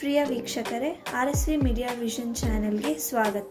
ಪ್ರಿಯ ವೀಕ್ಷಕರೇ R S V media vision ಚಾನೆಲ್ಗೆ ಸ್ವಾಗತ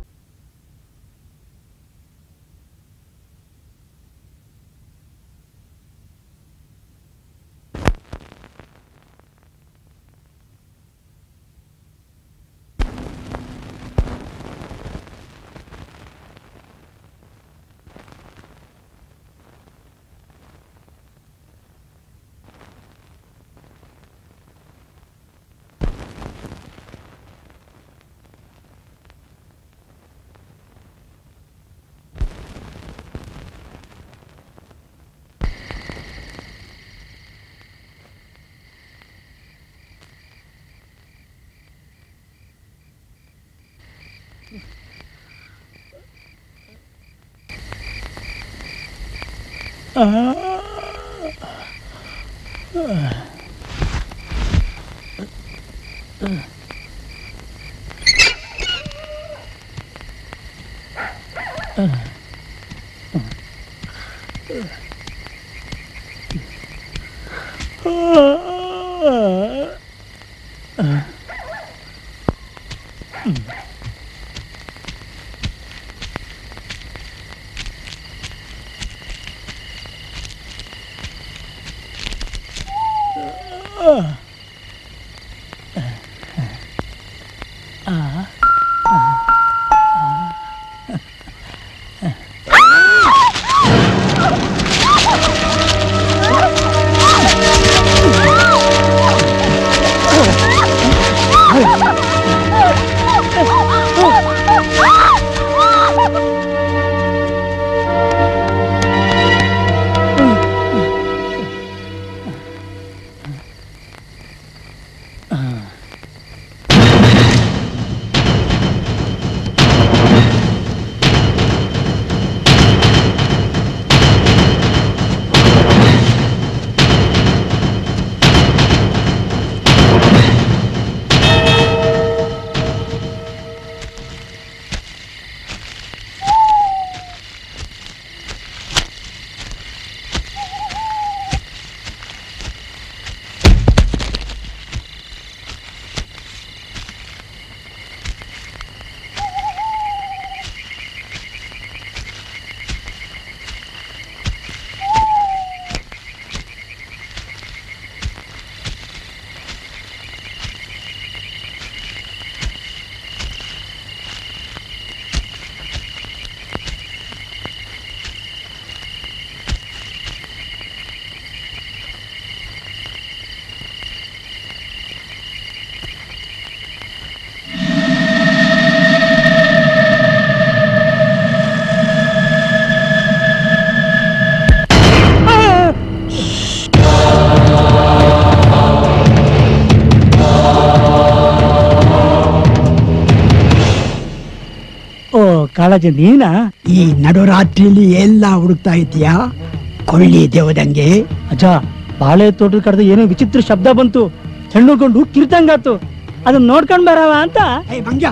ಓ ಕಾಳಜಿ ನೀನಾ ಈ ನಡುರಾತ್ರಿಲಿ ಎಲ್ಲ ಹುಡುಕ್ತಾ ಇದೀಯಾ ಕೊಳ್ಳಿ ದೇವದಂಗೆ ಅಜ್ಜ ಬಾಳೆ ತೋಟದ ಕಡ್ದು ಏನೋ ವಿಚಿತ್ರ ಶಬ್ದ ಬಂತು ಹೆಣ್ಣುಕೊಂಡು ಕಿರ್ತಂಗಾತು ಅದನ್ನ ನೋಡ್ಕೊಂಡ್ ಬರವ ಅಂತ ಏ ಮಂಗ್ಯ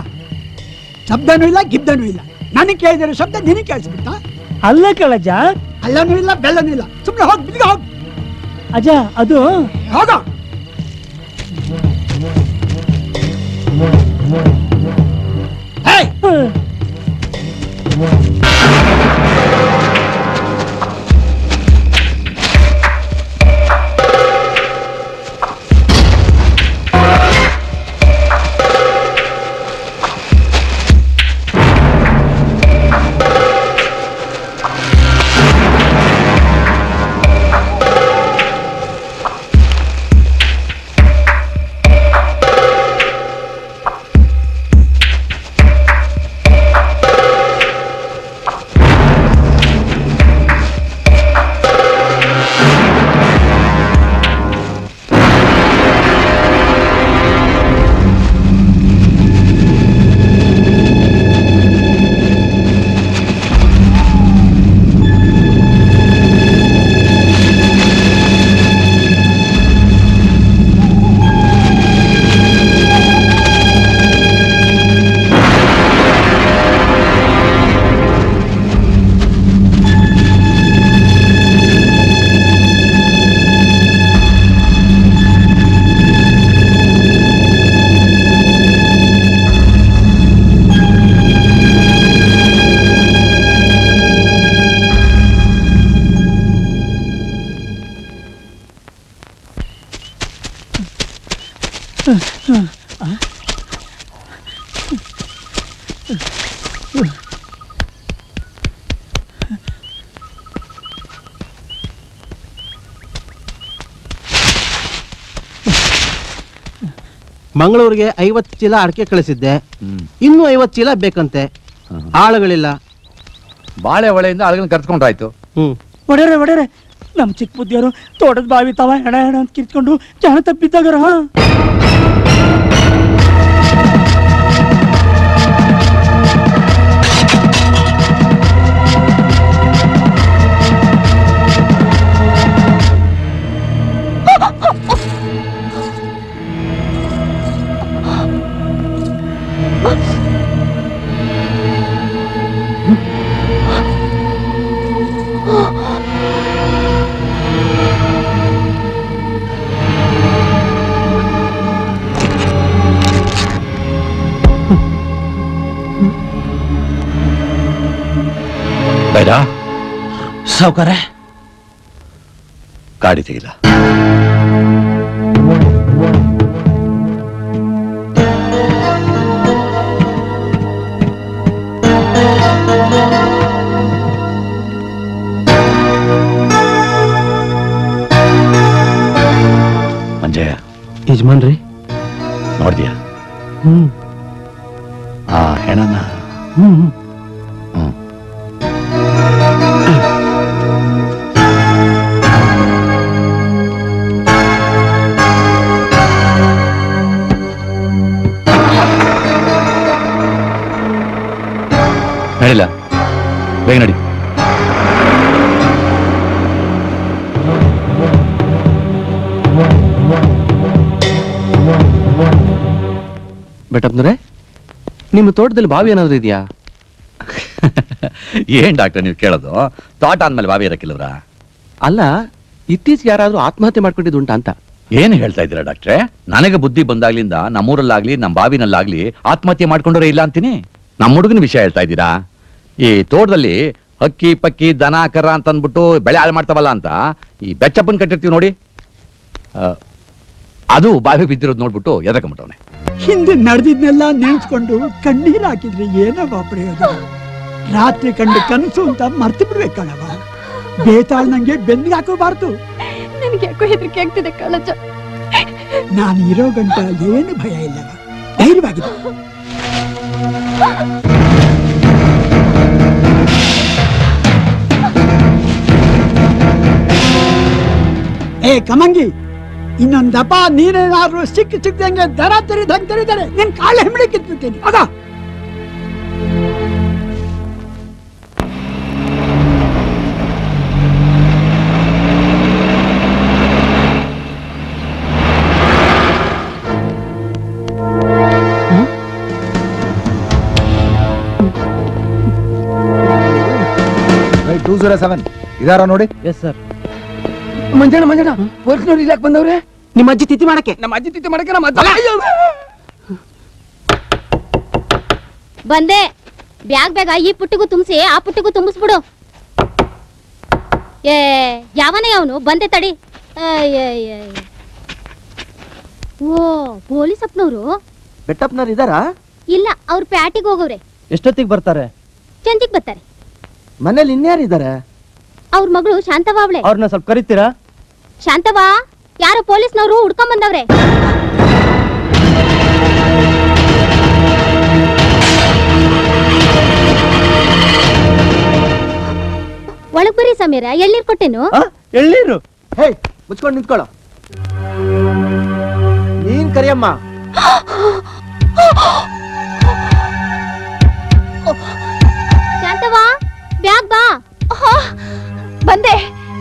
ಶಬ್ದನೂ ಇಲ್ಲ ಗಿಬ್ದನೂ ಇಲ್ಲ ನನಗೆ ಕೇಳಿದಿರೋ ಶಬ್ದ ನಿನಗೆ ಕೇಳಿಸ್ಬಿಡ್ತಾ ಅಲ್ಲ ಕಳಜ ಅಲ್ಲನೂ ಇಲ್ಲ ಬೆಲ್ಲನೂ ಇಲ್ಲ ಸುಮ್ಮನೆ ಹೋಗಿ ಬಿಲ್ಗೆ ಹೋಗಿ ಅಜ್ಜ ಅದು ಹೋಗ ಮಂಗಳೂರಿಗೆ ಐವತ್ತು ಚೀಲ ಅಡಿಕೆ ಕಳಿಸಿದ್ದೆ ಇನ್ನೂ ಐವತ್ತು ಚೀಲ ಬೇಕಂತೆ ಆಳುಗಳಿಲ್ಲ ಬಾಳೆ ಹೊಳೆಯಿಂದ ಅಳಗನ್ ಕರ್ಸ್ಕೊಂಡ್ರಾಯ್ತು ಹ್ಮ್ ಒಡೆರೆ ಒಡೆರೆ ನಮ್ಮ ಚಿಕ್ಕ ಬುದ್ಧಿಯವರು ತೋಟದ ಬಾವಿ ತವ ಹೆಣ ಹೆಣ ಅಂತ ಕಿರ್ಕೊಂಡು ಜಾಣ ತಪ್ಪಿದ್ದಾಗರ ಬೇಡ ಸಾವುಕಾರ ಗಾಡಿ ತೆಗಿಲ್ಲ ಮಂಜಯ್ಯ ಯಜಮಾನ್ರಿ ನೋಡ್ದ್ಯಾ ಹ್ಮ್ ಆ ಹೆಣನ ಹ್ಮ್ ಹ್ಮ್. ಹ್ಮ್ ನಡಿಲ್ಲ ಬೇಗ ನಡಿ ಬೆಟ್ಟಪ್ಪನವ್ರೆ ನಿಮ್ಮ ತೋಟದಲ್ಲಿ ಬಾವಿ ಏನಾದ್ರು ಇದೆಯಾ ಏನ್ ಡಾಕ್ಟರ್ ನೀವು ಕೇಳೋದು ತೋಟ ಅಂದ್ಮೇಲೆ ಬಾವಿ ಇರಕ್ಕಿಲ್ಲವ್ರ ಅಲ್ಲ ಇತ್ತೀಚೆಗೆ ಯಾರಾದ್ರೂ ಆತ್ಮಹತ್ಯೆ ಮಾಡ್ಕೊಂಡಿದ್ದು ಉಂಟಾ ಅಂತ ಏನ್ ಹೇಳ್ತಾ ಇದ್ದೀರಾ ಡಾಕ್ಟ್ರೆ ನನಗೆ ಬುದ್ಧಿ ಬಂದಾಗ್ಲಿಂದ ನಮ್ಮೂರಲ್ಲಾಗ್ಲಿ ನಮ್ಮ ಬಾವಿನಲ್ಲಾಗ್ಲಿ ಆತ್ಮಹತ್ಯೆ ಮಾಡ್ಕೊಂಡ್ರೆ ಇಲ್ಲ ಅಂತೀನಿ ನಮ್ಮ ಹುಡುಗನ ವಿಷಯ ಹೇಳ್ತಾ ಇದ್ದೀರಾ ಈ ತೋಟದಲ್ಲಿ ಹಕ್ಕಿ ಪಕ್ಕಿ ದನ ಕರ ಅಂತ ಅಂದ್ಬಿಟ್ಟು ಬೆಳೆ ಹಾಳು ಮಾಡ್ತಾವಲ್ಲ ಅಂತ ಈ ಬೆಚ್ಚಪ್ಪನ್ ಕಟ್ಟಿರ್ತೀವಿ ನೋಡಿ ಆ, ಅದು ಬಾವಿ ಬಿದ್ದಿರೋದು ನೋಡ್ಬಿಟ್ಟು ಎದಕೊಂಬಿಟ್ಟವನೆ ಹಿಂದೆ ನಡೆದಿದ್ನೆಲ್ಲ ನೆನೆಸ್ಕೊಂಡು ಕಣ್ಣೀರ್ ಹಾಕಿದ್ರೆ ಏನವ ಪ್ರಯೋಜನ ರಾತ್ರಿ ಕಂಡು ಕನಸು ಅಂತ ಮರ್ತು ಬಿಡ್ಬೇಕಣವ ಬೇತಾಳ್ ನಂಗೆ ಬೆನ್ನಿಗೆ ಹಾಕೋಬಾರ್ದು ನನಗೆ ಯಾಕೋ ಹೆದರಿಕೆ ಆಗ್ತಿದೆ ಕಾಳಜ್ಜ ನಾನು ಇರೋ ಗಂಟ ಏನು ಭಯ ಇಲ್ಲವ ಧೈರ್ಯವಾಗಿದೆ ಏ ಕಮಂಗಿ ಇನ್ನೊಂದ್ ದಪ ನೀನೇನಾದ್ರೂ ಸಿಕ್ಕ ಸಿಕ್ಕದಂಗೆ ದರ ತೆರಿದಂಗೆ ತೆರಿದರೆ ನಿನ್ ಕಾಳೆ ಹೆಮ್ಮಡಿ ಕಿತ್ಬಿಡ್ತೀನಿ ಆಗ ಟೂ ಜೀರೋ ಸೆವೆನ್ ಇದಾರ ನೋಡಿ ಎಸ್ ಸರ್ ಮಂಜಣ್ಣ ಮಂಜಣ್ಣ ಪೊಲೀಸ್ನವ್ರು ಇಲ್ಲಾಕ್ ಬಂದವ್ರೆ ನಿಮ್ಮ ಅಜ್ಜಿ ತಿಥಿ ಮಾಡಕ್ಕೆ ನಮ್ಮ ಅಜ್ಜಿ ತಿತ್ತಿ ಮಾಡಕ್ಕೆ ನಮ್ಮ ಅಜ್ಜ ಅಯ್ಯೋ! ಬಂದೆ ಬ್ಯಾಗ್ ಬೇಗ ಈ ಪುಟ್ಟಿಗೂ ತುಂಬಿಸಿ ಆ ಪುಟ್ಟಿಗೂ ತುಂಬಿಸ್ಬಿಡು ಏ ಯಾವನೇ ಅವನು ಬಂದೆ ತಡಿ ಅಯ್ಯಯ್ಯಯ್ಯ. ಓ ಪೊಲೀಸ್ ಅಪ್ಪನವರು ಬೆಟ್ಟಪ್ಪನವ್ರು ಇದಾರಾ ಇಲ್ಲ ಅವ್ರ ಪ್ಯಾಟಿಗೆ ಹೋಗವ್ರೆ ಎಷ್ಟೊತ್ತಿಗೆ ಬರ್ತಾರೆ ಚಂದಿಗ್ ಬರ್ತಾರೆ ಮನೇಲಿ ಇನ್ಯಾರು ಇದಾರೆ ಅವ್ರ ಮಗಳು ಶಾಂತವಾ ಅವಳೆ ಅವ್ರನ್ನ ಸ್ವಲ್ಪ ಕರಿತೀರಾ ಶಾಂತವಾ ಯಾರೋ ಪೊಲೀಸ್ನವರು ಹುಡ್ಕೊಂಡ್ ಬಂದವ್ರೆ ಒಳಗ್ ಬರ್ರಿ ಸಮೀರ ಎಳ್ನೀರ್ ಕೊಟ್ಟೆನು ಆ, ಎಳ್ನೀರು ಹೇ ಮುಚ್ಕೊಂಡು ನಿಂತ್ಕೊಳ್ಳೋ ನೀನ್ ಕರಿಯಮ್ಮ ಶಾಂತವಾ ಬ್ಯಾಗ್ ಬಾ ಬಂದೆ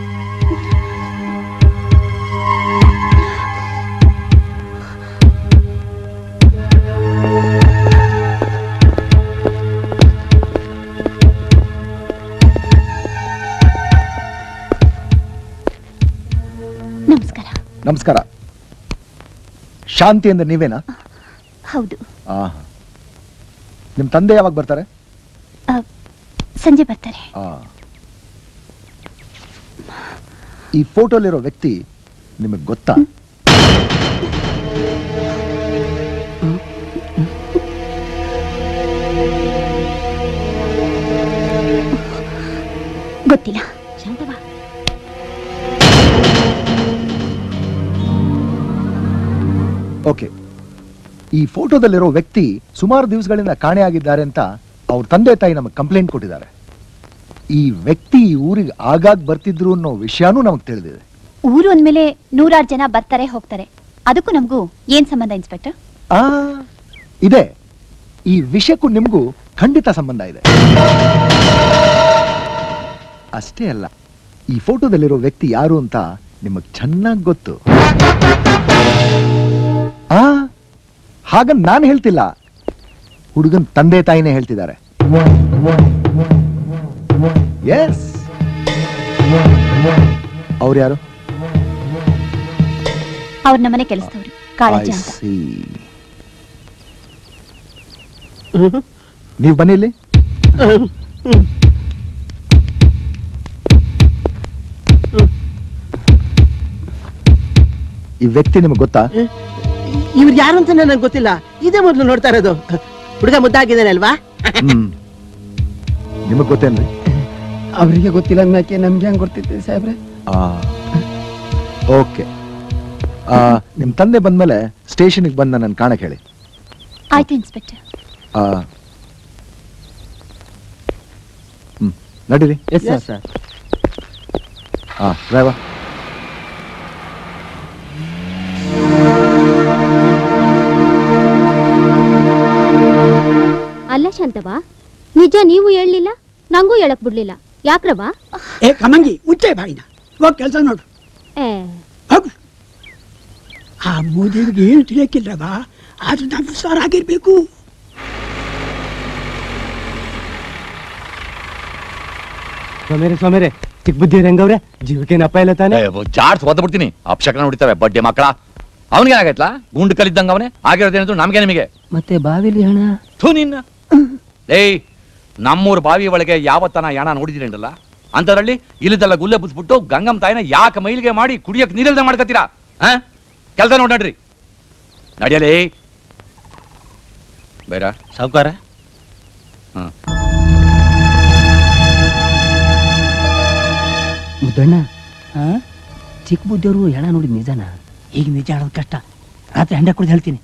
ನಮಸ್ಕಾರ ನಮಸ್ಕಾರ ಶಾಂತಿ ಅಂದ್ರೆ ನೀವೇನಾ ಹೌದು ಆ ನಿಮ್ ತಂದೆ ಯಾವಾಗ ಬರ್ತಾರೆ ಸಂಜೆ ಬರ್ತಾರೆ ಆ ಈ ಫೋಟೋಲಿರೋ ವ್ಯಕ್ತಿ ನಿಮಗೆ ಗೊತ್ತಾ ಗೊತ್ತಿಲ್ಲ ಶಾಂತವಾ ಓಕೆ ಈ ಫೋಟೋದಲ್ಲಿರೋ ವ್ಯಕ್ತಿ ಸುಮಾರು ದಿವಸಗಳಿಂದ ಕಾಣೆಯಾಗಿದ್ದಾರೆ ಅಂತ ಅವ್ರ ತಂದೆ ತಾಯಿ ನಮಗೆ ಕಂಪ್ಲೇಂಟ್ ಕೊಟ್ಟಿದ್ದಾರೆ ಈ ವ್ಯಕ್ತಿ ಈ ಊರಿಗೆ ಆಗಾಗ್ ಬರ್ತಿದ್ರು ಅನ್ನೋ ವಿಷಯನೂ ನಮಗೆ ತಿಳಿದಿದೆ ಊರು ಅಂದ್ಮೇಲೆ ನೂರಾರು ಜನ ಬರ್ತಾರೆ ಹೋಗ್ತಾರೆ ಅದಕ್ಕೂ ನಮಗೂ ಏನ್ ಸಂಬಂಧ ಇನ್ಸ್ಪೆಕ್ಟರ್ ಆ ಇದೆ ಈ ವಿಷಯಕ್ಕೂ ನಿಮಗೂ ಖಂಡಿತ ಸಂಬಂಧ ಇದೆ ಅಷ್ಟೇ ಅಲ್ಲ ಈ ಫೋಟೋದಲ್ಲಿರೋ ವ್ಯಕ್ತಿ ಯಾರು ಅಂತ ನಿಮಗ್ ಚೆನ್ನಾಗಿ ಗೊತ್ತು ಆ ಹಾಗಂತ ನಾನು ಹೇಳ್ತಿಲ್ಲ ಹುಡುಗನ್ ತಂದೆ ತಾಯಿನೇ ಹೇಳ್ತಿದ್ದಾರೆ ಎಸ್ ಅವ್ರು ಯಾರು ಅವ್ರ ನಮ್ಮನೆ ಕೆಲಸದವ್ರು ಕಾಳಜಿ ಅಂತ ನೀವು ಬನ್ನಿ ಇಲ್ಲಿ ಈ ವ್ಯಕ್ತಿ ನಿಮ್ಗೆ ಗೊತ್ತಾ ಇವ್ರು ಯಾರು ಅಂತ ನನಗೆ ಗೊತ್ತಿಲ್ಲ ಇದೇ ಮೊದಲು ನೋಡ್ತಾ ಇರೋದು ಹುಡುಗ ಮುದ್ದಾಗಿದ್ದಾನೆ ಅಲ್ವಾ ಹ್ಮ್ ನಿಮಗ್ ಗೊತ್ತೇನ್ರಿ ಅವರಿಗೆ ಗೊತ್ತಿಲ್ಲ ಅನ್ನಕ್ಕೆ ನಮ್ಗೆ ಹೆಂಗ್ ಗೊತ್ತಿತ್ತು ಸಾಹೇಬ್ರೆ ಓಕೆ ನಿಮ್ ತಂದೆ ಬಂದ್ಮೇಲೆ ಸ್ಟೇಷನ್ಗೆ ಬಂದ ನನ್ನ ಕಾಣಕ್ ಹೇಳಿ ಆಯ್ತು ಇನ್ಸ್ಪೆಕ್ಟರ್ ಆ, ಹ್ಮ್ ನಡೀರಿ ಎಸ್ ಸರ್ ಹಾ ಡ್ರೈವರ್ ಅಲ್ಲ ಶಾಂತವಾ ನಿಜ ನೀವು ಹೇಳಲಿಲ್ಲ ನಂಗೂ ಹೇಳಕ್ ಬಿಡ್ಲಿಲ್ಲ ಯಾಕ್ರವ ಏ ಕಮಂಗಿ ಮುಚ್ಚೆ ಬಾಯಿನ ಹೋಗ್ ಕೆಲಸ ನೋಡು ಏ ಹೋಗು ಆ ಮೋದಿಗೆ ಏನು ತಿಳಿಯಕ್ಕಿಲ್ಲವ ಆದ್ರೂ ನಾವು ಹುಷಾರಾಗಿರ್ಬೇಕು ಸೋಮೇರೆ ಸೋಮೇರೆ ಚಿಕ್ಕ ಬುದ್ಧಿ ರಂಗವ್ರೆ ಜೀವಕ್ಕೆ ನಪ್ಪ ಇಲ್ಲ ತಾನೆ ಜಾಡ್ಸ್ ಒದ್ದು ಬಿಡ್ತೀನಿ ಅಪ್ಶಕನ ಹೊಡಿತವೆ ಬಡ್ಡೆ ಮಕ್ಕಳ ಅವನಿಗೆ ಆಗೈತ್ಲಾ ಗುಂಡು ಕಲಿದ್ದಂಗ ಅವನೇ ಆಗಿರೋದೇನಿದ್ರು ನಮ್ಗೆ ನಿಮಗೆ ಮತ್ತೆ ಬಾವಿಲಿ ಹಣ ಥೂ ನಿನ್ನ ಏಯ್ ನಮ್ಮೂರ್ ಬಾವಿ ಒಳಗೆ ಯಾವತ್ತನ ಯಾಣ ನೋಡಿದಿರೇನಲ್ಲ ಅಂತದ್ರಲ್ಲಿ ಇಲ್ಲದೆಲ್ಲ ಗುಲ್ಲೆ ಬುದ್ಬಿಟ್ಟು ಗಂಗಮ್ಮ ತಾಯಿನ ಯಾಕೆ ಮೈಲಿಗೆ ಮಾಡಿ ಕುಡಿಯಕ್ ನೀರಿಲ್ದ ಮಾಡ್ಕತ್ತೀರಾ ಹಾ ಕೆಲಸ ನೋಡ್ ನಡ್ರಿ ನಡಿಯಲೇ ಬೇಡ ಸಾವುಕಾರ ಮುದ್ದಣ್ಣ ಚಿಕ್ಕ ಬುದ್ಧಿಯವರು ಹೆಣ ನೋಡಿದ್ ನಿಜಾನ ಈಗ ನಿಜ ಹೇಳೋದು ಕಷ್ಟ ರಾತ್ರಿ ಹಂಡೆ ಕುಡಿದು ಹೇಳ್ತೀನಿ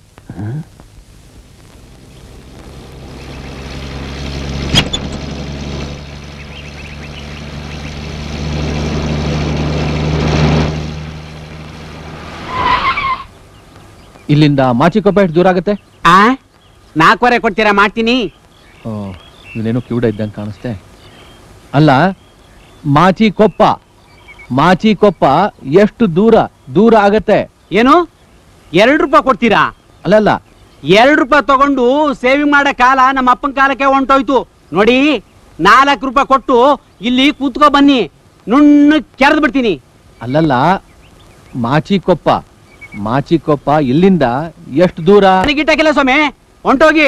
ಇಲ್ಲಿಂದ ಮಾಚಿಕೊಪ್ಪ ಎಷ್ಟು ದೂರ ಆಗುತ್ತೆ ಆ ನಾಲ್ಕುವರೆ ಕೊಡ್ತೀರಾ ಮಾಡ್ತೀನಿ ಇವನೇನೋ ಕ್ಯೂಡ ಇದ್ದಂಗೆ ಕಾಣಿಸ್ತೆ ಅಲ್ಲ ಮಾಚಿಕೊಪ್ಪ ಮಾಚಿಕೊಪ್ಪ ಎಷ್ಟು ದೂರ ದೂರ ಆಗತ್ತೆ ಏನು ಎರಡು ರೂಪಾಯಿ ಕೊಡ್ತೀರಾ ಅಲ್ಲಲ್ಲ ಎರಡು ರೂಪಾಯಿ ತಗೊಂಡು ಸೇವಿಂಗ್ ಮಾಡೋ ಕಾಲ ನಮ್ಮ ಅಪ್ಪನ ಕಾಲಕ್ಕೆ ಹೊಂಟೋಯ್ತು ನೋಡಿ ನಾಲ್ಕು ರೂಪಾಯಿ ಕೊಟ್ಟು ಇಲ್ಲಿ ಕೂತ್ಕೋ ಬನ್ನಿ ನುಣ್ಣು ಕೆರೆದು ಬಿಡ್ತೀನಿ ಅಲ್ಲಲ್ಲ ಮಾಚಿಕೊಪ್ಪ ಮಾಚಿಕೊಪ್ಪ ಇಲ್ಲಿಂದ ಎಷ್ಟು ದೂರ ಗಿಟ್ಟಕ್ಕಿಲ್ಲ ಸ್ವಾಮಿ ಹೊಂಟೋಗಿ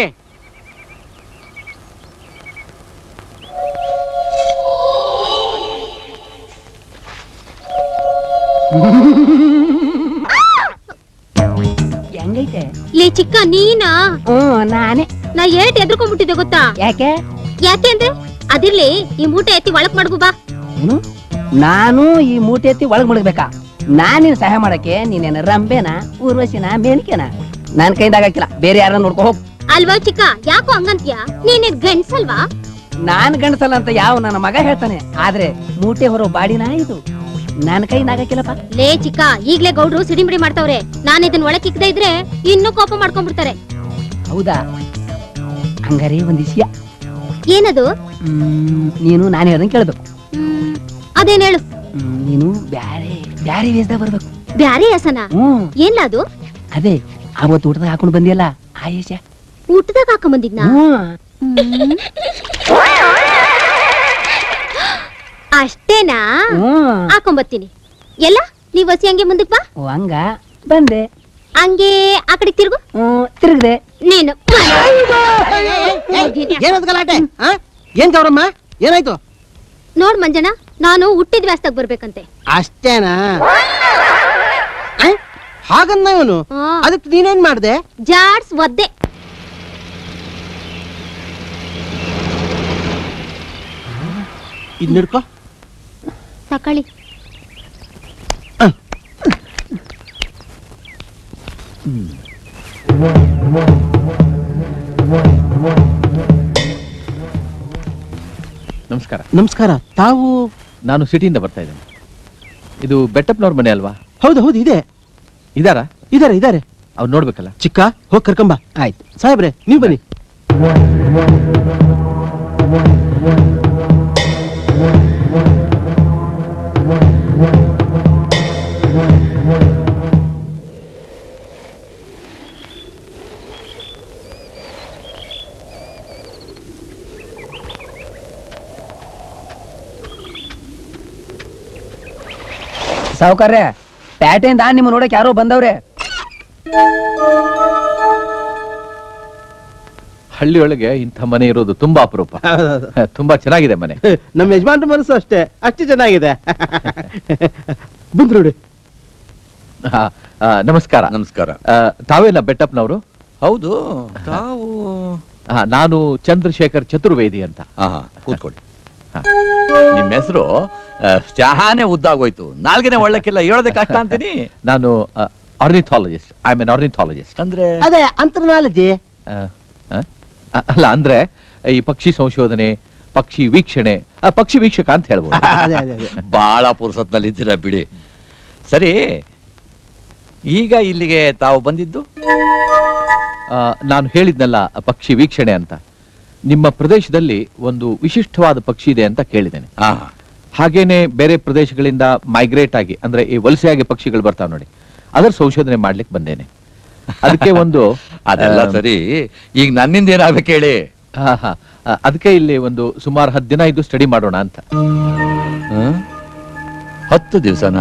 ಹೆಂಗೈತೆ ಲೇ ಚಿಕ್ಕ ನೀನಾ ಹ್ಮ್ ನಾನೇ ನಾ ಏಟ್ ಎದ್ರಕೊಂಡ್ಬಿಟ್ಟಿದ್ದೆ ಗೊತ್ತಾ ಯಾಕೆ ಯಾಕೆ ಅಂದ್ರೆ ಅದಿರ್ಲಿ ಈ ಮೂಟೆ ಎತ್ತಿ ಒಳಕ್ ಮಾಡ್ಬು ಬಾ ಏನು ನಾನು ಈ ಮೂಟೆ ಎತ್ತಿ ಒಳಗ್ ಮಡಗ್ಬೇಕಾ ನಾನಿನ್ ಸಹಾಯ ಮಾಡಕ್ಕೆ ನೀನೇನ ರಂಬೆನ ಊರ್ವಶಿನ ಮೇನಿಕೆನ ನನ್ ಕೈಯಿಂದ ಆಗಕ್ಕಿಲ್ಲ ಬೇರೆ ಯಾರನ್ನ ನೋಡ್ಕೊ ಹೋಗ್ ಅಲ್ವಾ ಚಿಕ್ಕ ಯಾಕೋ ಹಂಗಂತ್ಯ ನೀನ್ ಗಂಡ್ಸಲ್ವಾ ನಾನ್ ಗಂಡಸಲ್ಲ ಅಂತ ಯಾವ ನನ್ನ ಮಗ ಹೇಳ್ತಾನೆ ಆದ್ರೆ ಮೂಟೆ ಹೊರೋ ಬಾಡಿನ ಇದು ನನ್ ಕೈಯಿಂದ ಆಗಕ್ಕಿಲ್ಲಪ್ಪ ಲೇ ಚಿಕ್ಕ ಈಗ್ಲೇ ಗೌಡ್ರು ಸಿಡಿಮಿಡಿ ಮಾಡ್ತಾವ್ರೆ ನಾನ್ ಇದನ್ ಒಳಕ್ ಇಕ್ಕದೇ ಇದ್ರೆ ಇನ್ನೂ ಕೋಪ ಮಾಡ್ಕೊಂಡ್ಬಿಡ್ತಾರೆ ಹೌದಾ ಹಂಗಾರೆ ಒಂದ್ ವಿಷಯ ಏನದು ಹ್ಮ್, ನೀನು ನಾನು ಹೇಳ್ದಂಗೆ ಕೇಳ್ಬೇಕು ಹ್ಮ್, ಅದೇನ್ ಹೇಳು ಹ್ಮ್, ನೀನು ಬ್ಯಾರೆ ಬ್ಯಾರೆ ವೇಷದಾಗ ಬರ್ಬೇಕು ಬ್ಯಾರೆ ಹೆಸನ ಹ್ಮ್ ಏನ್ಲ ಅದು ಅದೇ ಅವತ್ತು ಊಟದಾಗ ಹಾಕೊಂಡು ಬಂದಿಯಲ್ಲ ಆಯೇಷ ಊಟದಾಗ ಹಾಕೊಂಬಂದಿದ್ನಾ ಹ್ಮ್ ಹ್ಮ್. ಅಷ್ಟೇನಾ ಹ್ಮ್ ಹಾಕೊಂಬತ್ತೀನಿ ಎಲ್ಲ ನೀವ್ ಹಸಿ ಹಂಗೆ ಮುಂದಕ್ ಬಾ ಓ ಹಂಗ ಬಂದೆ ಹಂಗೆ ಆ ಕಡೆ ತಿರುಗು ಹ್ಮ್ ತಿರುಗ್ದೆ ನೀನು ಏನದು ಗಲಾಟೆ ಆ? ಏನ್ ಗೌರಮ್ಮ ಏನಾಯ್ತು ನೋಡ್ ಮಂಜಣ್ಣ ನಾನು ಹುಟ್ಟಿದ ವ್ಯಾಸ್ತಾಗ ಬರ್ಬೇಕಂತೆ ಅಷ್ಟೇನಾ ಆ? ಹಾಗನ್ನ ಇವನು ಹಾ. ಅದಕ್ಕೆ ನೀನೇನ್ ಮಾಡ್ದೆ ಜಾಡ್ಸ್ ಒದ್ದೆ ಇದ್ ಹಿಡ್ಕೊ ತಕೊಳ್ಳಿ ನಮಸ್ಕಾರ ನಮಸ್ಕಾರ ತಾವು ನಾನು ಸಿಟಿಯಿಂದ ಬರ್ತಾ ಇದ್ದೇನೆ ಇದು ಬೆಟ್ಟಪ್ಪನವ್ರ ಮನೆ ಅಲ್ವಾ ಹೌದು ಹೌದು ಇದೆ ಇದಾರಾ ಇದಾರೆ ಇದಾರೆ ಅವ್ರು ನೋಡ್ಬೇಕಲ್ಲ ಚಿಕ್ಕ ಹೋಗಿ ಕರ್ಕೊಂಬ ಆಯ್ತು ಸಾಹೇಬ್ರೆ ನೀವು ಬನ್ನಿ ಸಾವುಕಾರ್ರೆ ಪ್ಯಾಟೆಯಿಂದ ನಿಮ್ಮ ನೋಡಕ್ ಯಾರೋ ಬಂದವ್ರೆ ಹಳ್ಳಿಯೊಳಗೆ ಇಂಥ ಮನೆ ಇರೋದು ತುಂಬಾ ಅಪರೂಪ ತುಂಬಾ ಚೆನ್ನಾಗಿದೆ ಮನೆ ನಮ್ಮ ಯಜಮಾನ್ರ ಮನಸ್ಸು ಅಷ್ಟೇ ಅಷ್ಟು ಚೆನ್ನಾಗಿದೆ ಬಂದ್ರು ನೋಡಿ ಆ, ಆ, ನಮಸ್ಕಾರ ನಮಸ್ಕಾರ ಆ, ತಾವೇನ ಬೆಟ್ಟಪ್ಪನವರು ಹೌದು ತಾವು ಆ, ನಾನು ಚಂದ್ರಶೇಖರ್ ಚತುರ್ವೇದಿ ಅಂತ ಹಾ ಕೂತ್ಕೊಳ್ಳಿ ನಿಮ್ಮ ಹೆಸರು ಚಹಾನೆ ಉದ್ದಾಗೋಯ್ತು ನಾಲ್ಗೆನೆ ಒಳ್ಳಕ್ಕಿಲ್ಲ ಹೇಳೋದೆ ಕಷ್ಟ ಅಂತೀನಿ ನಾನು ornithologist I am an ornithologist ಅಂದ್ರೆ ಅದೇ ಅಂತರ್ನಾಲಜಿ ಅಲ್ಲ ಅಂದ್ರೆ ಈ ಪಕ್ಷಿ ಸಂಶೋಧನೆ ಪಕ್ಷಿ ವೀಕ್ಷಣೆ ಆ, ಪಕ್ಷಿ ವೀಕ್ಷಕ ಅಂತ ಹೇಳ್ಬೋದು ಅದೇ ಅದೇ ಅದೇ ಬಹಳ ಪುರ್ಸತ್ನಲ್ಲಿ ಇದ್ದೀರಾ ಬಿಡಿ ಸರಿ ಈಗ ಇಲ್ಲಿಗೆ ತಾವು ಬಂದಿದ್ದು ಆ, ನಾನು ಹೇಳಿದ್ನಲ್ಲ ಆ ಪಕ್ಷಿ ವೀಕ್ಷಣೆ ಅಂತ ನಿಮ್ಮ ಪ್ರದೇಶದಲ್ಲಿ ಒಂದು ವಿಶಿಷ್ಟವಾದ ಪಕ್ಷಿ ಇದೆ ಅಂತ ಕೇಳಿದ್ದೇನೆ ಹಾ ಹಾಗೇನೆ ಬೇರೆ ಪ್ರದೇಶಗಳಿಂದ ಮೈಗ್ರೇಟ್ ಆಗಿ ಅಂದ್ರೆ ಈ ವಲಸೆಯಾಗಿ ಪಕ್ಷಿಗಳು ಬರ್ತಾವ ನೋಡಿ ಅದರ ಸಂಶೋಧನೆ ಮಾಡ್ಲಿಕ್ಕೆ ಬಂದೇನೆ ಅದಕ್ಕೆ ಒಂದು ಅದೆಲ್ಲ ಆ, ಸರಿ ಈಗ ನನ್ನಿಂದ ಏನಾಗ್ಬೇಕು ಹೇಳಿ ಹಾ, ಹಾ. ಆ, ಅದಕ್ಕೆ ಇಲ್ಲಿ ಒಂದು ಸುಮಾರು ಹತ್ತು ದಿನ ಇದು ಸ್ಟಡಿ ಮಾಡೋಣ ಅಂತ ಹ? ಹತ್ತು ದಿವಸನ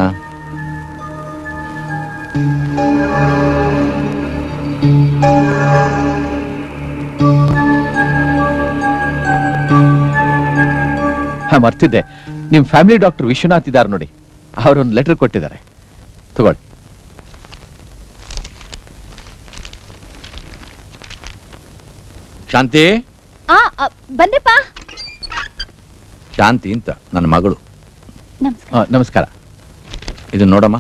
ಹಾ ಮರ್ತಿದ್ದೆ ನಿಮ್ ಫ್ಯಾಮಿಲಿ ಡಾಕ್ಟರ್ ವಿಶ್ವನಾಥ್ ಇದಾರೆ ನೋಡಿ ಅವರೊಂದು ಲೆಟರ್ ಕೊಟ್ಟಿದ್ದಾರೆ ತಗೊಳ್ಳಿ ಶಾಂತಿ ಆ ಆ, ಬಂದೆಪ್ಪ ಶಾಂತಿ ಅಂತ ನನ್ನ ಮಗಳು ನಮಸ್ಕಾರ ಆ, ನಮಸ್ಕಾರ ಇದು ನೋಡಮ್ಮ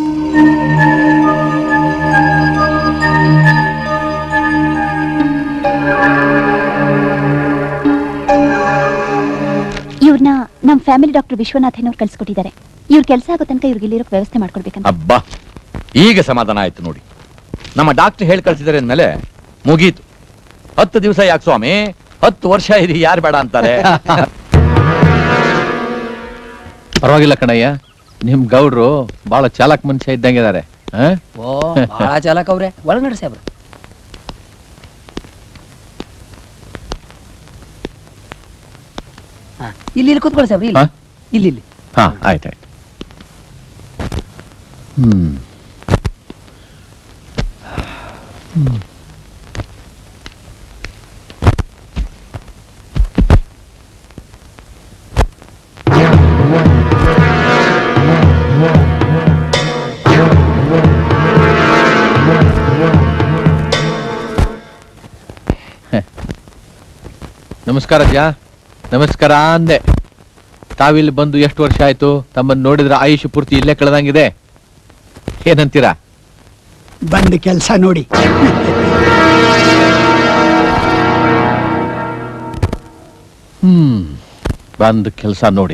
ಇವ್ರನ್ನ ನಮ್ಮ ಫ್ಯಾಮಿಲಿ ಡಾಕ್ಟರ್ ವಿಶ್ವನಾಥನ್ ಅವ್ರು ಕಳ್ಸಿಕೊಟ್ಟಿದ್ದಾರೆ ಇವ್ರ ಕೆಲಸ ಆಗೋ ತನಕ ಇವ್ರಿಗೆ ಇಲ್ಲಿರೋಕ್ ವ್ಯವಸ್ಥೆ ಮಾಡ್ಕೊಡ್ಬೇಕಂತ ಅಬ್ಬಾ ಈಗ ಸಮಾಧಾನ ಆಯ್ತು ನೋಡಿ ನಮ್ಮ ಡಾಕ್ಟರ್ ಹೇಳಿ ಕಳ್ಸಿದ್ದಾರೆ ಅಂದ್ಮೇಲೆ ಮುಗೀತು ಹತ್ತು ದಿವಸ ಯಾಕೆ ಸ್ವಾಮಿ ಹತ್ತು ವರ್ಷ ಇರಿ ಯಾರು ಬೇಡ ಅಂತಾರೆ ಪರವಾಗಿಲ್ಲ ಕಣಯ್ಯ ನಿಮ್ ಗೌಡ್ರು ಬಹಳ ಚಾಲಕ್ ಮನುಷ್ಯ ಇದ್ದಂಗಿದ್ದಾರೆ ಆ? ಓ ಬಹಳ ಚಾಲಕ್ ಅವ್ರೆ ಒಳಗ್ ನಡ್ಸಿ ಅವ್ರು ಹಾ, ಇಲ್ಲಿ ಇಲ್ಲಿ ಕೂತ್ಕೊಳ್ಳಿ ಸಾಬ್ರಿ ಇಲ್ಲಿ ಹಾ? ಇಲ್ಲಿ ಇಲ್ಲಿ ಹಾ ಆಯ್ತಾಯ್ತು ಹ್ಮ್ ನಮಸ್ಕಾರ ಅಜ್ಜ ನಮಸ್ಕಾರ ಅಂದೆ ತಾವಿಲ್ಲಿ ಬಂದು ಎಷ್ಟು ವರ್ಷ ಆಯ್ತು ತಮ್ಮನ್ನು ನೋಡಿದ್ರೆ ಆಯುಷ್ ಪೂರ್ತಿ ಇಲ್ಲೇ ಕಳೆದಂಗಿದೆ ಏನಂತೀರಾ ಬಂದ ಕೆಲಸ ನೋಡಿ ಹ್ಮ್ ಬಂದ್ ಕೆಲಸ ನೋಡಿ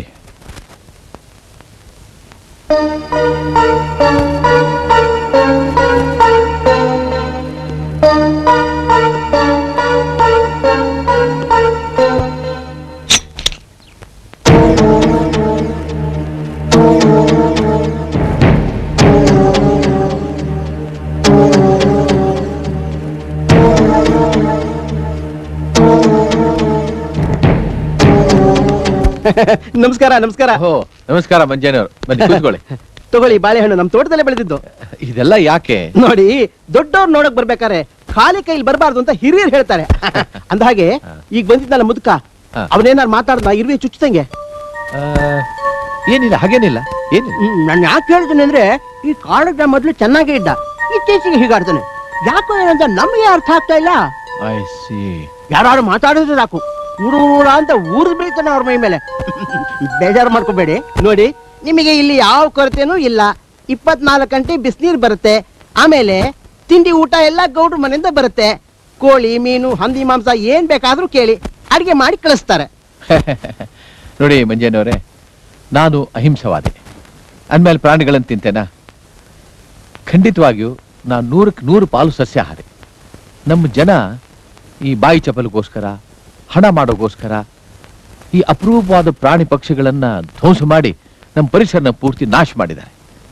ನಮಸ್ಕಾರ ನಮಸ್ಕಾರ ಓ ನಮಸ್ಕಾರ ಮಂಜಾನವ್ರು ಬನ್ನಿ ಕೂತ್ಕೊಳ್ಳಿ ತಗೊಳ್ಳಿ ಬಾಳೆಹಣ್ಣು ನಮ್ ತೋಟದಲ್ಲೇ ಬೆಳೆದಿದ್ದು ಇದೆಲ್ಲ ಯಾಕೆ ನೋಡಿ ದೊಡ್ಡವ್ರು ನೋಡಕ್ ಬರ್ಬೇಕಾರೆ ಖಾಲಿ ಕೈಲಿ ಬರಬಾರ್ದು ಅಂತ ಹಿರಿಯರು ಹೇಳ್ತಾರೆ ಅಂದ ಹಾಗೆ ಈಗ ಬಂದಿದ್ನಲ್ಲ ಮುದುಕ ಹಾ. ಅವನೇನಾರು ಮಾತಾಡ್ದ ಇರುವೆ ಚುಚ್ಚುತ್ತಂಗೆ ಆ, ಏನಿಲ್ಲ ಹಾಗೇನಿಲ್ಲ ಏನಿಲ್ಲ ನಾನು ಯಾಕೆ ಹೇಳ್ತೀನಿ ಅಂದ್ರೆ ಈ ಕಾಡಗ್ನ ಮೊದ್ಲು ಚೆನ್ನಾಗೇ ಇದ್ದ ಇತ್ತೀಚೆಗೆ ಹೀಗಾಡ್ತಾನೆ ಯಾಕೋ ಏನಂತ ನಮಗೆ ಅರ್ಥ ಆಗ್ತಾ ಇಲ್ಲ ಐ ಸಿ ಯಾರು ಮಾತಾಡಿದ್ರೆ ಸಾಕು ಊರೂರ ಅಂತ ಊರು ಬೀಳ್ತಾನೆ ಅವ್ರ ಮೈ ಮೇಲೆ ಬೇಜಾರು ಮಾಡ್ಕೋಬೇಡಿ ನೋಡಿ ನಿಮಗೆ ಇಲ್ಲಿ ಯಾವ ಕೊರತೆನೂ ಇಲ್ಲ ಇಪ್ಪತ್ನಾಲ್ಕು ಗಂಟೆ ಬಿಸಿನೀರು ಬರುತ್ತೆ ಆಮೇಲೆ ತಿಂಡಿ ಊಟ ಎಲ್ಲ ಗೌಡ್ರ ಮನೆಯಿಂದ ಬರುತ್ತೆ ಕೋಳಿ ಮೀನು ಹಂದಿ ಮಾಂಸ ಏನ್ ಬೇಕಾದ್ರೂ ಕೇಳಿ ಅಡಿಗೆ ಮಾಡಿ ಕಳಿಸ್ತಾರೆ ನೋಡಿ ಮಂಜೇನವರೇ ನಾನು ಅಹಿಂಸವಾದಿ ಅಂದಮೇಲೆ ಪ್ರಾಣಿಗಳನ್ನು ತಿಂತೇನಾ ಖಂಡಿತವಾಗಿಯೂ ನಾನು ನೂರಕ್ಕೆ ನೂರು ಪಾಲು ಸಸ್ಯಾಹಾರಿ ನಮ್ಮ ಜನ ಈ ಬಾಯಿ ಚಪಲಗೋಸ್ಕರ ಹಣ ಮಾಡೋಗೋಸ್ಕರ ಈ ಅಪರೂಪವಾದ ಪ್ರಾಣಿ ಪಕ್ಷಿಗಳನ್ನ ಧ್ವಂಸ ಮಾಡಿ ನಮ್ಮ ಪರಿಸರನ ಪೂರ್ತಿ ನಾಶ ಮಾಡಿದ್ದಾರೆ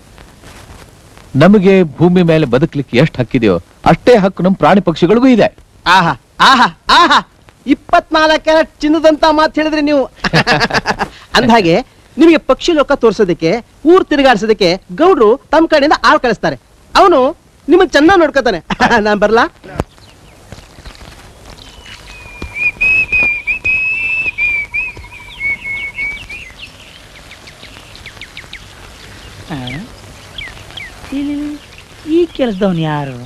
ನಮಗೆ ಭೂಮಿ ಮೇಲೆ ಬದುಕಲಿಕ್ಕೆ ಎಷ್ಟು ಹಕ್ಕಿದೆಯೋ ಅಷ್ಟೇ ಹಕ್ಕು ನಮ್ಮ ಪ್ರಾಣಿ ಪಕ್ಷಿಗಳಿಗೂ ಇದೆ ಆಹಾ ಆಹಾ ಆಹಾ ಇಪ್ಪತ್ನಾಲ್ಕರ ಚಿನ್ನದಂತ ಮಾತು ಹೇಳಿದ್ರಿ ನೀವು ಅಂದ್ಹಾಗೆ ನಿಮಗೆ ಪಕ್ಷಿ ಲೋಕ ತೋರ್ಸೋದಕ್ಕೆ ಊರ್ ತಿರುಗಾಡ್ಸೋದಕ್ಕೆ ಗೌಡ್ರು ತಮ್ಮ ಕಡೆಯಿಂದ ಆಳ್ ಕಳಿಸ್ತಾರೆ ಅವನು ನಿಮ್ಮನ್ನ ಚೆನ್ನಾಗಿ ನೋಡ್ಕೋತಾನೆ ನಾನ್ ಬರ್ಲಾ ಈ ಕೆಲಸದವನು ಯಾರು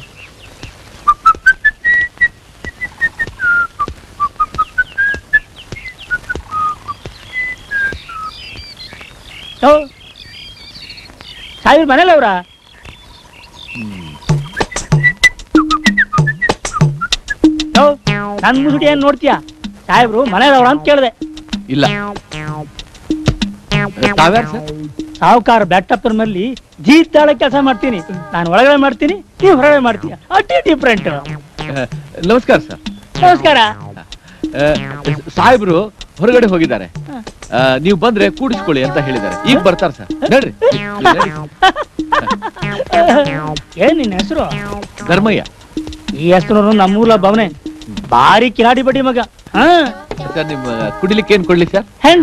ಓ, ಸಾವಿರ ಮನೇಲಿ ಅವ್ರ ನನ್ ಮುಸುಡಿ ಏನ್ ನೋಡ್ತೀಯ ಸಾಹೇಬ್ರು ಮನೇಲವ್ರ ಅಂತ ಕೇಳಿದೆ ಇಲ್ಲ ತಾವ್ಯಾರು ಸರ್ ಸಾವುಕಾರ ಬೆಟ್ಟಪ್ಪನ ಮೇಲೆ ಜೀತಾಳ ಕೆಲಸ ಮಾಡ್ತೀನಿ ನಾನು ಒಳಗಡೆ ಮಾಡ್ತೀನಿ ನೀವು ಹೊರಗಡೆ ಮಾಡ್ತೀಯ ಅಡ್ಡಿ ಡಿಫ್ರೆಂಟ್ ನಮಸ್ಕಾರ ಸರ್ ನಮಸ್ಕಾರ ಆ, ಸಾಹೇಬ್ರು ಹೊರಗಡೆ ಹೋಗಿದ್ದಾರೆ ಆ, ನೀವು ಬಂದ್ರೆ ಕೂಡಿಸ್ಕೊಳ್ಳಿ ಅಂತ ಹೇಳಿದ್ದಾರೆ ಈಗ ಬರ್ತಾರೆ ಸರ್ ನಡ್ರಿ ನಡ್ರಿ. ಏನ್ ನಿನ್ನ ಹೆಸರು ಧರ್ಮಯ್ಯ ಈ ಹೆಸರು ನಮ್ಮೂಲ ಭವನೆ ಭಾರಿ ಕಿಲಾಡಿ ಬಡಿ ಮಗ ಹಾ ಸರ್ ನಿಮ್ಮ ಕುಡಿಲಿಕ್ಕೆ ಏನ್ ಕೊಡ್ಲಿ ಸರ್ ಹೆಂಡ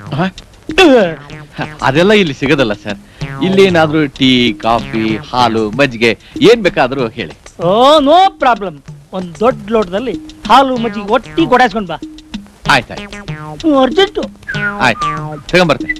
ಅದೆಲ್ಲ ಇಲ್ಲಿ ಸಿಗೋದಲ್ಲ ಸರ್ ಇಲ್ಲಿ ಏನಾದ್ರೂ ಟೀ ಕಾಫಿ ಹಾಲು ಮಜ್ಜಿಗೆ ಏನ್ ಬೇಕಾದ್ರೂ ಹೇಳಿ ಓ ನೋ ಪ್ರಾಬ್ಲಮ್ ಒಂದ್ ದೊಡ್ಡ ಲೋಟದಲ್ಲಿ ಹಾಲು ಮಜ್ಜಿಗೆ ಒಟ್ಟಿ ಕೊಡಾಸ್ಕೊಂಡ್ ಬಾ ಆಯ್ತಾಯ್ತು ಅರ್ಜೆಂಟು ಆಯ್ತು ತಗೊಂಬರ್ತೇನೆ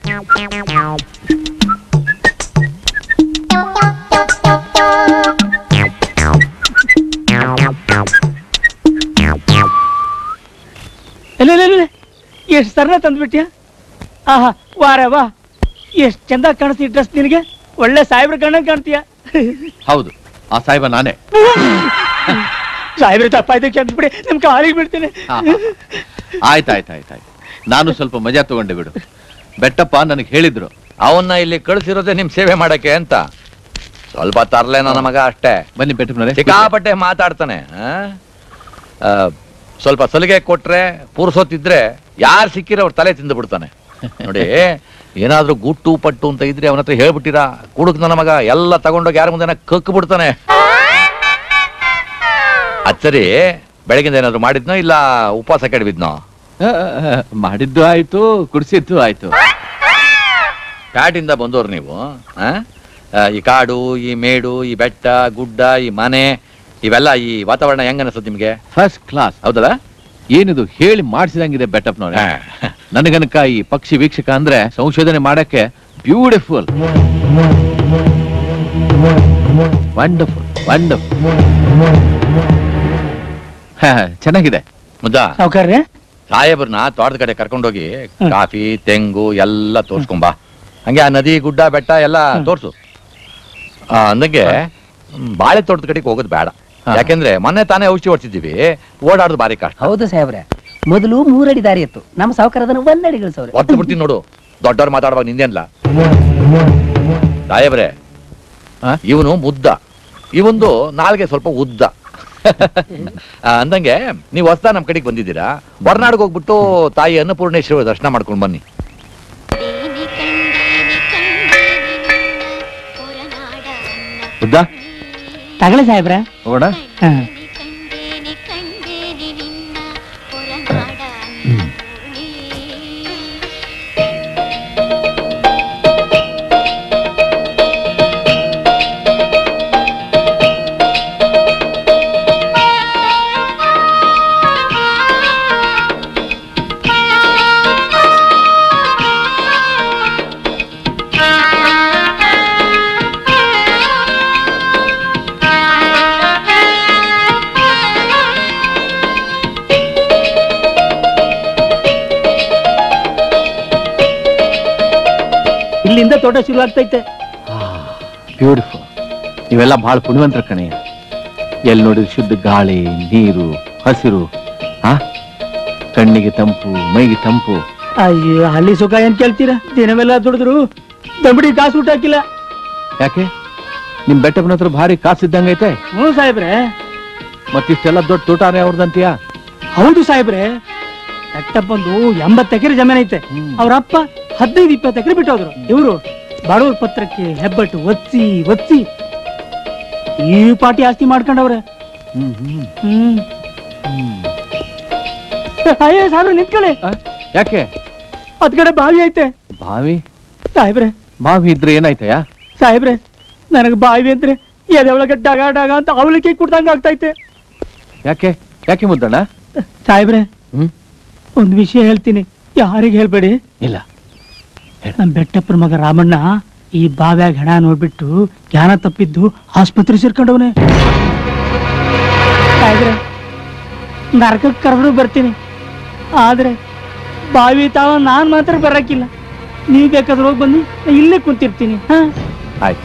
ಇಲ್ಲ ಇಲ್ಲ ಇಲ್ಲ ಎಷ್ಟು ಸರ್ನ ತಂದ್ಬಿಟ್ಯ ಆಹಾ ವಾರ ವಾ ಎಷ್ಟು ಚಂದ ಕಾಣಿಸ್ತಿ ಡ್ರೆಸ್ ನಿನಗೆ ಒಳ್ಳೆ ಸಾಹೇಬ್ರ ಕಣ್ಣ ಕಾಣ್ತೀಯ ಹೌದು ಆ ಸಾಹೇಬ ನಾನೇ ಸಾಹೇಬ್ರ ತಪ್ಪಾಯ್ತು ಅಂದ್ಬಿಡಿ ನಿಮ್ ಕಾಲಿಗೆ ಬಿಡ್ತೀನಿ ಹಾ, ಹಾ. ಆಯ್ತು ಆಯ್ತು ಆಯ್ತು ಆಯ್ತು ನಾನು ಸ್ವಲ್ಪ ಮಜಾ ತಗೊಂಡೆ ಬಿಡು ಬೆಟ್ಟಪ್ಪ ನನಗೆ ಹೇಳಿದ್ರು ಅವನ್ನ ಇಲ್ಲಿ ಕಳಿಸಿರೋದೇ ನಿಮ್ ಸೇವೆ ಮಾಡಕ್ಕೆ ಅಂತ ಸ್ವಲ್ಪ ತರ್ಲೆ ನನ್ನ ಮಗ ಅಷ್ಟೇ ಬನ್ನಿ ಬೆಟ್ಟಪ್ಪನವರೇ ಸಿಕ್ಕಾಪಟ್ಟೆ ಮಾತಾಡ್ತಾನೆ ಆ? ಆ, ಸ್ವಲ್ಪ ಸಲಿಗೆ ಕೊಟ್ರೆ ಪೂರ್ಸೋತಿದ್ರೆ ಯಾರು ಸಿಕ್ಕಿರೋ ಅವ್ರ ತಲೆ ತಿಂದು ಬಿಡ್ತಾನೆ ನೋಡಿ ಏನಾದ್ರೂ ಗುಟ್ಟು ಪಟ್ಟು ಅಂತ ಇದ್ರೆ ಅವನ ಹತ್ರ ಹೇಳ್ಬಿಟ್ಟಿರಾ ಕುಡುಕ್ ನನ್ನ ಮಗ ಎಲ್ಲ ತಗೊಂಡೋಗಿ ಯಾರ ಮುಂದೆ ಕಕ್ಕು ಬಿಡ್ತಾನೆ ಅಚ್ಚರಿ ಬೆಳಗಿಂದ ಏನಾದ್ರು ಮಾಡಿದ್ನೋ ಇಲ್ಲ ಉಪವಾಸ ಕೆಡವಿದ್ನೋ ಆ, ಆ, ಮಾಡಿದ್ದು ಆಯ್ತು ಕುಡಿಸಿದ್ದು ಆಯ್ತು ಕಾಡಿಂದ ಬಂದವ್ರು ನೀವು ಆ? ಆ, ಈ ಕಾಡು ಈ ಮೇಡು ಈ ಬೆಟ್ಟ ಗುಡ್ಡ ಈ ಮನೆ ಇವೆಲ್ಲ ಈ ವಾತಾವರಣ ಹೆಂಗ ಅನಿಸುತ್ತೆ ನಿಮ್ಗೆ ಫಸ್ಟ್ ಕ್ಲಾಸ್ ಹೌದಲ್ಲ ಏನಿದು ಹೇಳಿ ಮಾಡಿಸಿದಂಗಿದೆ ಬೆಟ್ಟಪ್ಪನವ್ರೆ ಹಾ. ನನಗನಕ ಈ ಪಕ್ಷಿ ವೀಕ್ಷಕ ಅಂದ್ರೆ ಸಂಶೋಧನೆ ಮಾಡಕ್ಕೆ ಬ್ಯೂಟಿಫುಲ್ ವಂಡರ್ಫುಲ್ ವಂಡರ್ಫುಲ್ ಚೆನ್ನಾಗಿದೆ ಮುದ್ದ ಸಾವುಕಾರ್ರೆ ಸಾಹೇಬ್ರನ್ನ ತೋಟದ ಕಡೆ ಕರ್ಕೊಂಡೋಗಿ ಕಾಫಿ ತೆಂಗು ಎಲ್ಲ ತೋರ್ಸ್ಕೊಂಬಾ ಹಂಗೆ ಆ ನದಿ ಗುಡ್ಡ ಬೆಟ್ಟ ಎಲ್ಲ ತೋರ್ಸು ಆ, ಅಂದಂಗೆ ಹ್ಮ್, ಬಾಳೆ ತೋಟದ ಕಡೆಗೆ ಹೋಗೋದು ಬೇಡ ಯಾಕೆಂದ್ರೆ ಮೊನ್ನೆ ತಾನೇ ಔಷಧಿ ಹೊಡ್ಸಿದ್ದೀವಿ ಓಡಾಡೋದು ಬಾರಿ ಕಷ್ಟ ಹೌದು ಸಾಹೇಬ್ರೆ ಮೊದಲು ಮೂರಡಿ ದಾರಿ ಇತ್ತು ನಮ್ಮ ಸಾವುಕಾರ ಅದನ್ನು ಒಂದಡಿ ಗಳಿಸವ್ರೆ ಒತ್ತು ಬಿಡ್ತೀನಿ ನೋಡು ದೊಡ್ಡವ್ರು ಮಾತಾಡುವಾಗ ನಿಂದೇನ್ಲ ಸಾಹೇಬ್ರೆ ಇವನು ಮುದ್ದ ಇವಂದು ನಾಲ್ಗೆ ಸ್ವಲ್ಪ ಉದ್ದ ಆ, ಅಂದಂಗೆ ನೀವು ಹೊಸ್ತಾ ನಮ್ ಕಡೆಗೆ ಬಂದಿದ್ದೀರಾ ಹೊರನಾಡಿಗೆ ಹೋಗ್ಬಿಟ್ಟು ತಾಯಿ ಅನ್ನಪೂರ್ಣೇಶ್ವರ ದರ್ಶನ ಮಾಡ್ಕೊಂಡು ಬನ್ನಿ ಬುದ್ಧ ತಗೊಳ್ಳಿ ಸಾಹೇಬ್ರ ಹೋಗೋಣ ಆ ತೋಟ ಶುರು ಆಗ್ತೈತೆ ಬ್ಯೂಟಿಫುಲ್ ನೀವೆಲ್ಲ ಬಹಳ ಪುಣ್ಯವಂತರ ಕಣೆ ಎಲ್ಲಿ ನೋಡಿದ್ರು ಶುದ್ಧ ಗಾಳಿ ನೀರು ಹಸಿರು ಆ ಕಣ್ಣಿಗೆ ತಂಪು ಮೈಗೆ ತಂಪು ಅಯ್ಯೋ ಅಲ್ಲಿ ಸುಖ ಏನ್ ಕೇಳ್ತೀರಾ ದಿನವೆಲ್ಲ ದುಡಿದ್ರು ದಮ್ಮಡಿ ಕಾಸು ಊಟ ಹಾಕಿಲ್ಲ ಯಾಕೆ ನಿಮ್ ಬೆಟ್ಟಪ್ಪನ ಹತ್ರ ಭಾರಿ ಕಾಸಿದ್ದಂಗೈತೆ ಹ್ಞೂ ಸಾಹೇಬ್ರೆ ಮತ್ತಿಷ್ಟೆಲ್ಲ ದೊಡ್ಡ ತೋಟಾನೇ ಅವ್ರದಂತೀಯ ಹೌದು ಸಾಹೇಬ್ರೆ ಬಂದು ಎಂಬತ್ತು ಎಕರೆ ಜಮೀನ್ ಐತೆ ಅವ್ರ ಅಪ್ಪ ಹದಿನೈದು ಇಪ್ಪತ್ತು ಎಕರೆ ಬಿಟ್ಟೋದ್ರು ಇವರು ಬಡವ್ರ ಪತ್ರಕ್ಕೆ ಹೆಬ್ಬಟ್ಟು ಒತ್ಸಿ ಒತ್ಸಿ ಈ ಪಾಟಿ ಆಸ್ತಿ ಮಾಡ್ಕೊಂಡವ್ರೆ ಹ್ಮ್ ಅಯ್ಯೋ ಸಾಹೇಬ್ರೆ ನಿಂತ್ಕೊಳ್ಳಿ ಯಾಕೆ ಅದ್ ಕಡೆ ಬಾವಿ ಐತೆ ಬಾವಿ ಸಾಹೇಬ್ರೆ ಬಾವಿ ಇದ್ರೆ ಏನಾಯ್ತಯ್ಯ ಸಾಹೇಬ್ರೆ ನನಗೆ ಬಾವಿ ಅಂದ್ರೆ ಎದೆ ಒಳಗೆ ಡಗ ಡಗ ಅಂತ ಅವಲಿಕೆ ಕುಡ್ದಂಗ ಆಗ್ತೈತೆ ಯಾಕೆ ಯಾಕೆ ಮುದ್ದಣ್ಣ ಸಾಹೇಬ್ರೆ ಹ್ಮ್ ಒಂದ್ ವಿಷಯ ಹೇಳ್ತೀನಿ ಯಾರಿಗೆ ಹೇಳ್ಬೇಡಿ ಇಲ್ಲ ನಮ್ ಬೆಟ್ಟಪ್ಪರ ಮಗ ರಾಮಣ್ಣ ಈ ಬಾವ್ಯಾಗ ಹೆಣ ನೋಡ್ಬಿಟ್ಟು ಜ್ಞಾನ ತಪ್ಪಿದ್ದು ಆಸ್ಪತ್ರೆ ಸೇರ್ಕೊಂಡವನೆ ಸಾಹೇಬ್ರೆ ನರಕಕ್ಕೆ ಕರೆದ್ರು ಬರ್ತೀನಿ ಆದ್ರೆ ಬಾವಿ ತಾವ ನಾನ್ ಮಾತ್ರ ಬರಕ್ಕಿಲ್ಲ ನೀವ್ ಬೇಕಾದ್ರೆ ಹೋಗಿ ಬನ್ನಿ ನಾ ಇಲ್ಲೇ ಕುಂತಿರ್ತೀನಿ ಹಾ ಆಯ್ತು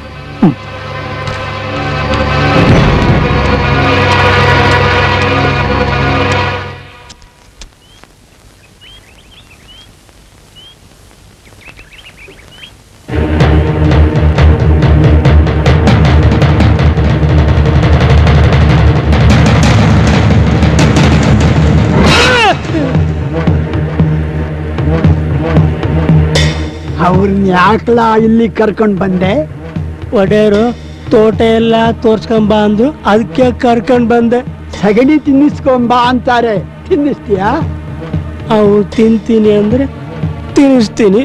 ಅವ್ರನ್ನ ಯಾಕಲ ಇಲ್ಲಿ ಕರ್ಕೊಂಡ್ ಬಂದೆ ಒಡೆಯರು ತೋಟ ಎಲ್ಲ ತೋರ್ಸ್ಕೊಂಬ ಅಂದ್ರು ಅದಕ್ಕೆ ಕರ್ಕೊಂಡ್ ಬಂದೆ ಸಗಣಿ ತಿನ್ನಿಸ್ಕೊಂಬಾ ಅಂತಾರೆ ತಿನ್ನಿಸ್ತೀಯಾ ಅವು ತಿಂತೀನಿ ಅಂದ್ರೆ ತಿನ್ನಿಸ್ತೀನಿ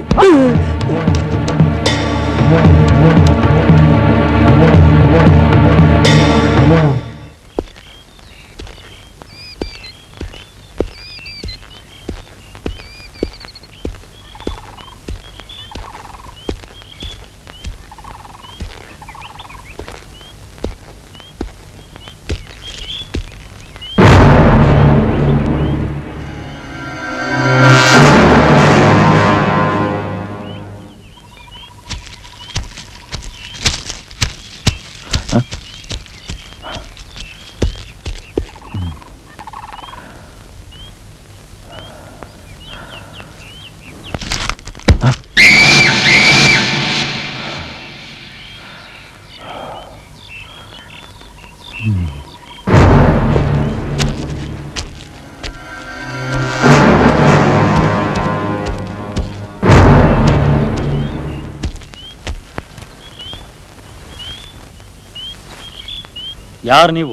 ಯಾರು ನೀವು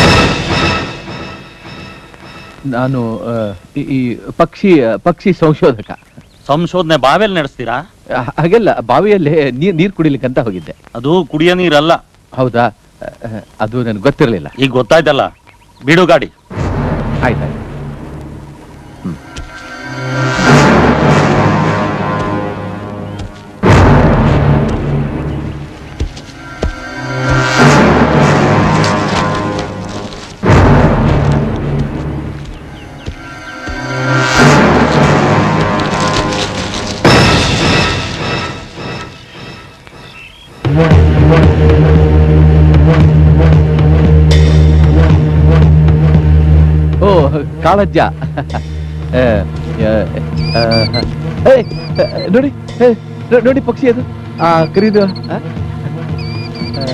ನಾನು ಆ, ಈ- ಈ ಪಕ್ಷಿ ಪಕ್ಷಿ ಸಂಶೋಧಕ ಸಂಶೋಧನೆ ಬಾವಿಯಲ್ಲಿ ನಡೆಸ್ತೀರಾ ಹಾಗೆಲ್ಲ ಬಾವಿಯಲ್ಲಿ ನೀರ್ ನೀರ್ ಕುಡಿಲಿಕ್ಕಂತ ಹೋಗಿದ್ದೆ ಅದು ಕುಡಿಯೋ ನೀರಲ್ಲ ಹೌದಾ ಆ, ಅದು ನನಗೆ ಗೊತ್ತಿರಲಿಲ್ಲ ಈಗ ಗೊತ್ತಾಯ್ತಲ್ಲ ಬಿಡು ಗಾಡಿ ಆಯ್ತಾಯ್ತು ಓ ಕಾಳಜ್ಜ ಆ, ಆ, ಆ, ಏ, ನೋಡಿ ಏ, ನೋ- ನೋಡಿ ಪಕ್ಷಿ ಅದು ಆ ಕರೀದು ಆ? ಆ,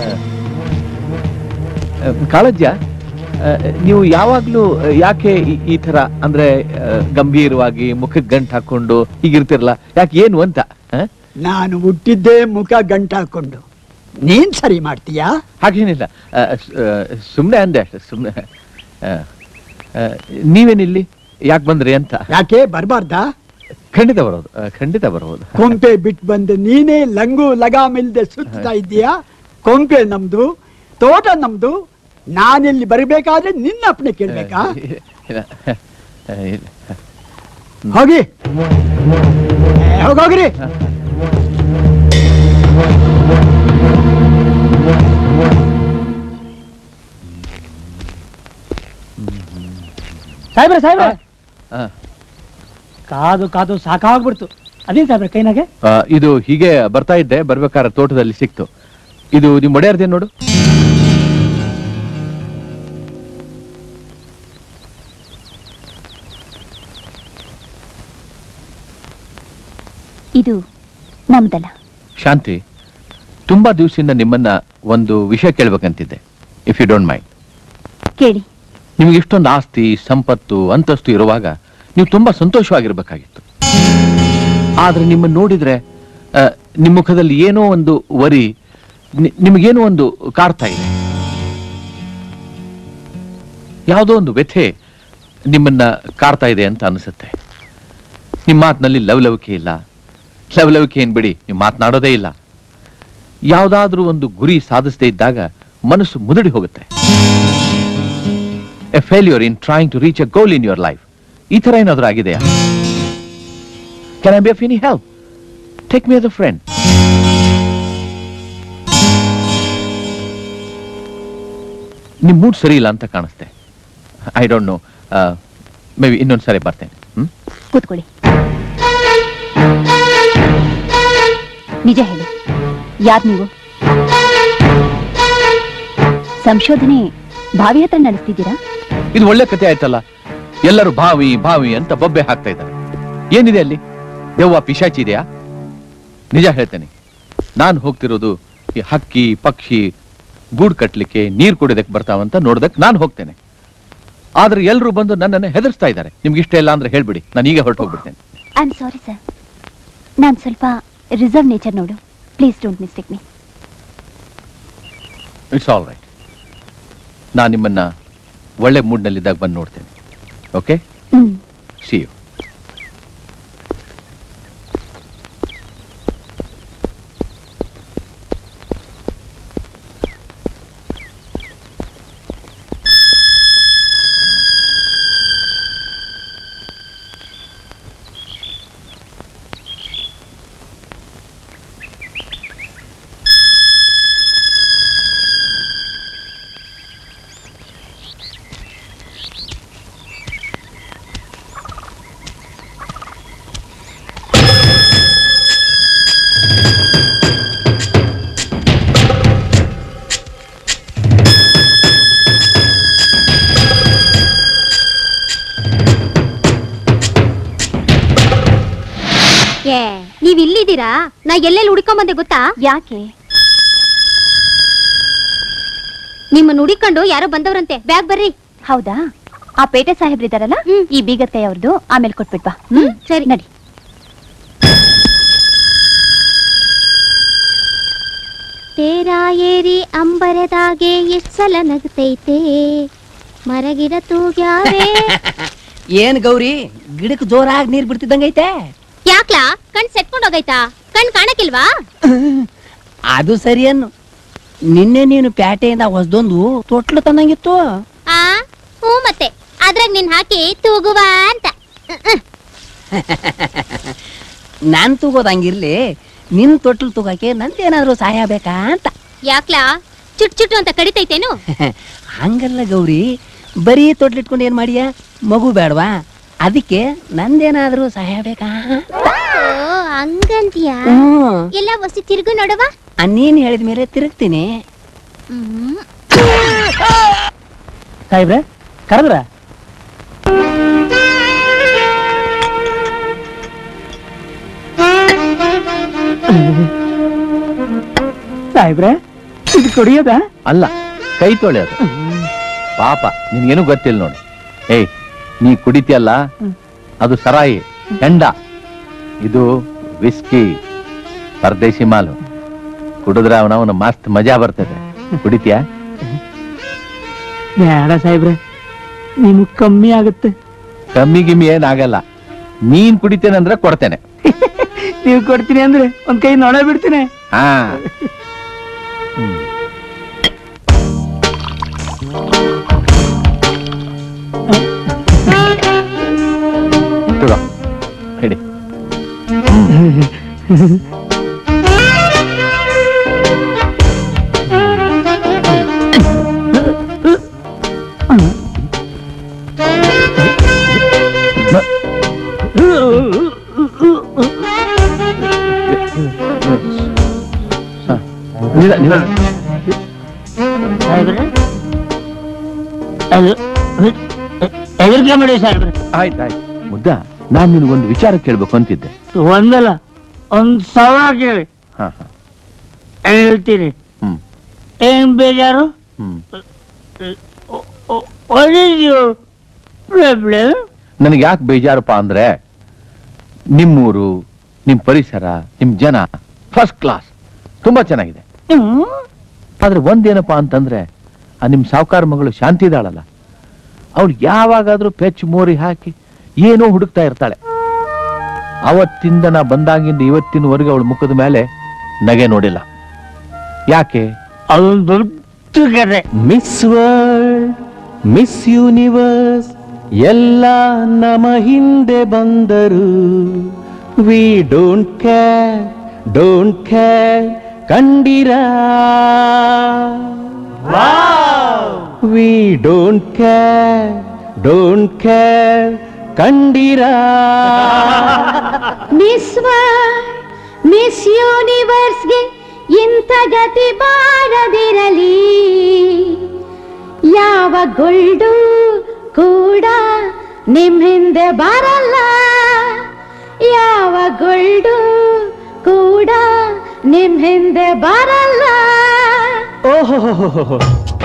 ಆ, ಕಾಳಜ್ಜ ಆ, ನೀವು ಯಾವಾಗ್ಲೂ ಯಾಕೆ ಈ- ಈ ತರ ಅಂದ್ರೆ ಆ, ಗಂಭೀರವಾಗಿ ಮುಖಕ್ಕೆ ಗಂಟು ಹಾಕೊಂಡು ಹೀಗಿರ್ತಿರಲ್ಲ ಯಾಕೆ ಏನು ಅಂತ ಆ? ನಾನು ಹುಟ್ಟಿದ್ದೇ ಮುಖ ಗಂಟಾಕೊಂಡು ನೀನ್ ಸರಿ ಮಾಡ್ತೀಯಾ ಹಾಗೇನಿಲ್ಲ ಆ, ಸ್- ಆ, ಸುಮ್ನೆ ಅಂದೆ ಅಷ್ಟೆ ಸುಮ್ನೆ ಆ, ಆ, ನೀವೇನಿಲ್ಲಿ ಯಾಕೆ ಬಂದ್ರಿ ಅಂತ ಯಾಕೆ ಬರ್ಬಾರ್ದಾ ಖಂಡಿತ ಬರೋದು ಆ, ಖಂಡಿತ ಬರಬಹುದು ಕೊಂಪೆ ಬಿಟ್ಟು ಬಂದು ನೀನೇ ಲಂಗು ಲಗಾಮಿಲ್ದೆ ಸುತ್ತಾ ಇದ್ದೀಯಾ ಕೊಂಪೆ ನಮ್ದು ತೋಟ ನಮ್ದು ನಾನಿಲ್ಲಿ ಬರಬೇಕಾದ್ರೆ ನಿನ್ನ ಅಪ್ಪಣೆ ಕೇಳ್ಬೇಕಾ ಹೋಗಿ ಏ, ಹೋಗೋಗ್ರಿ ಸಾಹೇಬ್ರೆ ಸಾಹೇಬ್ರೆ ಆ. ಕಾದು ಕಾದು ಸಾಕಾಗ್ಬಿಡ್ತು ಅದೇನ್ ಸಾಹೇಬ್ರೆ ಕೈನಾಗೆ ಆ, ಇದು ಹೀಗೆ ಬರ್ತಾ ಇದ್ದೆ ಬರ್ಬೇಕಾದ್ರೆ ತೋಟದಲ್ಲಿ ಸಿಕ್ತು ಇದು ನಿಮ್ ಒಡೆಯರ್ದೇನ್ ನೋಡು ಇದು ನಮ್ದಲ್ಲ ಶಾಂತಿ ತುಂಬಾ ದಿವಸದಿಂದ ನಿಮ್ಮನ್ನ ಒಂದು ವಿಷಯ ಕೇಳ್ಬೇಕಂತಿದ್ದೆ ಇಫ್ ಯು ಡೋಂಟ್ ಮೈಂಡ್ ಕೇಳಿ ನಿಮ್ಗೆ ಇಷ್ಟೊಂದು ಆಸ್ತಿ ಸಂಪತ್ತು ಅಂತಸ್ತು ಇರುವಾಗ ನೀವು ತುಂಬಾ ಸಂತೋಷವಾಗಿರ್ಬೇಕಾಗಿತ್ತು ಆದ್ರೆ ನಿಮ್ಮನ್ನ ನೋಡಿದ್ರೆ ಆ, ನಿಮ್ಮ ಮುಖದಲ್ಲಿ ಏನೋ ಒಂದು ವರಿ ನಿ- ನಿಮಗೇನೋ ಒಂದು ಕಾಡ್ತಾ ಇದೆ ಯಾವುದೋ ಒಂದು ವ್ಯಥೆ ನಿಮ್ಮನ್ನ ಕಾಡ್ತಾ ಇದೆ ಅಂತ ಅನಿಸುತ್ತೆ ನಿಮ್ಮ ಮಾತಿನಲ್ಲಿ ಲವಲವಿಕೆ ಇಲ್ಲ ಲವಲವಿಕೆ ಏನ್ ಬಿಡಿ ನೀವು ಮಾತನಾಡೋದೇ ಇಲ್ಲ ಯಾವುದಾದ್ರೂ ಒಂದು ಗುರಿ ಸಾಧಿಸದೇ ಇದ್ದಾಗ ಮನಸ್ಸು ಮುದುಡಿ ಹೋಗುತ್ತೆ a failure in trying to reach a goal in your life ಈ ತರ ಏನಾದ್ರೂ ಆಗಿದೆಯಾ can I be of any help take me a friend ನಿಮ್ ಮೂಡ್ ಸರಿ ಇಲ್ಲ ಅಂತ ಕಾಣಿಸ್ತೆ I don't know maybe ಇನ್ನೊಂದ್ಸರಿ ಬರ್ತೇನೆ ಹ್ಮ್ ಕೂತ್ಕೊಳ್ಳಿ ನಿಜ ಹೇಳಿ ಯಾರ್ ನೀವು ಸಂಶೋಧನೆ ಭಾವಿ ಹತ್ರ ನಡೆಸ್ತಿದ್ದೀರಾ ಇದು ಒಳ್ಳೆ ಕತೆ ಆಯ್ತಲ್ಲ ಎಲ್ಲರೂ ಭಾವಿ ಭಾವಿ ಅಂತ ಬೊಬ್ಬೆ ಹಾಕ್ತಾ ಇದ್ದಾರೆ ಏನಿದೆ ಅಲ್ಲಿ ದೆವ್ವ ಪಿಶಾಚಿ ಇದೆಯಾ ನಿಜ ಹೇಳ್ತೇನೆ ನಾನು ಹೋಗ್ತಿರೋದು ಈ ಹಕ್ಕಿ ಪಕ್ಷಿ ಗೂಡು ಕಟ್ಲಿಕ್ಕೆ ನೀರು ಕುಡಿದಕ್ಕೆ ಬರ್ತಾವಂತ ನೋಡ್ದಕ್ ನಾನು ಹೋಗ್ತೇನೆ ಆದ್ರೆ ಎಲ್ಲರೂ ಬಂದು ನನ್ನನ್ನು ಹೆದರ್ಸ್ತಾ ಇದ್ದಾರೆ ನಿಮ್ಗೆ ಇಷ್ಟ ಇಲ್ಲ ಅಂದ್ರೆ ಹೇಳ್ಬಿಡಿ ನಾನು ಈಗ ಹೊರಟು ಹೋಗ್ಬಿಡ್ತೇನೆ ಐ ಆಮ್ ಸಾರಿ ಸರ್ ನಾನು ಸ್ವಲ್ಪ ರಿಸರ್ವ್ ನೇಚರ್ ನೋಡು please don't mistake me it's all right ನಾನು ನಿಮ್ಮನ್ನ ಒಳ್ಳೆ ಮೂಡ್ನಲ್ಲಿದ್ದಾಗ ಬಂದು ನೋಡ್ತೇನೆ ಓಕೆ ಹ್ಮ್ ಸಿ ಯು ಏ ನೀವ್ ಇಲ್ಲಿದ್ದೀರಾ ನಾ ಎಲ್ಲೆಲ್ಲಿ ಹುಡ್ಕೊಂಡ್ ಬಂದೆ ಗೊತ್ತಾ ಯಾಕೆ ನಿಮ್ಮನ್ನ ಹುಡಿಕೊಂಡು ಯಾರೋ ಬಂದವ್ರಂತೆ ಬ್ಯಾಗ್ ಬರ್ರಿ ಹೌದಾ ಆ ಪೇಟೆ ಸಾಹೇಬ್ರಿದಾರಲ್ಲ ಈ ಬೀಗದ ಕೈ ಅವ್ರದ್ದು ಆಮೇಲೆ ಕೊಟ್ಬಿಟ್ವಾ ಹ್ಮ್ ಸರಿ ನಡಿ ತೇರಾ ಏರಿ ಅಂಬರದಾಗೆ ಎಷ್ಟ್ ಸಲ ನಗ್ತೈತೆ ಮರಗಿಡ ತೂಗ್ಯಾವೆ ಏನ್ ಗೌರಿ ಗಿಡಕ್ ಜೋರಾಗಿ ನೀರ್ ಬಿಡ್ತಿದ್ದಂಗೈತೆ ಯಾಕ್ಲಾ ಕಣ್ ಸೆಟ್ಕೊಂಡ್ ಹೋಗೈತಾ ಕಣ್ ಕಾಣಕಿಲ್ವಾ ಅದು ಸರಿ ಅನ್ನು ನಿನ್ನೆ ನೀನು ಪ್ಯಾಟೆಯಿಂದ ಹೊಸದೊಂದು ತೊಟ್ಲು ತಂದಂಗಿತ್ತು ಆ ಹ್ಞೂ ಮತ್ತೆ ಅದ್ರಾಗ ನಿನ್ ಹಾಕಿ ತೂಗುವ ಅಂತ ನಾನ್ ತೂಗೋದಂಗಿರ್ಲಿ ನಿನ್ ತೊಟ್ಲು ತೂಗಕ್ಕೆ ನಂದೇನಾದ್ರೂ ಸಹಾಯ ಬೇಕಾ ಅಂತ ಯಾಕ್ಲಾ ಚುಟ್ ಚುಟ್ಟು ಅಂತ ಕಡಿತೈತೇನು ಹಂಗಲ್ಲ ಗೌರಿ ಬರೀ ತೊಟ್ಲಿಟ್ಕೊಂಡು ಏನ್ ಮಾಡಿಯ ಮಗು ಬೇಡವಾ ಅದಕ್ಕೆ ನಂದೇನಾದ್ರೂ ಸಹಾಯ ಬೇಕಾ ಓ ಹಂಗಂತೀಯಾ ಹ್ಮ್. ಎಲ್ಲ ವಸಿ ತಿರುಗು ನೋಡವ ಆ, ನೀನ್ ಹೇಳಿದ ಮೇಲೆ ತಿರುಗ್ತೀನಿ ಹ್ಮ್ ಸಾಹೇಬ್ರೆ ಕರೆದ್ರ ಸಾಹೇಬ್ರೆ ಇದು ಕುಡಿಯೋದ ಅಲ್ಲ ಕೈ ತೊಳೆಯೋದು ಪಾಪ ನಿನ್ಗೇನು ಗೊತ್ತಿಲ್ಲ ನೋಡಿ ಏಯ್ ನೀ ಕುಡಿತಿಯಲ್ಲ ಅದು ಸರಾಯಿ ಹೆಂಡ ಇದು ವಿಸ್ಕಿ ಪರದೇಶಿ ಮಾಲು ಕುಡಿದ್ರೆ ಅವನವನ ಮಸ್ತ್ ಮಜಾ ಬರ್ತದೆ ಕುಡಿತೀಯಾ ಬೇಡ ಸಾಹೇಬ್ರೆ ನಿಮಗ್ ಕಮ್ಮಿ ಆಗುತ್ತೆ ಕಮ್ಮಿ ಗಿಮ್ಮಿ ಏನಾಗಲ್ಲ ನೀನ್ ಕುಡಿತೇನಂದ್ರೆ ಕೊಡ್ತೇನೆ ನೀವು ಕೊಡ್ತೀನಿ ಅಂದ್ರೆ ಒಂದ್ ಕೈ ನೊಣ ಬಿಡ್ತೀನಿ ಹಾ ತಗೋ ಹಿಡಿ ನಿಧಾನ, ನಿಧಾನ. ಸಾಹೇಬ್ರೆ ಅದು ಹೆದರಿಕೆ ಮಾಡಿ ಸಾಹೇಬ್ರೆ ಆಯ್ತು ಆಯ್ತು ಮುದ್ದ ನಾನ್ ನಿನಗೊಂದು ವಿಚಾರ ಕೇಳ್ಬೇಕು ಅಂತಿದ್ದೆ ಒಂದಲ್ಲ ಒಂದ್ ಸಾವಿರ ಕೇಳಿ ಹಾ ಹಾ ಹೇಳ್ತೀನಿ ಹ್ಮ್ ಏನ್ ಬೇಜಾರು ಹ್ಮ್ ಪ್ರಾಬ್ಲಮ್ ನನಗೆ ಯಾಕೆ ಬೇಜಾರಪ್ಪ ಅಂದ್ರೆ ನಿಮ್ಮೂರು ನಿಮ್ ಪರಿಸರ ನಿಮ್ ಜನ ಫಸ್ಟ್ ಕ್ಲಾಸ್ ತುಂಬಾ ಚೆನ್ನಾಗಿದೆ ಆದ್ರೆ ಒಂದೇನಪ್ಪಾ ಅಂತಂದ್ರೆ ಆ ನಿಮ್ ಸಾವುಕಾರ ಮಗಳು ಶಾಂತಿ ಇದ್ದಾಳಲ್ಲ ಅವಳು ಯಾವಾಗಾದ್ರೂ ಪೆಚ್ ಮೋರಿ ಹಾಕಿ ಏನೋ ಹುಡುಕ್ತಾ ಇರ್ತಾಳೆ ಅವತ್ತಿಂದ ನಾ ಬಂದಾಗಿಂದ ಇವತ್ತಿನವರೆಗೆ ಅವಳ ಮುಖದ ಮೇಲೆ ನಗೆ ನೋಡಿಲ್ಲ ಯಾಕೆ ಅದೊಂದು ದೊಡ್ಡ ಕತೆ ಮಿಸ್ ವರ್ಲ್ಡ್ ಮಿಸ್ ಯೂನಿವರ್ಸ್ ಎಲ್ಲ ನಮ ಹಿಂದೆ ಬಂದರು we don't care don't care ಕಂಡಿರ we don't care don't care ಕಂಡಿರ ಮಿಸ್ ವರ್ಲ್ಡ್ ಮಿಸ್ ಯೂನಿವರ್ಸ್ಗೆ ಇಂಥ ಗತಿ ಬಾರದಿರಲಿ ಯಾವ ಗೋಲ್ಡು ಕೂಡ ನಿಮ್ ಹಿಂದೆ ಬರಲ್ಲ ಯಾವ ಗೋಲ್ಡು ಕೂಡ ನಿಮ್ ಹಿಂದೆ ಬರಲ್ಲ ಓಹೋ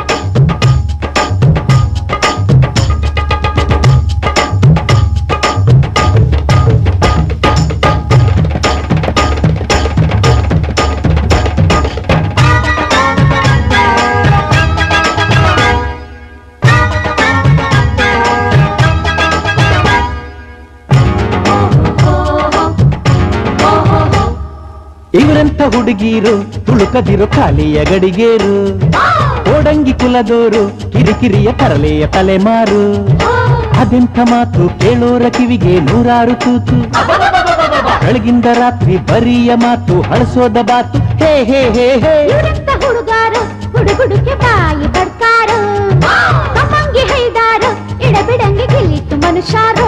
ಇವರೆಂತ ಹುಡುಗೀರು ತುಳುಕದಿರೋ ಖಾಲಿಯ ಗಡಿಗೇರು ಓಡಂಗಿ ಕುಲದೋರು ಕಿರಿಕಿರಿಯ ತರಲೆಯ ತಲೆಮಾರು ಅದೆಂಥ ಮಾತು ಕೇಳೋರ ಕಿವಿಗೆ ನೂರಾರು ತೂತು ಬೆಳಗಿಂದ ರಾತ್ರಿ ಬರಿಯ ಮಾತು ಹಳಸೋದ ಬಾತು ಹೇ ಹೇ ಹೇ ಹೇ ಇವರೆಂತ ಹುಡುಗಾರು ಹುಡುಗುಡುಕೆ ಬಾಯಿ ಬಡ್ಕಾರು ತಮ್ಮಂಗಿ ಹೈದಾರು ಇಡಬಿಡಂಗಿ ಗಿಲ್ಲಿತ್ತು ಮನುಷ್ಯರು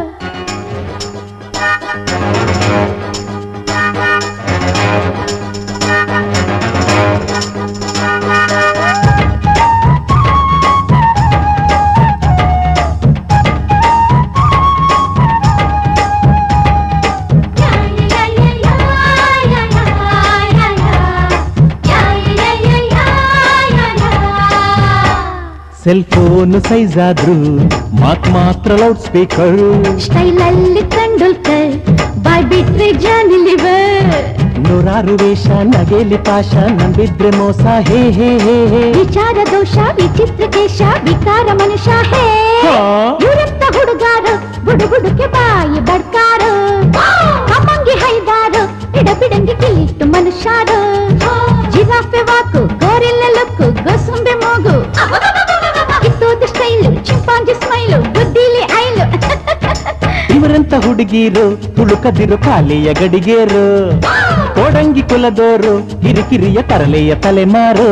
ಸೆಲ್ ಫೋನ್ ಸೈಜ್ ಆದ್ರು ಮಾತ್ ಮಾತ್ರ ಲೌಡ್ ಸ್ಪೀಕರ್ ಸ್ಟೈಲಲ್ಲಿ ಕಂಡುಲ್ಕರ್ ಬಾಯ್ ಬಿಟ್ರೆ ಜಾನಿ ಲಿವರ್ ನೂರಾರು ವೇಷ ನಗೆಲಿ ಪಾಶ ನಂಬಿದ್ರೆ ಮೋಸ ಹೇ ಹೇ ಹೇ ಹೇ ವಿಚಾರ ದೋಷ ವಿಚಿತ್ರ ಕೇಶ ವಿಕಾರ ಮನುಷ್ಯ ಹೇ ಹಾ? ಇವರೆಂತ ಹುಡುಗಾರು ಬುಡುಗುಡುಕೆ ಬಾಯಿ ಬಡ್ಕಾರು ತಮ್ಮಂಗಿ ಹೈದಾರು ಇಡಬಿಡಂಗಿ ಗಿಲ್ಲಿಟ್ಟು ಮನುಷ್ಯರು ಜಿರಾಫೆ ವಾಕು ಗೋರಿಲ್ಲ ಲುಕ್ಕು ಗೊಸುಂಬೆ ಮೂಗು ಕಿತ್ತೋದ ಸ್ಟೈಲು ಚಿಂಪಾಂಜಿ ಸ್ಮೈಲು ಬುದ್ಧಿಲಿ ಐಲು ಇವರೆಂತ ಹುಡುಗೀರು ತುಳುಕದಿರು ಖಾಲಿಯ ಗಡಿಗೇರು ಕೋಡಂಗಿ ಕುಲದೋರು ಕಿರಿಕಿರಿಯ ತರಲೆಯ ತಲೆಮಾರು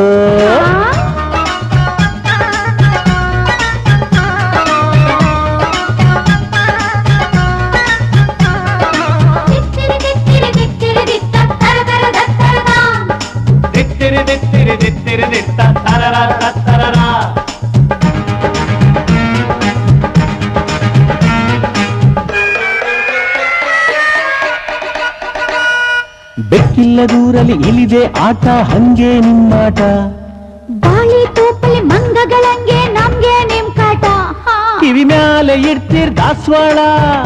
ಬೆಕ್ಕಿಲ್ಲ ದೂರಲಿ ಇಳಿದೆ ಆಟ ಹಂಗೆ ನಿಮ್ಮಾಟ ಬಾಳಿ ತೋಪಲಿ ಮಂಗಗಳಂಗೆ ನಮ್ಗೆ ನಿಮ್ ಕಾಟ ಹಾ. ಕಿವಿ ಮ್ಯಾಲೆ ಇಡ್ತೀರ್ ದಾಸ್ವಾಳ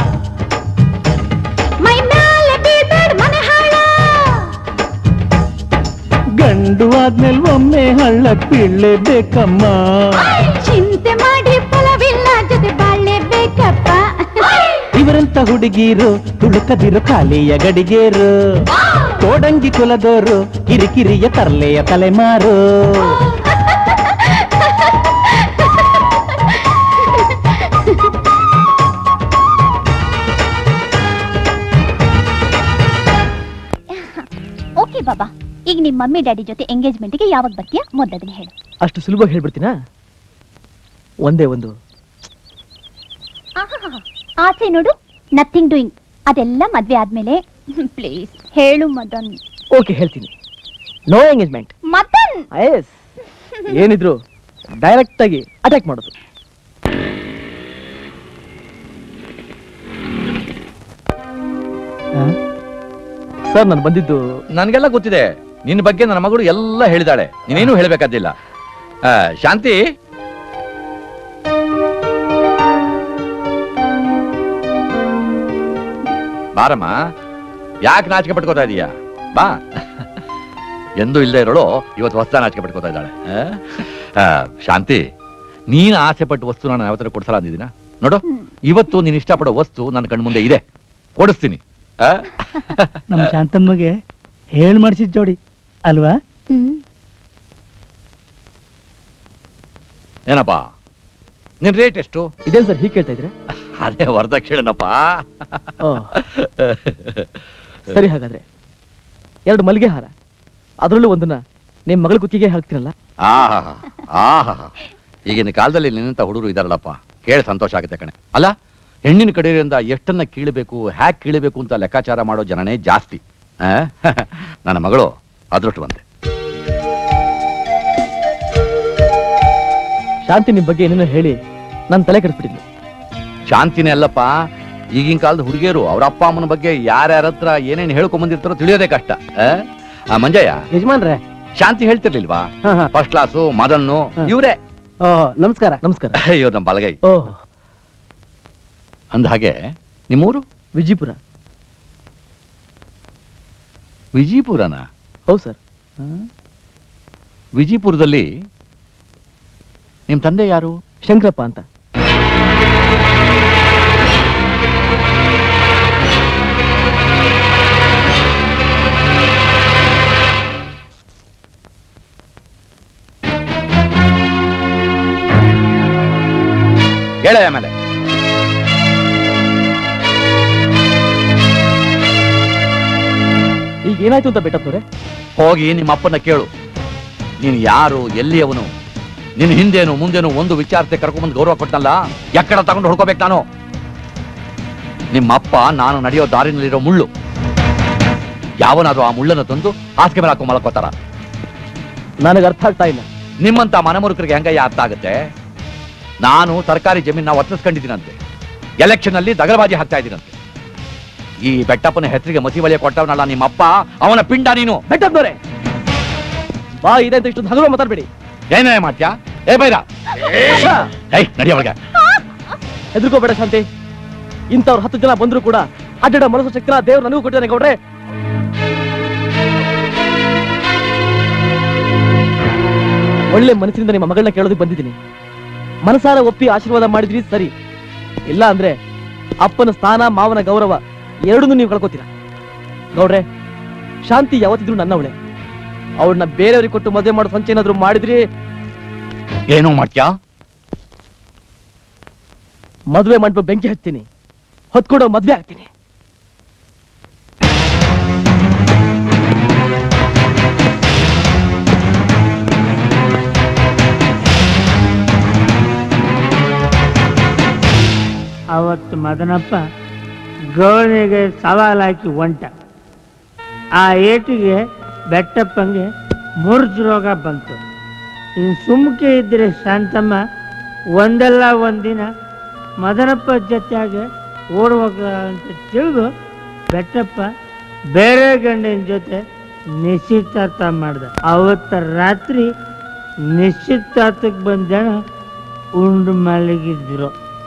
ಮೈ ಮ್ಯಾಲೆ ಬೀಳ್ಬೇಡ್ ಮನೆ ಹಾಳ ಗಂಡು ಆದ್ಮೇಲೆ ಒಮ್ಮೆ ಹಳ್ಳಕ್ ಬೀಳ್ಲೇಬೇಕಮ್ಮ ಚಿಂತೆ ಮಾಡಿ ಫಲವಿಲ್ಲ ಜೊತೆ ಬಾಳ್ಲೆ ಬೇಕಪ್ಪ ಇವರಂತ ಹುಡುಗೀರು ತುಳುಕದಿರು ಖಾಲಿಯ ಗಡಿಗೇರು ಕೋಡಂಗಿ ಕುಲದೋರು ಕಿರಿಕಿರಿಯ ತರ್ಲೆಯ ತಲೆಮಾರು ಓಕೆ ಬಾಬಾ ಈಗ ನಿಮ್ಮ ಮಮ್ಮಿ ಡ್ಯಾಡಿ ಜೊತೆ ಎಂಗೇಜ್ಮೆಂಟ್ಗೆ ಯಾವಾಗ ಬರ್ತೀಯಾ ಮೊದಲದನ್ನ ಹೇಳು ಅಷ್ಟು ಸುಲಭವಾಗಿ ಹೇಳ್ಬಿಡ್ತೀನಾ ಒಂದೇ ಒಂದು ಆಹಾಹಾ. ಆಸೆ ನೋಡು ನಥಿಂಗ್ ಡೂಯಿಂಗ್ ಅದೆಲ್ಲ ಮದ್ವೆ ಆದ್ಮೇಲೆ ಪ್ಲೀಸ್ ಹೇಳು ಮದನ್ ಓಕೆ ಹೇಳ್ತೀನಿ ನೋ ಎಂಗೇಜ್ಮೆಂಟ್ ಮತ್ತನ್ ಎಸ್ ಏನಿದ್ರು ಡೈರೆಕ್ಟ್ ಆಗಿ ಅಟ್ಯಾಕ್ ಮಾಡೋದು ಸರ್ ನಾನು ಬಂದಿದ್ದು ನನ್ಗೆಲ್ಲ ಗೊತ್ತಿದೆ ನಿನ್ನ ಬಗ್ಗೆ ನನ್ನ ಮಗಳು ಎಲ್ಲ ಹೇಳಿದಾಳೆ ನೀನೇನು ಹೇಳ್ಬೇಕಾದಿಲ್ಲ ಆ, ಶಾಂತಿ ಬಾರಮ್ಮ ಯಾಕೆ ನಾಚಿಕೆ ಪಟ್ಕೋತಾ ಇದೀಯಾ ಬಾ ಎಂದು ಇಲ್ಲದೆ ಇರೋಳು ಇವತ್ತು ಹೊಸ ನಾಚಿಕೆ ಪಟ್ಕೋತಾ ಇದ್ದಾಳೆ ಆ? ಆ, ಶಾಂತಿ ನೀನು ಆಸೆ ಪಟ್ಟು ವಸ್ತು ನಾನು ಯಾವತ್ತರ ಕೊಡ್ಸಲ್ಲ ಅಂದಿದ್ದೀನ ನೋಡು ಇವತ್ತು ನೀನು ಇಷ್ಟಪಡೋ ವಸ್ತು ನನ್ನ ಕಣ್ಮುಂದೆ ಇದೆ ಕೊಡಿಸ್ತೀನಿ ಆ? ನಮ್ಮ ಶಾಂತಮ್ಮಗೆ ಹೇಳ್ ಮಾಡಿಸಿದ್ ಜೋಡಿ ಅಲ್ವಾ ಏನಪ್ಪ ನಿನ್ ರೇಟ್ ಎಷ್ಟು ಇದೇನ್ ಸರ್ ಹೀಗೆ ಕೇಳ್ತಾ ಇದ್ರೆ ಅದೇ ವರದಕ್ಷಿಣೆನಪ್ಪ ಸರಿ ಹಾಗಾದ್ರೆ ಎರಡು ಮಲ್ಲಿಗೆ ಹಾರ ಅದರಲ್ಲೂ ಒಂದನ್ನ ನಿಮ್ ಮಗಳ ಕುತ್ತಿಗೆ ಹಾಕ್ತಿರಲ್ಲ ಆಹಾ ಆಹಾ ಈಗಿನ ಕಾಲದಲ್ಲಿ ನಿನ್ನಂತ ಹುಡುಗರು ಇದಾರಲ್ಲಪ್ಪ ಕೇಳಿ ಸಂತೋಷ ಆಗುತ್ತೆ ಕಣೆ ಅಲ್ಲ ಹೆಣ್ಣಿನ ಕಡೆಯಿಂದ ಎಷ್ಟನ್ನ ಕೀಳಬೇಕು ಹ್ಯಾಕ್ ಕೀಳಬೇಕು ಅಂತ ಲೆಕ್ಕಾಚಾರ ಮಾಡೋ ಜನನೇ ಜಾಸ್ತಿ ಆ? ನನ್ನ ಮಗಳು ಅದೃಷ್ಟವಂತೆ ಶಾಂತಿ ನಿಮ್ ಬಗ್ಗೆ ಏನೇನೋ ಹೇಳಿ ನನ್ ತಲೆ ಕೆಡಿಸ್ಬಿಟ್ಟಿದ್ಲು ಶಾಂತಿನೇ ಅಲ್ಲಪ್ಪ ಈಗಿನ ಕಾಲದ ಹುಡುಗಿಯರು ಅವ್ರ ಅಪ್ಪ ಅಮ್ಮನ ಬಗ್ಗೆ ಯಾರ್ಯಾರ ಹತ್ರ ಏನೇನು ಹೇಳ್ಕೊಂಡ್ ಬಂದಿರ್ತಾರೋ ತಿಳಿಯೋದೇ ಕಷ್ಟ ಆ? ಆ ಮಂಜಯ್ಯ ಯಜಮಾನ್ರೆ ಶಾಂತಿ ಹೇಳ್ತಿರ್ಲಿಲ್ವಾ ಫಸ್ಟ್ ಕ್ಲಾಸು ಮದನ್ನು ಇವ್ರೇ ನಮಸ್ಕಾರ ನಮಸ್ಕಾರ ಅಯ್ಯೋ ನಮ್ಮ ಬಲಗೈ ಓ ಅಂದ ಹಾಗೆ ನಿಮ್ಮೂರು ವಿಜಯಪುರ ವಿಜಯಪುರನ ಹೌದು ಸರ್ ವಿಜಯಪುರದಲ್ಲಿ ನಿಮ್ ತಂದೆ ಯಾರು ಶಂಕರಪ್ಪ ಅಂತ ಹೇಳ ಆಮೇಲೆ ಈಗ ಏನಾಯ್ತು ಅಂತ ಬೆಟ್ಟಪ್ಪವ್ರೆ ಹೋಗಿ ನಿಮ್ಮ ಅಪ್ಪನ ಕೇಳು ನೀನು ಯಾರು ಎಲ್ಲಿಯವನು ನಿನ್ನ ಹಿಂದೇನು ಮುಂದೇನು ಒಂದು ವಿಚಾರತೆ ಕರ್ಕೊಂಡ್ಬಂದು ಗೌರವ ಕೊಟ್ಟನಲ್ಲ ಎಕ್ಕಡ ತಗೊಂಡು ಹೊಡ್ಕೋಬೇಕು ನಾನು ನಿಮ್ಮ ಅಪ್ಪ ನಾನು ನಡೆಯೋ ದಾರಿನಲ್ಲಿರೋ ಮುಳ್ಳು ಯಾವನಾದ್ರೂ ಆ ಮುಳ್ಳನ್ನು ತಂದು ಹಾಸಿಗೆ ಮೇಲೆ ಹಾಕೊಂಡ್ ಮಲ್ಕೋತಾರ ನನಗೆ ಅರ್ಥ ಆಗ್ತಾ ಇಲ್ಲ ನಿಮ್ಮಂತ ಮನಮುರುಕರಿಗೆ ಹೆಂಗಯ್ಯ ಅರ್ಥ ಆಗುತ್ತೆ ನಾನು ಸರ್ಕಾರಿ ಜಮೀನ ಒತ್ತಿಸ್ಕೊಂಡಿದ್ದೀನಂತೆ ಎಲೆಕ್ಷನ್ ಅಲ್ಲಿ ದಗಲಬಾಜಿ ಹಾಕ್ತಾ ಇದ್ದೀನಂತೆ ಈ ಬೆಟ್ಟಪ್ಪನ ಹೆಸರಿಗೆ ಮಸಿ ಬಳಿಯ ಕೊಟ್ಟವನಲ್ಲ ನಿಮ್ಮಪ್ಪ ಅವನ ಪಿಂಡ ನೀನು ಬೆಟ್ಟಪ್ಪನವ್ರೆ ಬಾ ಇದೆ ಅಂತ ಇಷ್ಟು ಹಗಲು ಮಾತಾಡ್ಬೇಡಿ ಏನೇ ಮಾಡ್ತ್ಯಾ ಏ ಬೈರ ಏಯ್ ನಡಿ ಒಳಗೆ ಹೆದರ್ಕೋಬೇಡ ಶಾಂತಿ ಇಂಥವ್ರು ಹತ್ತು ಜನ ಬಂದ್ರು ಕೂಡ ಅಡ್ಡಾಡ ಮನಸ್ಸು ಶಕ್ತಿನ ದೇವ್ರು ನನಗೂ ಕೊಟ್ಟಿದ್ದಾನೆ ಗೌಡ್ರೆ ಒಳ್ಳೆ ಮನಸ್ಸಿನಿಂದ ನಿಮ್ಮ ಮಗಳನ್ನ ಕೇಳೋದಕ್ಕೆ ಬಂದಿದ್ದೀನಿ ಮನಸಾರ ಒಪ್ಪಿ ಆಶೀರ್ವಾದ ಮಾಡಿದ್ರಿ ಸರಿ ಇಲ್ಲ ಅಂದ್ರೆ ಅಪ್ಪನ ಸ್ಥಾನ ಮಾವನ ಗೌರವ ಎರಡನ್ನೂ ನೀವು ಕಳ್ಕೊತೀರ ಗೌಡ್ರೆ ಶಾಂತಿ ಯಾವತ್ತಿದ್ರು ನನ್ನವಳೆ ಅವಳನ್ನ ಬೇರೆಯವ್ರಿಗೆ ಕೊಟ್ಟು ಮದುವೆ ಮಾಡೋ ಸಂಚೆ ಏನಾದ್ರು ಮಾಡಿದ್ರಿ ಏನೋ ಮಾಡ್ತ್ಯಾ ಮದುವೆ ಮಾಡ್ಬೇಕು ಬೆಂಕಿ ಹಚ್ತೀನಿ ಹೊತ್ಕೊಡೋ ಮದ್ವೆ ಆಗ್ತೀನಿ ಅವತ್ತು ಮದನಪ್ಪ ಗೌರನಿಗೆ ಸವಾಲಾಕಿ ಒಂಟ ಆ ಏಟಿಗೆ ಬೆಟ್ಟಪ್ಪಂಗೆ ಮುರ್ಜ್ ರೋಗ ಬಂತು ಇನ್ನು ಸುಮ್ಕೆ ಇದ್ರೆ ಶಾಂತಮ್ಮ ಒಂದಲ್ಲ ಒಂದಿನ ಮದನಪ್ಪ ಜೊತೆಯಾಗೆ ಓಡುವಾಗ ಅಂತ ತಿಳಿದು ಬೆಟ್ಟಪ್ಪ ಬೇರೆ ಗಂಡಿನ ಜೊತೆ ನಿಶ್ಚಿತಾರ್ಥ ಮಾಡ್ದ ಅವತ್ತ ರಾತ್ರಿ ನಿಶ್ಚಿತಾರ್ಥಕ್ಕೆ ಬಂದ ಜನ ಉಂಡು ಮಲಗಿದ್ರು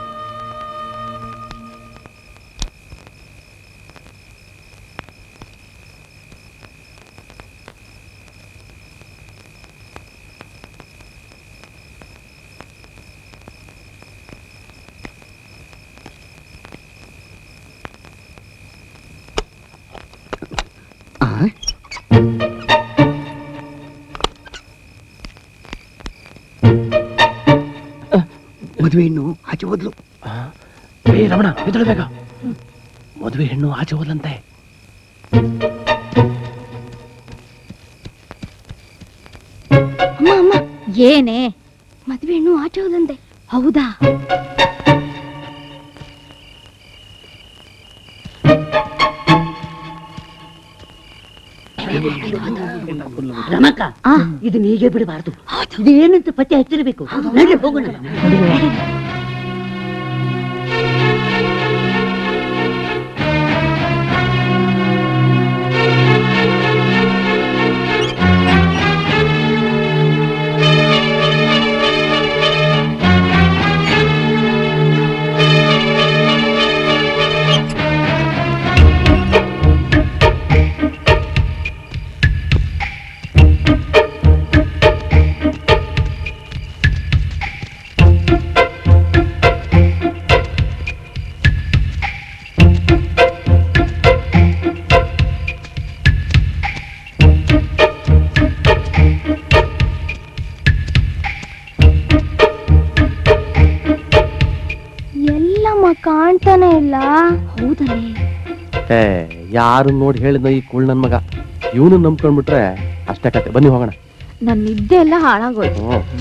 ಮದುವೆ ಹೆಣ್ಣು ಆಚೆ ಹೋದ್ಲು ಏ ರಮಣ ಎದ್ದೇಳಬೇಕ ಮದುವೆ ಹೆಣ್ಣು ಆಚೆ ಹೋದ್ಲಂತೆ ಅಮ್ಮ ಅಮ್ಮ ಏನೇ ಮದ್ವೆ ಹೆಣ್ಣು ಆಚೆ ಹೋದಂತೆ ಹೌದಾ ರಮಕ್ಕ ಇದನ್ನ ಹೀಗೆ ಬಿಡಬಾರ್ದು ಇದು ಏನಂತ ಪತ್ತೆ ಹಚ್ಚಿರಬೇಕು ನಡ್ರಿ ಹೋಗೋಣ ಎಲ್ಲಮ್ಮ ಕಾಣ್ತಾನೆ ಇಲ್ಲ ಹೌದಲ್ಲೇ ಏ ಯಾರು ನೋಡಿ ಹೇಳಿದ್ನ ಈ ಕುಳ್ ನನ್ ಮಗ ಇವನು ನಂಬ್ಕೊಂಡ್ಬಿಟ್ರೆ ಅಷ್ಟೇ ಕತೆ ಬನ್ನಿ ಹೋಗೋಣ ನನ್ನ ನಿದ್ದೆ ಎಲ್ಲ ಹಾಳಾಗೋಯ್ತು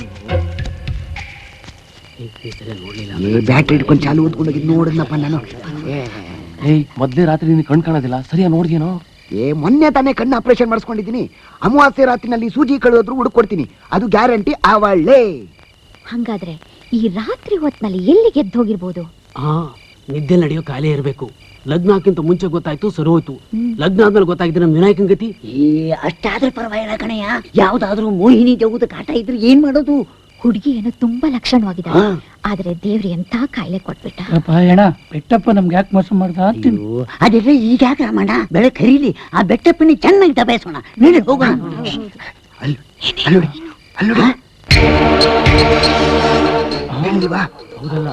ಬ್ಯಾಟ್ರಿ ಇಟ್ಕೊಂಡು ಚಾಲು ಓದ್ಕೊಂಡೋಗಿ ನೋಡಿದ್ನಪ್ಪ ನಾನು ಏಯ್ ಮೊದ್ಲೇ ರಾತ್ರಿ ನೀನು ಕಣ್ ಕಾಣೋದಿಲ್ಲ ಸರಿಯಾ ನೋಡ್ದೇನೋ ಏ ಮೊನ್ನೆ ತಾನೇ ಕಣ್ಣು ಆಪರೇಷನ್ ಮಾಡಿಸ್ಕೊಂಡಿದ್ದೀನಿ ಅಮಾವಾಸ್ಯೆ ರಾತ್ರಿನಲ್ಲಿ ಸೂಜಿ ಕಳೆಯೋದ್ರು ಹುಡುಕೊಡ್ತೀನಿ ಅದು ಗ್ಯಾರಂಟಿ ಅವಳೇ ಹಂಗಾದ್ರೆ ಈ ರಾತ್ರಿ ಹೊತ್ನಲ್ಲಿ ಎಲ್ಲಿ ಗೆದ್ದು ಹೋಗಿರ್ಬೋದು ಹಾ ನಿದ್ದೆ ನಡೆಯೋ ಕಾಲೇ ಇರಬೇಕು ಲಗ್ನ ಹಾಕಿಂತ ಮುಂಚೆ ಗೊತ್ತಾಯ್ತು ಸರಿ ಹೋಯ್ತು ಲಗ್ನ ಆದ್ಮೇಲೆ ಗೊತ್ತಾಗಿದ್ರೆ ನಮ್ಮ ವಿನಾಯಕನ್ ಗತಿ ಏ ಅಷ್ಟಾದ್ರೆ ಪರವಾಗಿಲ್ಲ ಕಣಯ್ಯ ಯಾವ್ದಾದ್ರೂ ಮೋಹಿನಿ ಜಗದ ಕಾಟ ಇದ್ರೆ ಏನ್ ಮಾಡೋದು ಹುಡುಗಿ ಏನೋ ತುಂಬಾ ಲಕ್ಷಣವಾಗಿದ್ದಾಳೆ ಆದ್ರೆ ದೇವ್ರು ಎಂತ ಕಾಯಿಲೆ ಕೊಟ್ಬಿಟ್ಟ ಅಪ್ಪ ಅಣ್ಣ ಬೆಟ್ಟಪ್ಪ ನಮ್ಗೆ ಯಾಕೆ ಮೋಸ ಮಾಡ್ದ ಅಂತೀನಿ ಅದೆಲ್ಲ ಈಗ ಯಾಕೆ ರಾಮಣ್ಣ ಬೆಳೆ ಕರೀಲಿ ಆ ಬೆಟ್ಟಪ್ಪನಿ ಚೆನ್ನಾಗಿ ದಬಾಯಿಸೋಣ ನಡಿ ಹೋಗೋಣ ಅಲ್- ಅಲ್ಲೋಡಿ ಅಲ್ಲೋಡಿ ಎಲ್ಲಿ ಬಾ ಹೌದಲ್ಲ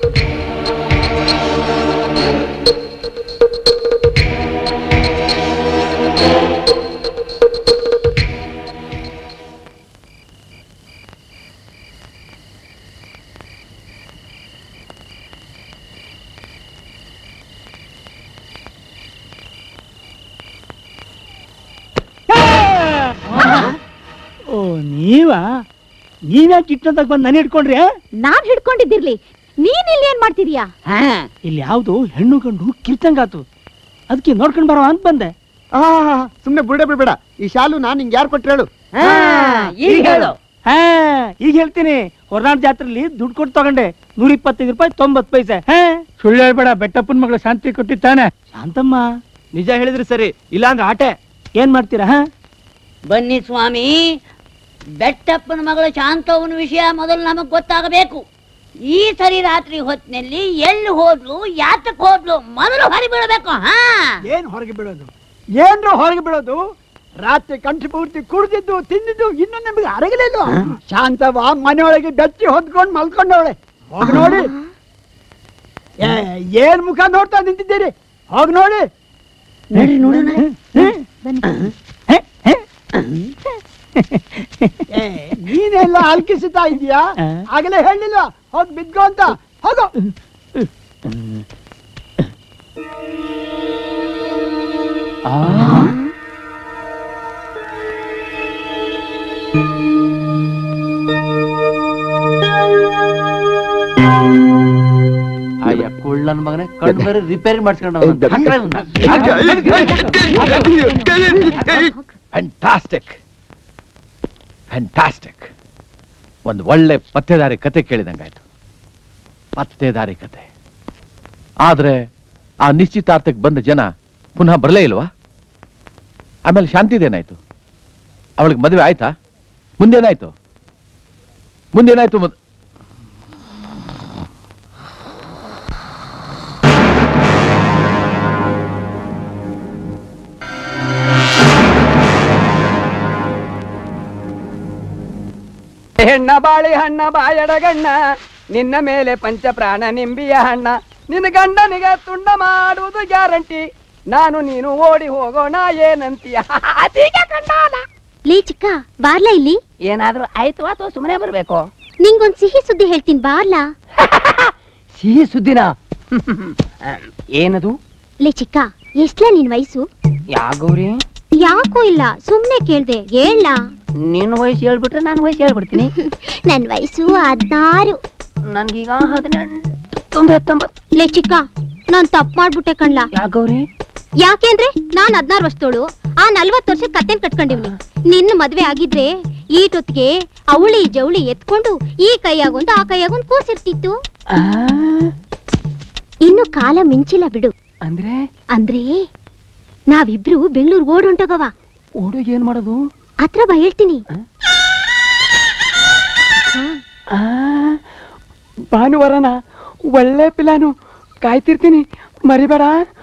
ಓ ನೀವಾ ನೀವ್ಯಾಕೆ ಇಟ್ಟಂತ ಬಂದು ನಾನು ಹಿಡ್ಕೊಂಡ್ರಿ ಆ? ನಾನ್ ಹಿಡ್ಕೊಂಡಿದ್ದಿರ್ಲಿ ನೀನ್ ಇಲ್ಲಿ ಏನ್ ಮಾಡ್ತಿದೀಯಾ ಇಲ್ಲಿ ಯಾವ್ದು ಹೆಣ್ಣು ಗಂಡು ಕಿರ್ತಂಗಾತು ಅದಕ್ಕೆ ನೋಡ್ಕೊಂಡ್ ಬರೋ ಅಂತ ಬಂದೆ ಆ ಸುಮ್ನೆ ಬುಡ ಬಿಡ್ಬೇಡ ಈ ಶಾಲು ನಾನ್ ನಿಂಗೆ ಯಾರು ಕೊಟ್ರು ಹೇಳು ಈಗ ಹೇಳು ಹಾ ಈಗ ಹೇಳ್ತೀನಿ ಹೊರನಾಡ್ ಜಾತ್ರೆಲಿ ದುಡ್ಡು ಕೊಟ್ಟು ತಗೊಂಡೆ ನೂರ ಇಪ್ಪತ್ತೈದು ರೂಪಾಯಿ ತೊಂಬತ್ ಪೈಸೆ ಹಾ ಸುಳ್ಳು ಹೇಳ್ಬೇಡ ಬೆಟ್ಟಪ್ಪನ ಮಗಳು ಶಾಂತಿ ಕೊಟ್ಟಿತ್ತಾನೆ ಶಾಂತಮ್ಮ ನಿಜ ಹೇಳಿದ್ರಿ ಸರಿ ಇಲ್ಲಾಂದ್ರೆ ಆಟೆ ಏನ್ ಮಾಡ್ತೀರಾ ಹಾ ಬನ್ನಿ ಸ್ವಾಮಿ ಬೆಟ್ಟಪ್ಪನ ಮಗಳ ಶಾಂತವನ ವಿಷಯ ಮೊದಲು ನಮಗ್ ಗೊತ್ತಾಗಬೇಕು ಈ ಸರಿ ರಾತ್ರಿ ಹೊತ್ತಿನಲ್ಲಿ ಎಲ್ಲಿ ಹೋದ್ಲು ಯಾತಕ್ ಹೋದ್ಲು ಮೊದಲು ಹೊರಬಿಡಬೇಕು ಹಾ ಏನ್ ಹೊರಗೆ ಬಿಡೋದು ಏನ್ರ ಹೊರಗೆ ಬಿಡೋದು ರಾತ್ರಿ ಕಂಠಿ ಪೂರ್ತಿ ಕುಡ್ದಿದ್ದು ತಿಂದಿದ್ದು ಇನ್ನು ನಿಮಗೆ ಅರಗಲಿಲ್ಲ ಶಾಂತವ ಮನೆಯೊಳಗೆ ಬೆಚ್ಚಿ ಹೊದ್ಕೊಂಡು ಮಲ್ಕೊಂಡವಳೆ ಹೋಗಿ ನೋಡಿ ಏ, ಏನ್ ಮುಖ ನೋಡ್ತಾ ನಿಂತಿದ್ದೀರಿ ಹೋಗಿ ನೋಡಿ ನಡ್ರಿ ನೋಡೋಣ ಏ, ನೀನೆಲ್ಲ ಅಲ್ಕಿಸುತ್ತಾ ಇದೀಯಾ ಆಗಲೇ ಹೇಳಿಲ್ಲ ಹೋಗಿ ಬಿದ್ಕೋ ಅಂತ ಹೋಗೋ ಅಯ್ಯ ಕುಳ್ ನನ್ ಮಗನೇ ಕಣ್ ಬೇರೆ ರಿಪೇರಿ ಮಾಡಿಸ್ಕೊಂಡ ಫ್ಯಾಂಟಾಸ್ಟಿಕ್ ಫ್ಯಾಂಟಾಸ್ಟಿಕ್ ಒಂದು ಒಳ್ಳೆ ಪತ್ತೆದಾರಿ ಕತೆ ಕೇಳಿದಂಗಾಯ್ತು ಪತ್ತೆದಾರಿ ಕತೆ ಆದ್ರೆ ಆ ನಿಶ್ಚಿತಾರ್ಥಕ್ಕೆ ಬಂದ ಜನ ಪುನಃ ಬರಲೇ ಇಲ್ವಾ ಆಮೇಲೆ ಶಾಂತಿದೇನಾಯ್ತು ಅವಳಿಗೆ ಮದುವೆ ಆಯ್ತಾ ಮುಂದೇನಾಯ್ತು ಮುಂದೇನಾಯ್ತು ಮದ್- ಹೆಣ್ಣ ಬಾಳಿ ಹಣ್ಣ ಬಾಯಡಗಣ್ಣ ನಿನ್ನ ಮೇಲೆ ಪಂಚ ಪ್ರಾಣ ನಿಂಬಿಯ ಹಣ್ಣ ನಿನ್ನ ಗಂಡನಿಗೆ ತುಂಡ ಮಾಡುವುದು ಗ್ಯಾರಂಟಿ ನಾನು ನೀನು ಓಡಿ ಹೋಗೋಣ ಏನಂತೀಯ ಅದೀಗ ಕಂಡಾಲ ಲೇ ಚಿಕ್ಕ ಬಾರ್ಲಾ ಇಲ್ಲಿ ಏನಾದ್ರೂ ಆಯ್ತು ಅಥವಾ ಸುಮ್ಮನೆ ಬರ್ಬೇಕು ನಿಂಗೊಂದ್ ಸಿಹಿ ಸುದ್ದಿ ಹೇಳ್ತೀನಿ ಬಾರ್ಲಾ ಸಿಹಿ ಸುದ್ದಿನ ಏನದು ಲೇ ಚಿಕ್ಕ ಎಷ್ಟ್ಲಾ ನಿನ್ ವಯಸ್ಸು ಯಾಗೌರಿ ಯಾಕೋ ಇಲ್ಲ ಸುಮ್ನೆ ಕೇಳ್ದೆ ಹೇಳ ನಿನ್ನ ವಯಸ್ಸು ಹೇಳ್ಬಿಟ್ರೆ ನಾನು ವಯಸ್ಸು ಹೇಳ್ಬಿಡ್ತೀನಿ ನನ್ ವಯಸ್ಸು ಹದ್ನಾರು ನನ್ಗೀಗ ಹದಿನೆಂಟು ತೊಂಬತ್ತೊಂಬತ್ತು ಲೇ ಚಿಕ್ಕ ನಾನ್ ತಪ್ಪು ಮಾಡ್ಬಿಟ್ಟೆ ಕಣ್ಲಾ ಯಾಗೌರಿ ಯಾಕೆಂದ್ರೆ ನಾನ್ ಹದ್ನಾರು ವರ್ಷದೋಳು ಆ ನಲ್ವತ್ತು ವರ್ಷ ಕತ್ತೆನ್ ಕಟ್ಕೊಂಡಿವ್ನಿ ನಿನ್ನ ಮದ್ವೆ ಆಗಿದ್ರೆ ಈಟೊತ್ತಿಗೆ ಅವಳಿ ಜವಳಿ ಎತ್ಕೊಂಡು ಈ ಕೈಯಾಗೊಂದು ಆ ಕೈಯಾಗೊಂದು ಕೂಸಿರ್ತಿತ್ತು ಇನ್ನು ಕಾಲ ಮಿಂಚಿಲ್ಲ ಬಿಡು ಅಂದ್ರೆ ಅಂದ್ರೆ ನಾವಿಬ್ರು ಬೆಂಗಳೂರು ಓಡ್ ಹೊಂಟೋಗವ ಓಡೋಗಿ ಏನ್ ಮಾಡೋದು ಹತ್ರ ಬಾ ಹೇಳ್ತೀನಿ ಆ, ಭಾನುವಾರನ ಒಳ್ಳೆ ಪ್ಲಾನು ಕಾಯ್ತಿರ್ತೀನಿ ಮರಿಬೇಡ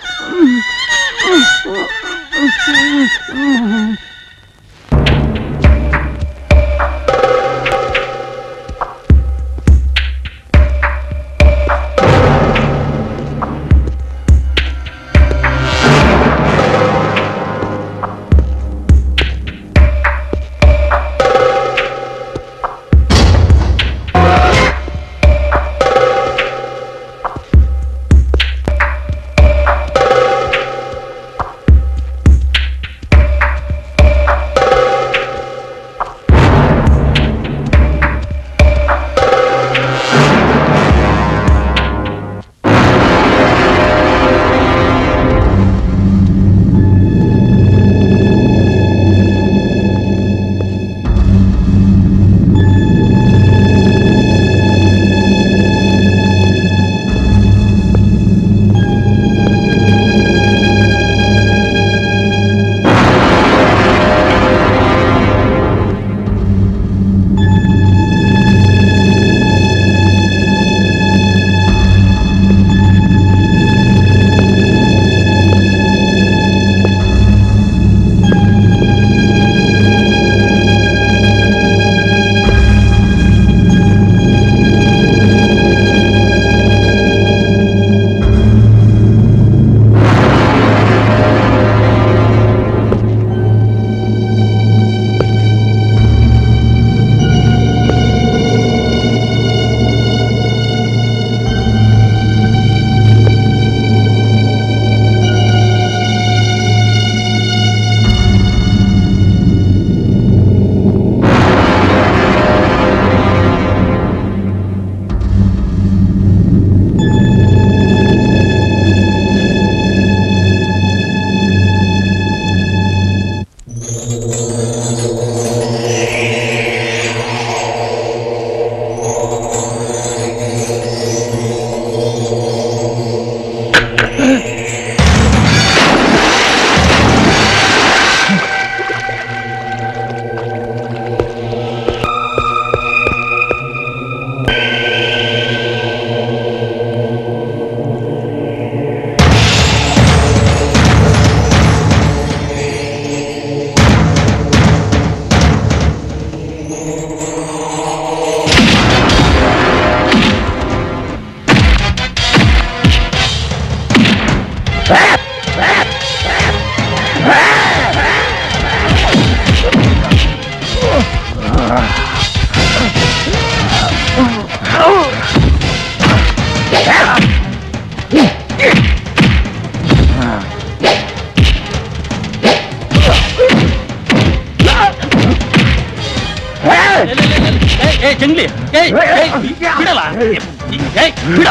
ಏ ಜಂಗ್ಲಿ ಏಯ್, ಏಯ್, ಬಿಡಲ್ಲ ಏಯ್, ಬಿಡ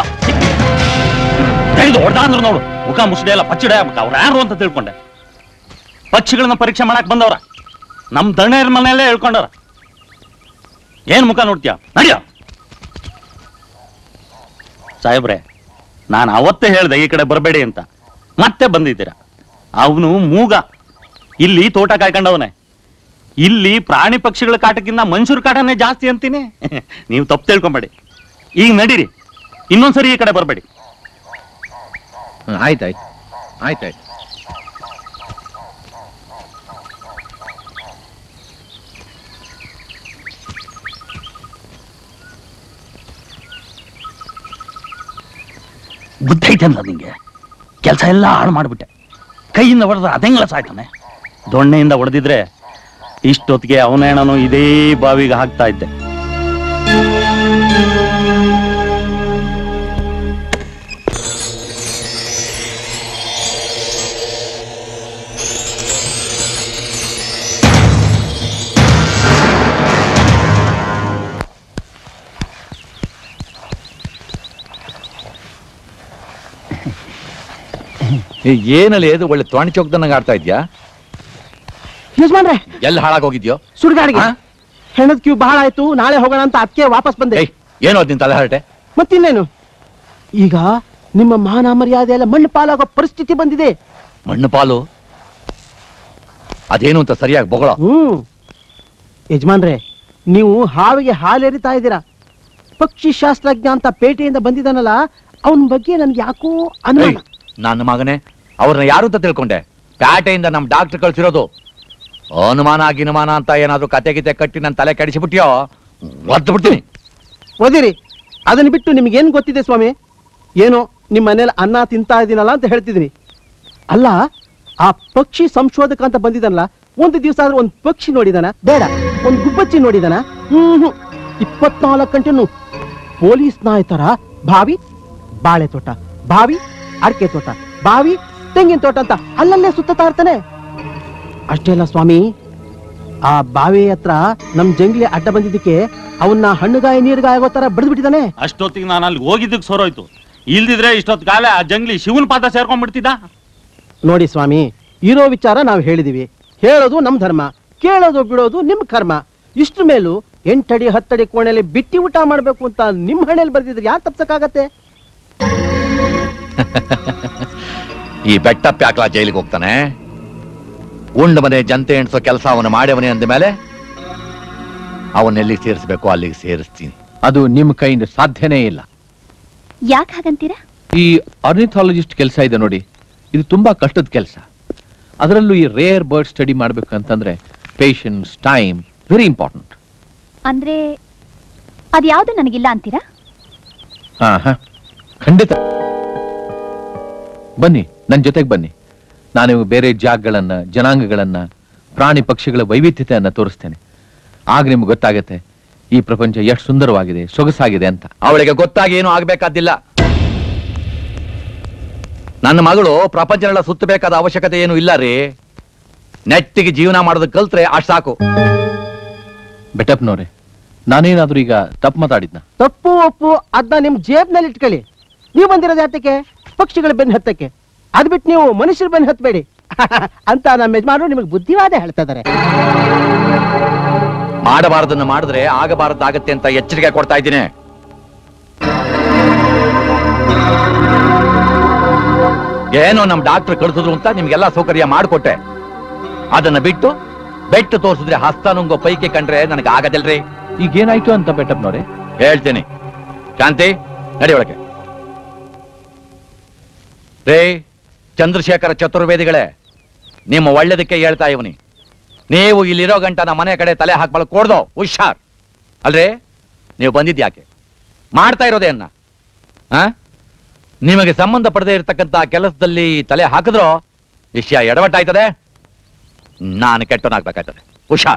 ತೆಗೆದು ಹೊಡೆದಾಂದ್ರು ನೋಡು ಮುಖ ಮುಸುಡೆ ಎಲ್ಲ ಪಚ್ಚಿಡೆ ಆಗ್ಬೇಕು ಅವ್ರು ಯಾರು ಅಂತ ತಿಳ್ಕೊಂಡೆ ಪಕ್ಷಿಗಳನ್ನ ಪರೀಕ್ಷೆ ಮಾಡಕ್ ಬಂದವ್ರ ನಮ್ ದಣ್ಣೇರ್ ಮನೆಯಲ್ಲೇ ಹೇಳ್ಕೊಂಡವ್ರ ಏನ್ ಮುಖ ನೋಡ್ತೀಯ ನಡಿಯ ಸಾಹೇಬ್ರೆ ನಾನು ಅವತ್ತೇ ಹೇಳ್ದೆ ಈ ಕಡೆ ಬರಬೇಡಿ ಅಂತ ಮತ್ತೆ ಬಂದಿದ್ದೀರಾ ಅವನು ಮೂಗ ಇಲ್ಲಿ ತೋಟ ಕಾಯ್ಕೊಂಡವನೆ ಇಲ್ಲಿ ಪ್ರಾಣಿ ಪಕ್ಷಿಗಳ ಕಾಟಕ್ಕಿಂತ ಮನುಷ್ಯರ ಕಾಟನೇ ಜಾಸ್ತಿ ಅಂತೀನಿ ನೀವು ತಪ್ಪು ತಿಳ್ಕೊಂಬೇಡಿ ಈಗ ನಡೀರಿ ಇನ್ನೊಂದ್ಸರಿ ಈ ಕಡೆ ಬರಬೇಡಿ ಆಯ್ತಾಯ್ತು ಆಯ್ತಾಯ್ತು ಬುದ್ಧಿ ಐತಲ್ಲ ನಿಂಗೆ ಕೆಲಸ ಎಲ್ಲ ಹಾಳು ಮಾಡ್ಬಿಟ್ಟೆ ಕೈಯಿಂದ ಹೊಡೆದ್ರೆ ಅದೆಂಗ್ಲ ಸಾಯ್ತಾನೆ ದೊಣ್ಣೆಯಿಂದ ಹೊಡೆದಿದ್ರೆ ಇಷ್ಟೊತ್ತಿಗೆ ಅವನೇಣನು ಇದೇ ಬಾವಿಗೆ ಹಾಕ್ತಾ ಇದ್ದೆ ಏ, ಏನಲ್ಲಿ ಇದು ಒಳ್ಳೆ ತೊಣಿ ಚೌಕದಂಗ ಆಡ್ತಾ ಇದ್ಯಾ ಯಜಮಾನ್ರೆ ಎಲ್ಲಿ ಹಾಳಾಗೋಗಿದ್ಯೋ ಸುಡ್ಗಾಡಿಗೆ ಹೆಣದ ಕ್ಯೂ ಬಹಳ ಆಯ್ತು ನಾಳೆ ಹೋಗೋಣ ಅಂತ ಅದಕ್ಕೆ ವಾಪಸ್ ಬಂದೆ ಏನೋ ಅದ್ ನಿನ್ ತಲೆ ಹರಟೆ ಮತ್ತಿನ್ನೇನು ಈಗ ನಿಮ್ಮ ಮಾನ ಮರ್ಯಾದೆ ಎಲ್ಲ ಮಣ್ಣು ಪಾಲಾಗೋ ಪರಿಸ್ಥಿತಿ ಬಂದಿದೆ ಮಣ್ಣು ಪಾಲು ಅದೇನು ಅಂತ ಸರಿಯಾಗಿ ಬೊಗಳ ಹ್ಮ್ ಯಜಮಾನ್ರೆ ನೀವು ಹಾವಿಗೆ ಹಾಲೆರಿತಾ ಇದ್ದೀರಾ ಪಕ್ಷಿ ಶಾಸ್ತ್ರಜ್ಞ ಅಂತ ಪೇಟೆಯಿಂದ ಬಂದಿದ್ದಾನಲ್ಲ ಅವನ ಬಗ್ಗೆ ನನ್ಗೆ ಯಾಕೋ ಅನುಮಾನ ನನ್ನ ಮಗನೇ ಅವ್ರನ್ನ ಯಾರು ಅಂತ ತಿಳ್ಕೊಂಡೆ ಪ್ಯಾಟೆಯಿಂದ ನಮ್ ಡಾಕ್ಟರ್ ಕಳ್ಸಿರೋದು ಅನುಮಾನ ಗಿನುಮಾನ ಅಂತ ಏನಾದ್ರು ಕತೆ ಗಿತೆ ಕಟ್ಟಿ ನನ್ನ ತಲೆ ಕೆಡಿಸಿಬಿಟ್ಟಿಯೋ ಒದ್ದು ಬಿಡ್ತೀನಿ ಓದಿರಿ ಅದನ್ನ ಬಿಟ್ಟು ನಿಮ್ಗೇನ್ ಗೊತ್ತಿದೆ ಸ್ವಾಮಿ ಏನೋ ನಿಮ್ಮ ಮನೇಲಿ ಅನ್ನ ತಿಂತಾ ಇದೀನಲ್ಲ ಅಂತ ಹೇಳ್ತಿದ್ದೀನಿ ಅಲ್ಲ ಆ ಪಕ್ಷಿ ಸಂಶೋಧಕ ಅಂತ ಬಂದಿದ್ದಾನಲ್ಲ ಒಂದು ದಿವಸ ಆದ್ರೂ ಒಂದು ಪಕ್ಷಿ ನೋಡಿದಾನ ಬೇಡ ಒಂದು ಗುಬ್ಬಚ್ಚಿ ನೋಡಿದಾನ ಹ್ಮ್ ಹ್ಮ್ ಇಪ್ಪತ್ನಾಲ್ಕು ಗಂಟೆನು ಪೊಲೀಸ್ ನಾಯ್ ತರ ಬಾವಿ ಬಾಳೆ ತೋಟ ಬಾವಿ ಅಡಿಕೆ ತೋಟ ಬಾವಿ ತೆಂಗಿನ ತೋಟ ಅಂತ ಅಲ್ಲಲ್ಲೇ ಸುತ್ತಾ ಇರ್ತಾನೆ ಅಷ್ಟೇ ಅಲ್ಲ ಸ್ವಾಮಿ ಆ ಬಾವಿ ಹತ್ರ ನಮ್ ಜಂಗ್ಲಿ ಅಡ್ಡ ಬಂದಿದ್ದಕ್ಕೆ ಅವನ್ನ ಹಣ್ಣುಗಾಯ ನೀರುಗಾಯ ಆಗೋ ತರ ಬಡ್ದು ಬಿಟ್ಟಿದ್ದಾನೆ ಅಷ್ಟೊತ್ತಿಗೆ ನಾನು ಅಲ್ಲಿ ಹೋಗಿದ್ದಕ್ಕೆ ಸೋರೋಯ್ತು ಇಲ್ದಿದ್ರೆ ಇಷ್ಟೊತ್ತು ಕಾಲ ಆ ಜಂಗ್ಲಿ ಶಿವನ್ ಪಾದ ಸೇರ್ಕೊಂಡ್ಬಿಡ್ತಿದ್ದ ನೋಡಿ ಸ್ವಾಮಿ ಇರೋ ವಿಚಾರ ನಾವು ಹೇಳಿದೀವಿ ಹೇಳೋದು ನಮ್ ಧರ್ಮ ಕೇಳೋದು ಬಿಡೋದು ನಿಮ್ ಕರ್ಮ ಇಷ್ಟು ಮೇಲೂ ಎಂಟಡಿ ಹತ್ತಡಿ ಕೋಣೆಯಲ್ಲಿ ಬಿಟ್ಟಿ ಊಟ ಮಾಡ್ಬೇಕು ಅಂತ ನಿಮ್ ಹಣೆಯಲ್ಲಿ ಬರ್ದಿದ್ರೆ ಯಾಕೆ ತಪ್ಸಕ್ಕಾಗತ್ತೆ ಈ ಬೆಟ್ಟ ಪ್ಯಾಕ್ಲಾ ಜೈಲಿಗೆ ಹೋಗ್ತಾನೆ ಉಂಡ ಮನೆ ಜನತೆ ಎಣಿಸೋ ಕೆಲಸ ಅವನು ಮಾಡ್ಯವನೇ ಅಂದ ಮೇಲೆ ಅವನ್ನೆಲ್ಲಿ ಸೇರಿಸ್ಬೇಕು ಅಲ್ಲಿಗೆ ಸೇರಿಸ್ತೀನಿ ಅದು ನಿಮ್ಮ ಕೈಯಿಂದ ಸಾಧ್ಯನೇ ಇಲ್ಲ ಯಾಕೆ ಹಾಗಂತೀರಾ ಈ ಆರ್ನಿಥಾಲಜಿಸ್ಟ್ ಕೆಲಸ ಇದೆ ನೋಡಿ ಇದು ತುಂಬಾ ಕಷ್ಟದ ಕೆಲಸ ಅದರಲ್ಲೂ ಈ ರೇರ್ ಬರ್ಡ್ ಸ್ಟಡಿ ಮಾಡ್ಬೇಕಂತಂದ್ರೆ ಪೇಷನ್ಸ್ ಟೈಮ್ ವೆರಿ ಇಂಪಾರ್ಟೆಂಟ್ ಅಂದ್ರೆ ಅದ್ಯಾವುದು ನನಗಿಲ್ಲ ಅಂತೀರಾ ಹಾ ಹಾ ಖಂಡಿತ ಬನ್ನಿ ನನ್ನ ಜೊತೆಗೆ ಬನ್ನಿ ನಾನು ನಿಮಗೆ ಬೇರೆ ಜಾಗಗಳನ್ನ ಜನಾಂಗಗಳನ್ನ ಪ್ರಾಣಿ ಪಕ್ಷಿಗಳ ವೈವಿಧ್ಯತೆಯನ್ನ ತೋರಿಸ್ತೇನೆ ಆಗ ನಿಮ್ಗೆ ಗೊತ್ತಾಗತ್ತೆ ಈ ಪ್ರಪಂಚ ಎಷ್ಟು ಸುಂದರವಾಗಿದೆ ಸೊಗಸಾಗಿದೆ ಅಂತ ಅವಳಿಗೆ ಗೊತ್ತಾಗಿ ಏನು ಆಗ್ಬೇಕಾದಿಲ್ಲ ನನ್ನ ಮಗಳು ಪ್ರಪಂಚನೆಲ್ಲ ಸುತ್ತಬೇಕಾದ ಅವಶ್ಯಕತೆ ಏನು ಇಲ್ಲ ರೀ ನೆಟ್ಟಿಗೆ ಜೀವನ ಮಾಡೋದಕ್ಕೆ ಕಲ್ತ್ರೆ ಅಷ್ಟು ಸಾಕು ಬೆಟಪ್ನವ್ರೆ ನಾನೇನಾದ್ರೂ ಈಗ ತಪ್ಪು ಮಾತಾಡಿದ್ನ ತಪ್ಪು ಒಪ್ಪು ಅದನ್ನ ನಿಮ್ ಜೇಬ್ನಲ್ಲಿ ಇಟ್ಕೊಳ್ಳಿ ನೀವು ಬಂದಿರೋದು ಯಾತಕ್ಕೆ ಪಕ್ಷಿಗಳ ಬೆನ್ನು ಹತ್ತಕ್ಕೆ ಅದ್ ಬಿಟ್ಟು ನೀವು ಮನುಷ್ಯರ ಬೆನ್ನು ಹತ್ತಬೇಡಿ ಅಂತ ನಮ್ಮ ಯಜಮಾನರು ನಿಮಗೆ ಬುದ್ಧಿವಾದ ಹೇಳ್ತಾ ಇದಾರೆ ಮಾಡಬಾರದನ್ನ ಮಾಡಿದ್ರೆ ಆಗಬಾರದಾಗತ್ತೆ ಅಂತ ಎಚ್ಚರಿಕೆ ಕೊಡ್ತಾ ಇದ್ದೀನಿ ಏನೋ ನಮ್ ಡಾಕ್ಟರ್ ಕಳಿಸಿದ್ರು ಅಂತ ನಿಮ್ಗೆಲ್ಲ ಸೌಕರ್ಯ ಮಾಡಿಕೊಟ್ಟೆ ಅದನ್ನ ಬಿಟ್ಟು ಬೆಟ್ಟು ತೋರಿಸಿದ್ರೆ ಹಸ್ತ ನುಂಗೋ ಪೈಕಿ ಕಂಡ್ರೆ ನನಗೆ ಆಗದಿಲ್ರಿ ಈಗೇನಾಯ್ತು ಅಂತ ಬೆಟ್ಟಪ್ನವ್ರೆ ಹೇಳ್ತೀನಿ ಶಾಂತಿ ನಡಿ ಒಳಗೆ ರೇ ಚಂದ್ರಶೇಖರ ಚತುರ್ವೇದಿಗಳೇ ನಿಮ್ಮ ಒಳ್ಳೇದಕ್ಕೆ ಹೇಳ್ತಾ ಇವನಿ ನೀವು ಇಲ್ಲಿರೋ ಗಂಟ ನಮ್ಮ ಮನೆ ಕಡೆ ತಲೆ ಹಾಕ್ಬಳಕ್ ಕೊಡ್ದೋ ಹುಷಾರ್ ಅಲ್ರೇ ನೀವು ಬಂದಿದ್ಯಾಕೆ ಮಾಡ್ತಾ ಇರೋದೇನ್ನ ಆ ನಿಮಗೆ ಸಂಬಂಧಪಡದೆ ಇರತಕ್ಕಂತ ಕೆಲಸದಲ್ಲಿ ತಲೆ ಹಾಕಿದ್ರೋ ವಿಷಯ ಎಡವಟ್ಟಾಯ್ತದೆ ನಾನು ಕೆಟ್ಟನಾಗ್ಬೇಕಾಯ್ತದೆ ಹುಷಾರ್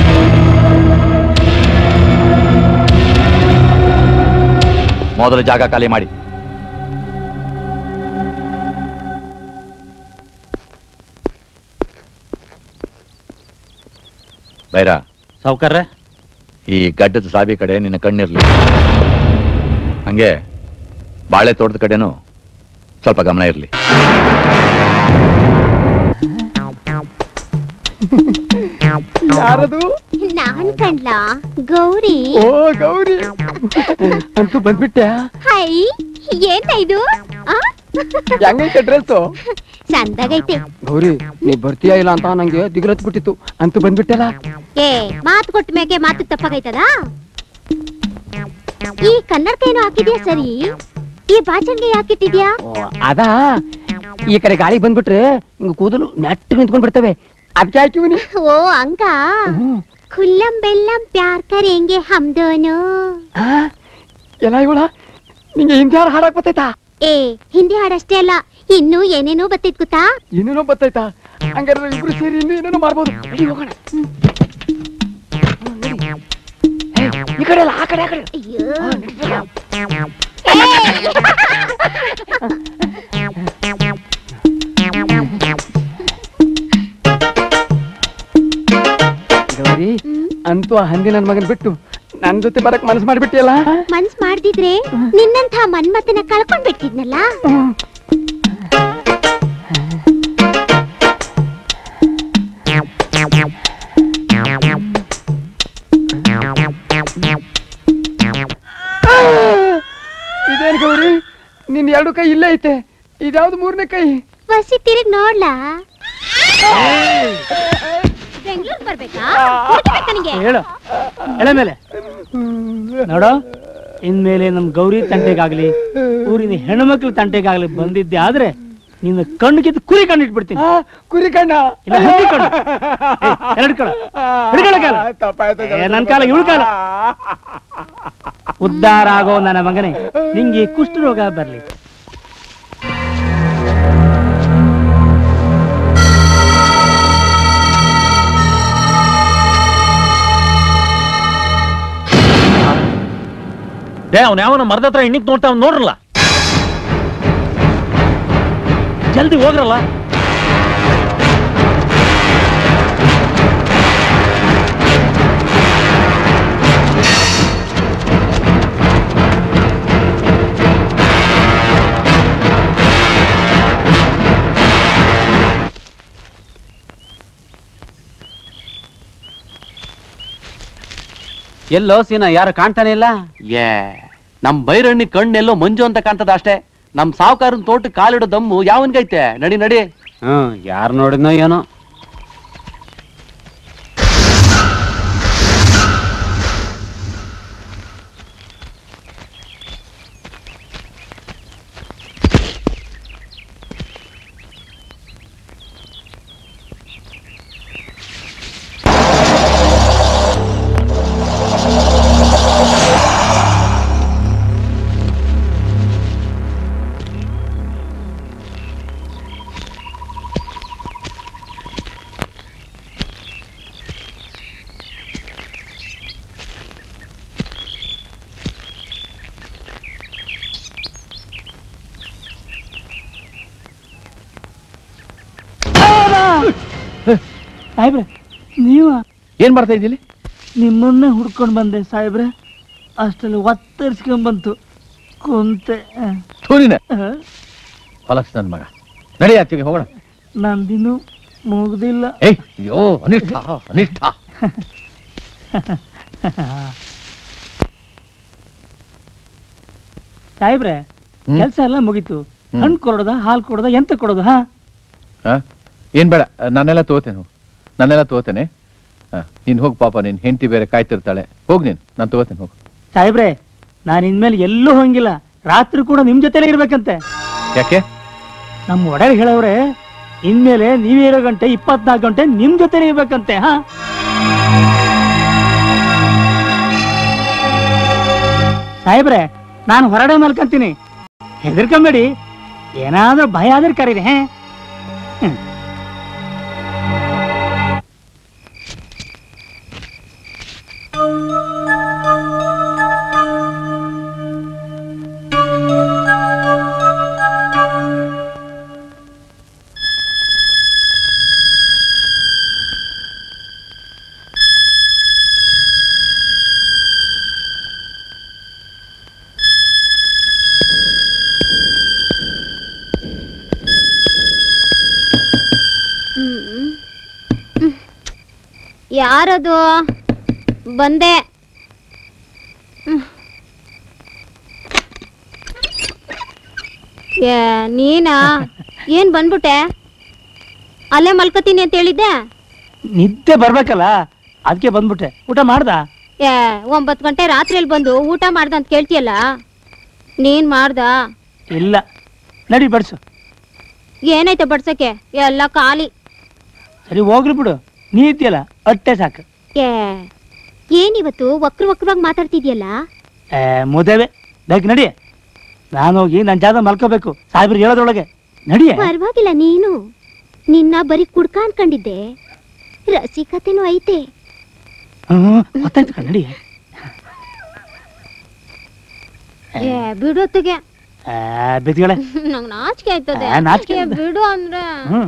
ಮೊದಲು ಜಾಗ ಖಾಲಿ ಮಾಡಿ ಬೈರ ಸಾವುಕಾರ್ರೆ ಈ ಗಡ್ಡದ ಸಾವಿ ಕಡೆ ನಿನ್ನ ಕಣ್ಣಿರ್ಲಿ ಹಂಗೆ ಬಾಳೆ ತೋಟದ ಕಡೆನೂ ಸ್ವಲ್ಪ ಗಮನ ಇರಲಿ ಯಾರದು ನಾನ್ ಕಂಡ್ಲಾ ಗೌರಿ ಓ ಗೌರಿ ಅಂತೂ ಬಂದ್ಬಿಟ್ಟೆ ಹೈ ಏನ ಇದು ಆ? ಹೆಂಗೈತೆ ಡ್ರೆಸ್ ಚಂದಾಗೈತೆ ಗೌರಿ ನೀ ಬರ್ತೀಯಾ ಇಲ್ಲ ಅಂತ ನಂಗೆ ದಿಗ್ರತ್ ಬಿಟ್ಟಿತ್ತು ಅಂತೂ ಬಂದ್ಬಿಟ್ಟೆಲ್ಲ ಏ ಮಾತು ಕೊಟ್ಟ ಮೇಕೆ ಮಾತು ತಪ್ಪಾಗೈತದ ಈ ಕನ್ನಡಕ ಏನೋ ಹಾಕಿದ್ಯಾ ಸರಿ ಈ ಬಾಚಣಿಗೆ ಯಾಕಿಟ್ಟಿದ್ಯಾ ಅದಾ ಈ ಕಡೆ ಗಾಳಿ ಬಂದ್ಬಿಟ್ರೆ ಹಿಂಗ ಕೂದಲು ನೆಟ್ಟು ನಿಂತ್ಕೊಂಡ್ ಬಿಡ್ತವೆ ಅದಕ್ಕೆ ಹಾಕಿವಿನಿ ಓ ಹಂಗ ಖುಲ್ಲಂ ಬೆಲ್ಲಂ ಪ್ಯಾರ್ ಕರೆಂಗೆ ಹಮ್ ದೋನೋ ಎಲ್ಲ ಇವಳ ನಿಂಗೆ ಹಿಂದೆ ಯಾರು ಹಾಡಕ್ ಬತ್ತೈತಾ ಏ ಹಿಂದಿ ಹಾಡಷ್ಟೇ ಅಲ್ಲ ಇನ್ನು ಏನೇನೋ ಬತ್ತೈತ್ ಗೊತ್ತಾ ಏನೇನೋ ಬತ್ತೈತಾ ಹಂಗಾರೆ ಇಬ್ರು ಸೇರಿ ಇನ್ನು ಏನೇನೋ ಮಾಡ್ಬೋದು ನಡಿ ಹೋಗೋಣ ಹ್ಮ್, ನಡಿ. ಏ, ಈ ಕಡೆ ಅಲ್ಲ ಆ ಕಡೆ ಆ ಕಡೆ ಹಾ, ನಡಿ. ಗೌರಿ ಅಂತೂ ಆ ಹಂದಿ ನನ್ ಮಗನ್ ಬಿಟ್ಟು ನನ್ ಜೊತೆ ಬರಕ್ ಮನಸ್ಸು ಮಾಡ್ಬಿಟ್ಟಿಯಲ್ಲ ಮನ್ಸ್ ಮಾಡ್ದಿದ್ರೆ ನಿನ್ನಂಥ ಮನ್ಮತನ ಕಳ್ಕೊಂಡ್ ಬಿಟ್ಟಿದ್ನಲ್ಲ ಇದೇನ್ ಗೌರಿ ನಿನ್ ಎರಡು ಕೈ ಇಲ್ಲೇ ಐತೆ ಇದ್ಯಾವ್ದು ಮೂರನೇ ಕೈ ವಸಿ ತಿರುಗ್ ನೋಡ್ಲಾ ಬೆಂಗಳೂರು ಬರ್ಬೇಕಾ ಹುಡುಕ್ಬೇಕಾ ನಿಂಗೆ ಹೇಳು ಎಳೆ ಮೇಲೆ ನೋಡೋ ಇನ್ಮೇಲೆ ನಮ್ ಗೌರಿ ತಂಟೆಗಾಗ್ಲಿ ಊರಿನ ಹೆಣ್ಮಕ್ಳ ತಂಟೆಗಾಗ್ಲಿ ಬಂದಿದ್ದೆ ಆದ್ರೆ ನಿನ್ನ ಕಣ್ಣು ಕಿತ್ತು ಕುರಿ ಕಣ್ಣು ಇಟ್ಬಿಡ್ತೀನಿ ಕುರಿ ಕಣ್ಣ ಇಲ್ಲ ಹಂದಿ ಕಣ್ಣು ಏ, ಎಲ್ಲ ಹಿಡ್ಕೊಳ ಹಿಡ್ಕೊಳ ಕಾಲ ಏ, ನನ್ ಕಾಲ ಇವಳ ಕಾಲ ಉದ್ಧಾರ ಆಗೋ ನನ್ನ ಮಗನೇ ನಿಂಗೆ ಕುಷ್ಠರೋಗ ಬರ್ಲಿ ಡೇ ಅವ್ನ ಯಾವನ ಮರದ ಹತ್ರ ಎಣ್ಣಿಕ್ ನೋಡ್ತಾ ಅವ್ನ್ ನೋಡ್ರಲ್ಲ ಜಲ್ದಿ ಹೋಗ್ರಲ್ಲ ಎಲ್ಲೋ ಸೀನಾ ಯಾರು ಕಾಣ್ತಾನೆ ಇಲ್ಲ ಏ ನಮ್ ಬೈರಣ್ಣಿ ಕಣ್ಣೆಲ್ಲೋ ಮಂಜು ಅಂತ ಕಾಣ್ತದ ಅಷ್ಟೇ ನಮ್ ಸಾವುಕಾರನ್ ತೋಟ ಕಾಲಿಡೋ ದಮ್ಮು ಯಾವನ್ಗೈತೆ ನಡಿ ನಡಿ ಹ್ಮ್ ಯಾರು ನೋಡಿದ್ನೋ ಏನೋ ಸಾಹೇಬ್ರೆ ನೀವ ಏನ್ ಮಾಡ್ತಾ ಇದ್ದೀಲಿ ನಿಮ್ಮನ್ನೇ ಹುಡ್ಕೊಂಡ್ ಬಂದೆ ಸಾಹೇಬ್ರೆ ಅಷ್ಟಲ್ಲಿ ಒತ್ತರಿಸ್ಕೊಂಡ್ ಬಂತು ಕುಂತೆ ಥೂನಿನ ಫಲಕ್ಸ್ ನನ್ ಮಗ ನಡಿ ಆಚೆಗೆ ಹೋಗೋಣ ನಂದಿನ್ನು ಮುಗ್ದಿಲ್ಲ ಏಯ್ ಅಯ್ಯೋ ಅನಿಷ್ಠ ಅನಿಷ್ಠ ಸಾಹೇಬ್ರೆ ಕೆಲ್ಸ ಎಲ್ಲ ಮುಗೀತು ಹಣ್ಣು ಕೊಡೋದ ಹಾಲು ಕೊಡೋದ ಎಂತ ಕೊಡೋದು ಹಾ ಆ? ಏನ್ ಬೇಡ ನಾನೆಲ್ಲ ತಗೋತೇನೆ ಹೋಗು. ನಾನೆಲ್ಲ ತಗೋತೇನೆ ಆ, ನೀನ್ ಹೋಗ್ ಪಾಪ ನಿನ್ ಹೆಂಡತಿ ಬೇರೆ ಕಾಯ್ತಿರ್ತಾಳೆ ಹೋಗ್ ನೀನ್ ನಾನ್ ತಗೋತೇನೆ ಹೋಗು ಸಾಹೇಬ್ರೆ ನಾನು ಇನ್ಮೇಲೆ ಎಲ್ಲೂ ಹೋಗಿಲ್ಲ ರಾತ್ರಿ ಕೂಡ ನಿಮ್ ಜೊತೆಲೇ ಇರ್ಬೇಕಂತೆ ಯಾಕೆ ನಮ್ಮ ಒಡೆಯರ್ ಹೇಳವ್ರೆ ಇನ್ಮೇಲೆ ನೀವೇ ಇರೋ ಗಂಟೆ ಇಪ್ಪತ್ನಾಲ್ಕು ಗಂಟೆ ನಿಮ್ ಜೊತೆಲೇ ಇರ್ಬೇಕಂತೆ ಹಾ ಸಾಹೇಬ್ರೆ ನಾನು ಹೊರಡೆ ಮಲ್ಕಂತೀನಿ ಹೆದರ್ಕೊಂಬೇಡಿ ಏನಾದ್ರೂ ಭಯ ಆದ್ರೆ ಕರೀರಿ ಹೇ ಹ್ಮ್. ಯಾರದು ಬಂದೆ ಹ್ಮ್. ಏ ನೀನಾ ಏನ್ ಬಂದ್ಬಿಟ್ಟೆ ಅಲ್ಲೇ ಮಲ್ಕತೀನಿ ಅಂತ ಹೇಳಿದ್ದೆ ನಿದ್ದೆ ಬರ್ಬೇಕಲ್ಲ ಅದಕ್ಕೆ ಬಂದ್ಬಿಟ್ಟೆ ಊಟ ಮಾಡ್ದ ಏ ಒಂಬತ್ತು ಗಂಟೆ ರಾತ್ರಿಯಲ್ಲಿ ಬಂದು ಊಟ ಮಾಡ್ದ ಅಂತ ಕೇಳ್ತೀಯಲ್ಲ ನೀನ್ ಮಾಡ್ದ ಇಲ್ಲ ನಡಿ ಬಡ್ಸು ಏನೈತೆ ಬಡ್ಸಕ್ಕೆ ಎಲ್ಲ ಖಾಲಿ ಸರಿ ಹೋಗ್ಲಿ ಬಿಡು ನೀ ಇದೆಯಲ್ಲ ಅಟ್ಟೆ ಸಾಕು ಏ ಏನಿವತ್ತು ವಕ್ರ ವಕ್ರವಾಗಿ ಮಾತಾಡ್ತಿದ್ಯಲ್ಲ ಏ ಮುದೇವೆ ಬೇಕ್ ನಡಿ ನಾನು ಹೋಗಿ ನನ್ನ ಜಾಗ ಮಲ್ಕೋಬೇಕು ಸಾಹೇಬ್ರು ಹೇಳೋದ್ರೊಳಗೆ ನಡಿಯೇ ಪರವಾಗಿಲ್ಲ ನೀನು ನಿನ್ನ ಬರೀ ಕುಡ್ಕ ಅನ್ಕೊಂಡಿದ್ದೆ ರಸಿಕತೆನೂ ಐತೆ ಹ್ಮ್ ಗೊತ್ತಾಯ್ತು ಕಣ್ ನಡಿ ಏ ಬಿಡೋತ್ತಿಗೆ ಆ, ಬಿದ್ಗಳೇ ನಂಗ್ ನಾಚಿಕೆ ಆಯ್ತದೆ ಆ, ನಾಚ್ಕೆ ಏ, ಆಯ್ತದೆ. ಬಿಡು ಅಂದ್ರೆ ಹ್ಮ್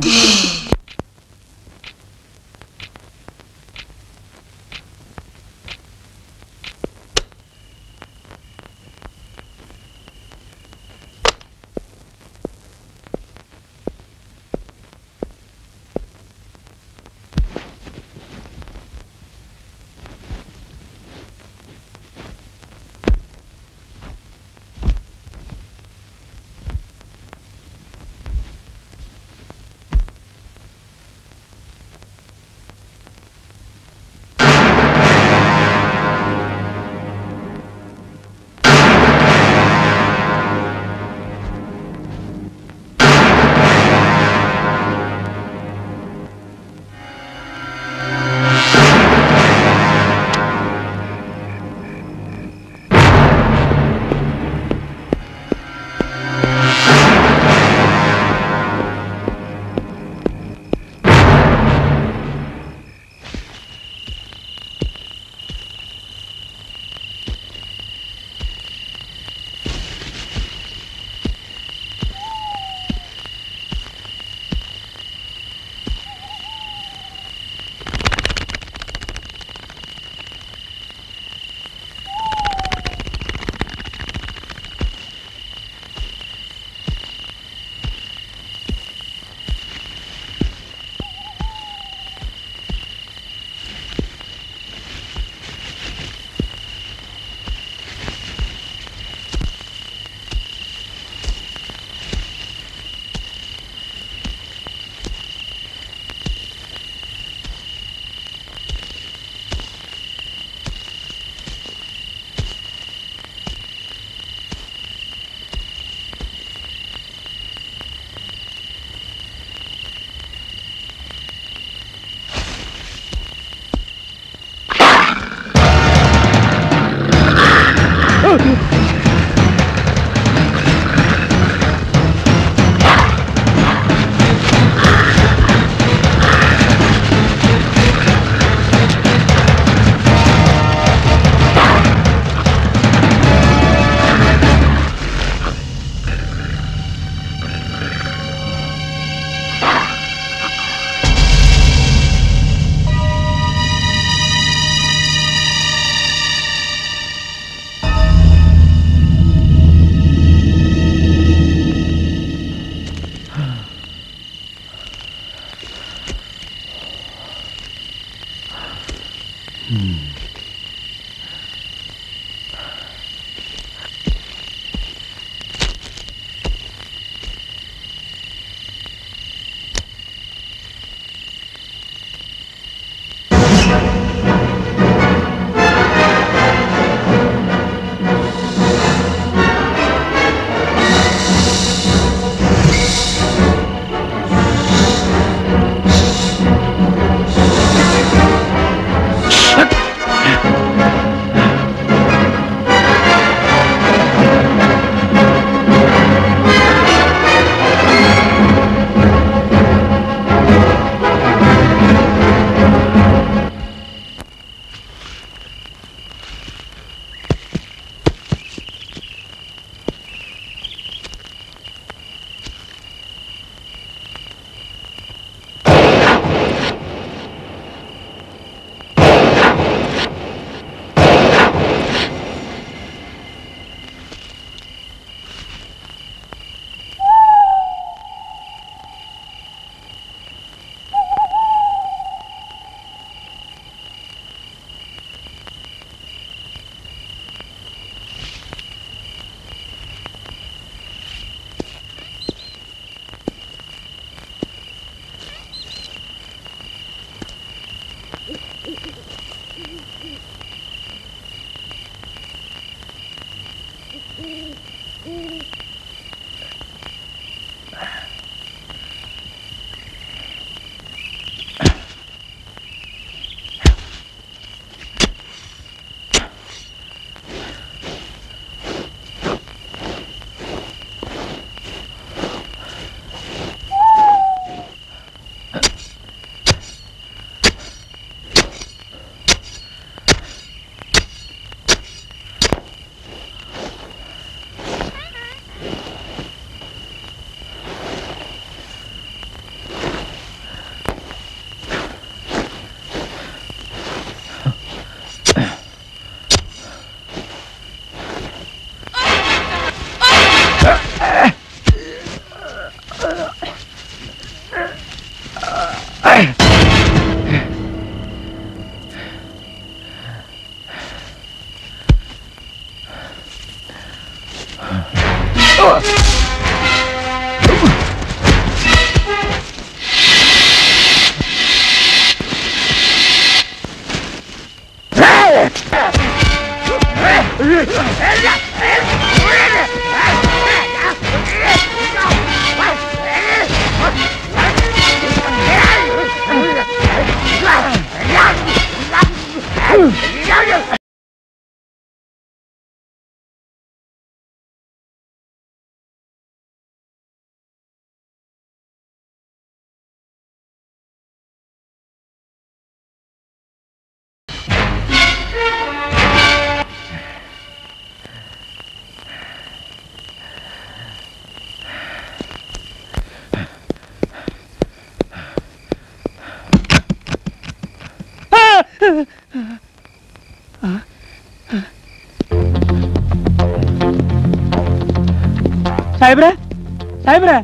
ಸಾಹೇಬ್ರೆ ಸಾಹೇಬ್ರೆ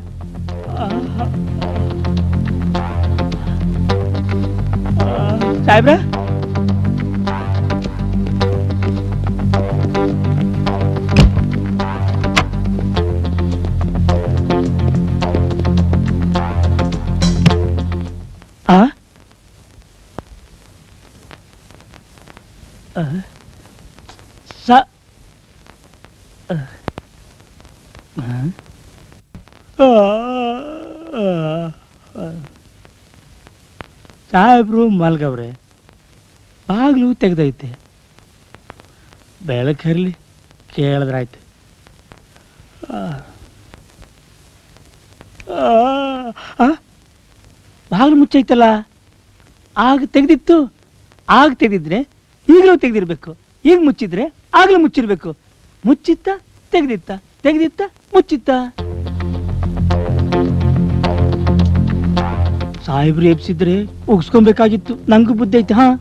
ಸಾಹೇಬ್ರೆ ಆ ಆ? ಸ ಆ. ಆ? ಆ, ಆ, ಆ. ಸಾಹೇಬ್ರು ಮಲ್ಗವ್ರೆ ಬಾಗ್ಲು ತೆಗ್ದೈತೆ ಬೆಳಕು ಹರ್ಲಿ ಕೇಳಿದ್ರಾಯ್ತು ಆ. ಆ, ಆ? ಬಾಗ್ಲು ಮುಚ್ಚೈತಲ್ಲ ಆಗ ತೆಗ್ದಿತ್ತು ಆಗ ತೆಗ್ದಿದ್ರೆ ಈಗಲೂ ತೆಗ್ದಿರ್ಬೇಕು ಈಗ ಮುಚ್ಚಿದ್ರೆ ಆಗ್ಲೂ ಮುಚ್ಚಿರ್ಬೇಕು ಮುಚ್ಚಿತ್ತ ತೆಗ್ದಿತ್ತ ತೆಗ್ದಿತ್ತ ಮುಚ್ಚಿತ್ತ ಸಾಹೇಬ್ರು ಎಬ್ಸಿದ್ರೆ ಉಗ್ಸ್ಕೊಬೇಕಾಗಿತ್ತು ನಂಗೂ ಬುದ್ಧಿ ಐತೆ ಹಾ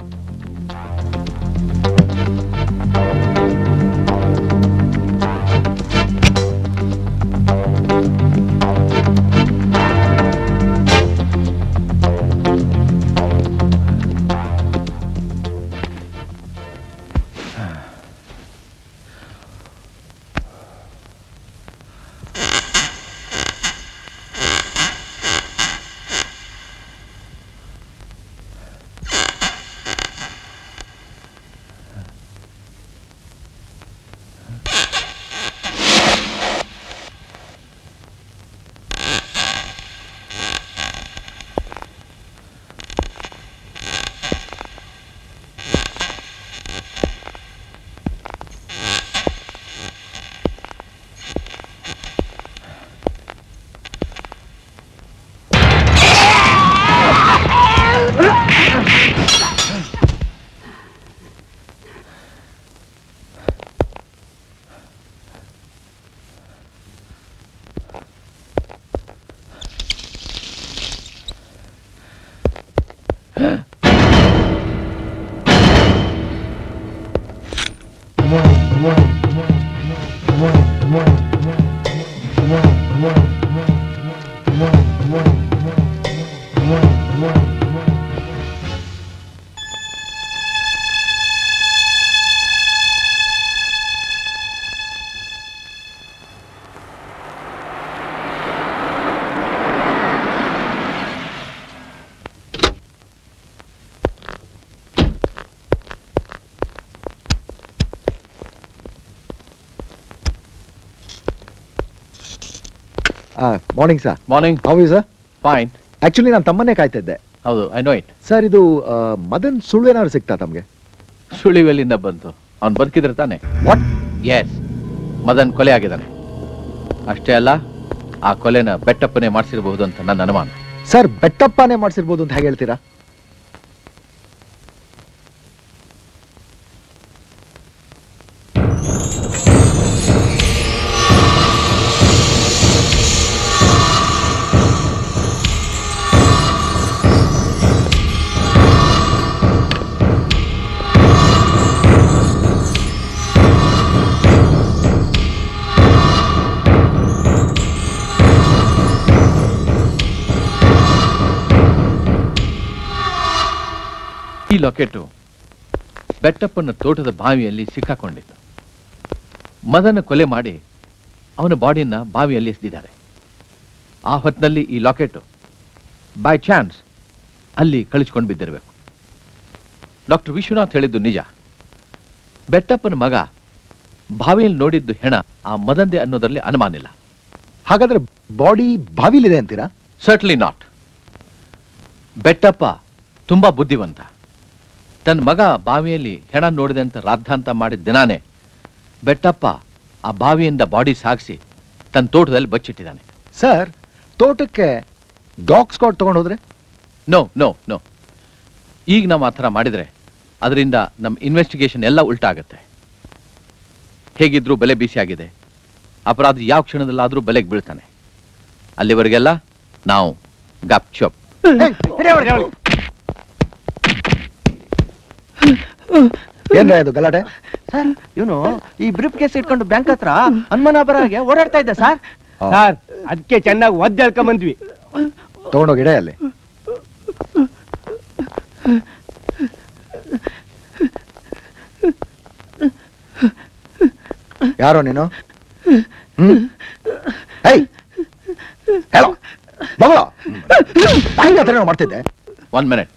morning sir morning how sir fine actually ನಾನು ತಮ್ಮನ್ನೇ ಕಾಯ್ತಾ ಇದ್ದೆ ಹೌದು ಐ ನೋ ಇಟ್ ಸರ್ ಇದು ಆ, ಮದನ್ ಸುಳ್ವೇನಾದ್ರು ಸಿಗ್ತಾ ತಮ್ಗೆ ಸುಳಿವೆಲ್ಲಿಂದ ಬಂತು ಅವ್ನು ಬದುಕಿದ್ರೆ ತಾನೆ ವಾಟ್ ಎಸ್ ಮದನ್ ಕೊಲೆ ಆಗಿದ್ದಾನೆ ಅಷ್ಟೇ ಅಲ್ಲ ಆ ಕೊಲೆನ ಬೆಟ್ಟಪ್ಪನೇ ಮಾಡಿಸಿರಬಹುದು ಅಂತ ನನ್ನ ಅನುಮಾನ ಸರ್ ಬೆಟ್ಟಪ್ಪನೇ ಮಾಡಿಸಿರ್ಬೋದು ಅಂತ ಹೇಗೆ ಹೇಳ್ತೀರಾ ಈ ಲಾಕೆಟು ಬೆಟ್ಟಪ್ಪನ ತೋಟದ ಬಾವಿಯಲ್ಲಿ ಸಿಕ್ಕಾಕೊಂಡಿತ್ತು ಮದನ ಕೊಲೆ ಮಾಡಿ ಅವನ ಬಾಡಿಯನ್ನ ಬಾವಿಯಲ್ಲಿ ಎಸೆದಿದ್ದಾರೆ ಆ ಹೊತ್ತಿನಲ್ಲಿ ಈ ಲಾಕೆಟು ಬೈ ಚಾನ್ಸ್ ಅಲ್ಲಿ ಕಳಿಸ್ಕೊಂಡು ಬಿದ್ದಿರಬೇಕು ಡಾಕ್ಟರ್ ವಿಶ್ವನಾಥ್ ಹೇಳಿದ್ದು ನಿಜ ಬೆಟ್ಟಪ್ಪನ ಮಗ ಬಾವಿಯಲ್ಲಿ ನೋಡಿದ್ದು ಹೆಣ ಆ ಮದಂದೆ ಅನ್ನೋದರಲ್ಲಿ ಅನುಮಾನ ಇಲ್ಲ ಹಾಗಾದ್ರೆ ಬಾಡಿ ಬಾವಿಲಿದೆ ಅಂತೀರಾ ಸರ್ಟ್ಲಿ ನಾಟ್ ಬೆಟ್ಟಪ್ಪ ತುಂಬಾ ಬುದ್ಧಿವಂತ ತನ್ನ ಮಗ ಬಾವಿಯಲ್ಲಿ ಹೆಣ ನೋಡಿದೆ ಅಂತ ರಾದ್ಧಾಂತ ಮಾಡಿದ ದಿನಾನೇ ಬೆಟ್ಟಪ್ಪ ಆ ಬಾವಿಯಿಂದ ಬಾಡಿ ಸಾಗಿಸಿ ತನ್ನ ತೋಟದಲ್ಲಿ ಬಚ್ಚಿಟ್ಟಿದ್ದಾನೆ ಸರ್ ತೋಟಕ್ಕೆ ಡಾಗ್ ಸ್ಕಾಟ್ ತಗೊಂಡು ಹೋದ್ರೆ ನೋ ನೋ ನೋ ಈಗ ನಾವು ಆ ಥರ ಮಾಡಿದ್ರೆ ಅದರಿಂದ ನಮ್ಮ ಇನ್ವೆಸ್ಟಿಗೇಷನ್ ಎಲ್ಲ ಉಲ್ಟಾಗುತ್ತೆ ಹೇಗಿದ್ರೂ ಬೆಲೆ ಬಿಸಿಯಾಗಿದೆ ಅಪರಾಧ ಯಾವ ಕ್ಷಣದಲ್ಲಾದರೂ ಬೆಲೆಗೆ ಬೀಳ್ತಾನೆ ಅಲ್ಲಿವರೆಗೆಲ್ಲ ನಾವು ಗಪ್ ಚಪ್ ಏನ್ರ ಇದು ಗಲಾಟೆ ಸರ್ ಇವನು ಈ ಬ್ರೀಫ್ ಕೇಸ್ ಇಟ್ಕೊಂಡು ಬ್ಯಾಂಕ್ ಹತ್ರ ಹನುಮನಾಭರಾಗೆ ಓಡಾಡ್ತಾ ಇದ್ದ ಸರ್ ಸರ್ ಅದಕ್ಕೆ ಚೆನ್ನಾಗಿ ಒದ್ದು ಹೇಳ್ಕೊಂಬಂದ್ವಿ ತಗೊಂಡೋಗಿ ಇಡೆ ಅಲ್ಲಿ ಯಾರೋ ನೀನು ಹ್ಮ್ ಏಯ್ ಹೇಳೋ ಮಗಳು ಬ್ಯಾಂಕ್ ಹತ್ರ ಏನೋ ಮಾಡ್ತಿದ್ದೆ ಒನ್ ಮಿನಿಟ್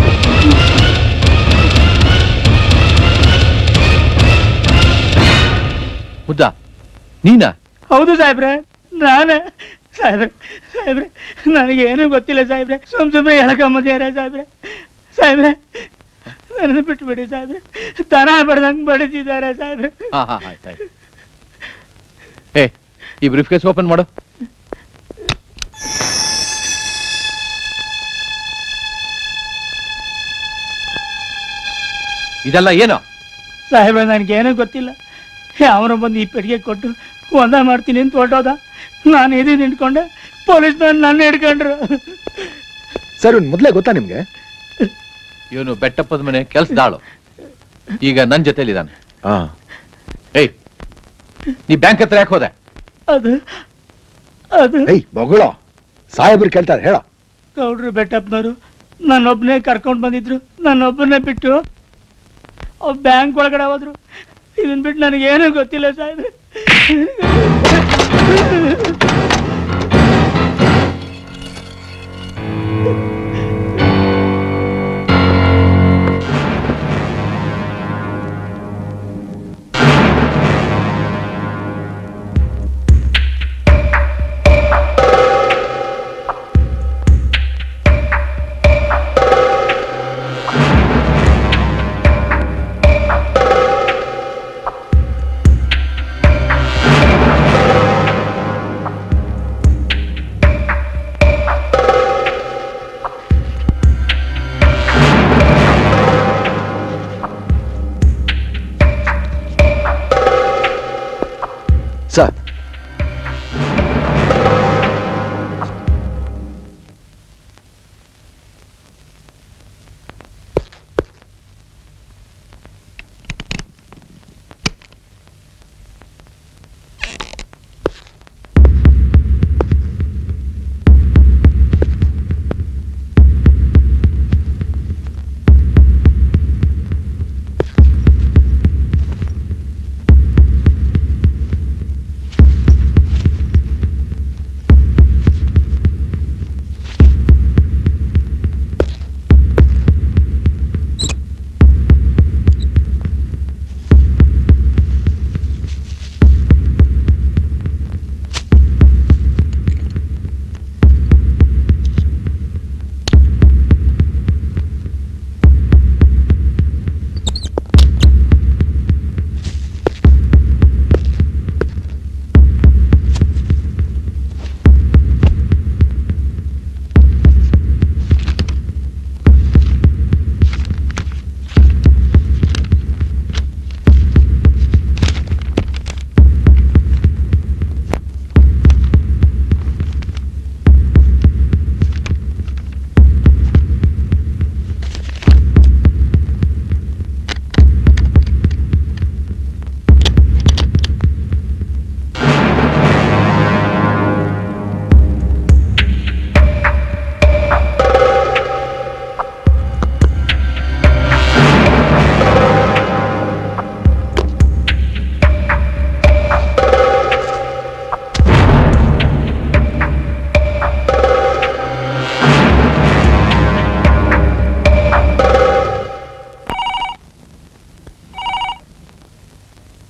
ಮುದ್ದ ನೀನಾ ಹೌದು ಸಾಹೇಬ್ರೆ ನಾನೇ ಸಾಹೇಬ್ರೆ ಸಾಹೇಬ್ರೆ ನನಗೇನು ಗೊತ್ತಿಲ್ಲ ಸಾಹೇಬ್ರೆ ಸುಮ್ ಸುಮ್ಮನೆ ಹೇಳ್ಕೊಂಬಂದಿದ್ದಾರೆ ಸಾಹೇಬ್ರೆ ಸಾಹೇಬ್ರೆ ನನ್ನ ಬಿಟ್ಬಿಡಿ ಸಾಹೇಬ್ರೆ ದನ ಬಡ್ದಂಗ್ ಬಡಿತಿದ್ದಾರೆ ಸಾಹೇಬ್ರೆ ಹಾ ಹಾ ಆಯ್ತು ಆಯ್ತು ಏ ಈ ಬ್ರೀಫ್ ಕೇಸ್ ಓಪನ್ ಮಾಡು ಇದೆಲ್ಲ ಏನು ಸಾಹೇಬ್ರೆ ನನಗೇನು ಗೊತ್ತಿಲ್ಲ ಅವನು ಬಂದು ಈ ಪೆಟ್ಟಿಗೆ ಕೊಟ್ಟು ಒಂದ ಮಾಡ್ತೀನಿ ಅಂತ ಹೊರಟೋದ ನಾನು ಇದು ನಿಂತ್ಕೊಂಡೆ ಪೊಲೀಸ್ ನನ್ನ ಹಿಡ್ಕೊಂಡ್ರು ಸರ್ ಇವ್ನು ಮೊದಲೇ ಗೊತ್ತಾ ನಿಮ್ಗೆ ಇವನು ಬೆಟ್ಟಪ್ಪದ ಮನೆ ಕೆಲ್ಸದಾಳು ಈಗ ನನ್ ಜೊತೆಲಿದ್ದಾನೆ ಏಯ್ ನೀ ಬ್ಯಾಂಕ್ ಹತ್ರ ಯಾಕೆ ಹೋದೆ ಅದು ಅದು ಏಯ್ ಬೊಗಳೋ ಸಾಹೇಬ್ರು ಕೇಳ್ತಾರೆ ಹೇಳೋ ಗೌಡ್ರು ಬೆಟ್ಟಪ್ಪನವರು ನನ್ನೊಬ್ಬನೇ ಕರ್ಕೊಂಡು ಬಂದಿದ್ರು ನನ್ನೊಬ್ಬನೇ ಬಿಟ್ಟು ಅವ್ರು ಬ್ಯಾಂಕ್ ಒಳಗಡೆ ಹೋದ್ರು ಇದನ್ ಬಿಟ್ಟು ನನಗೇನು ಗೊತ್ತಿಲ್ಲ ಸಾಹೇಬ್ರೆ sir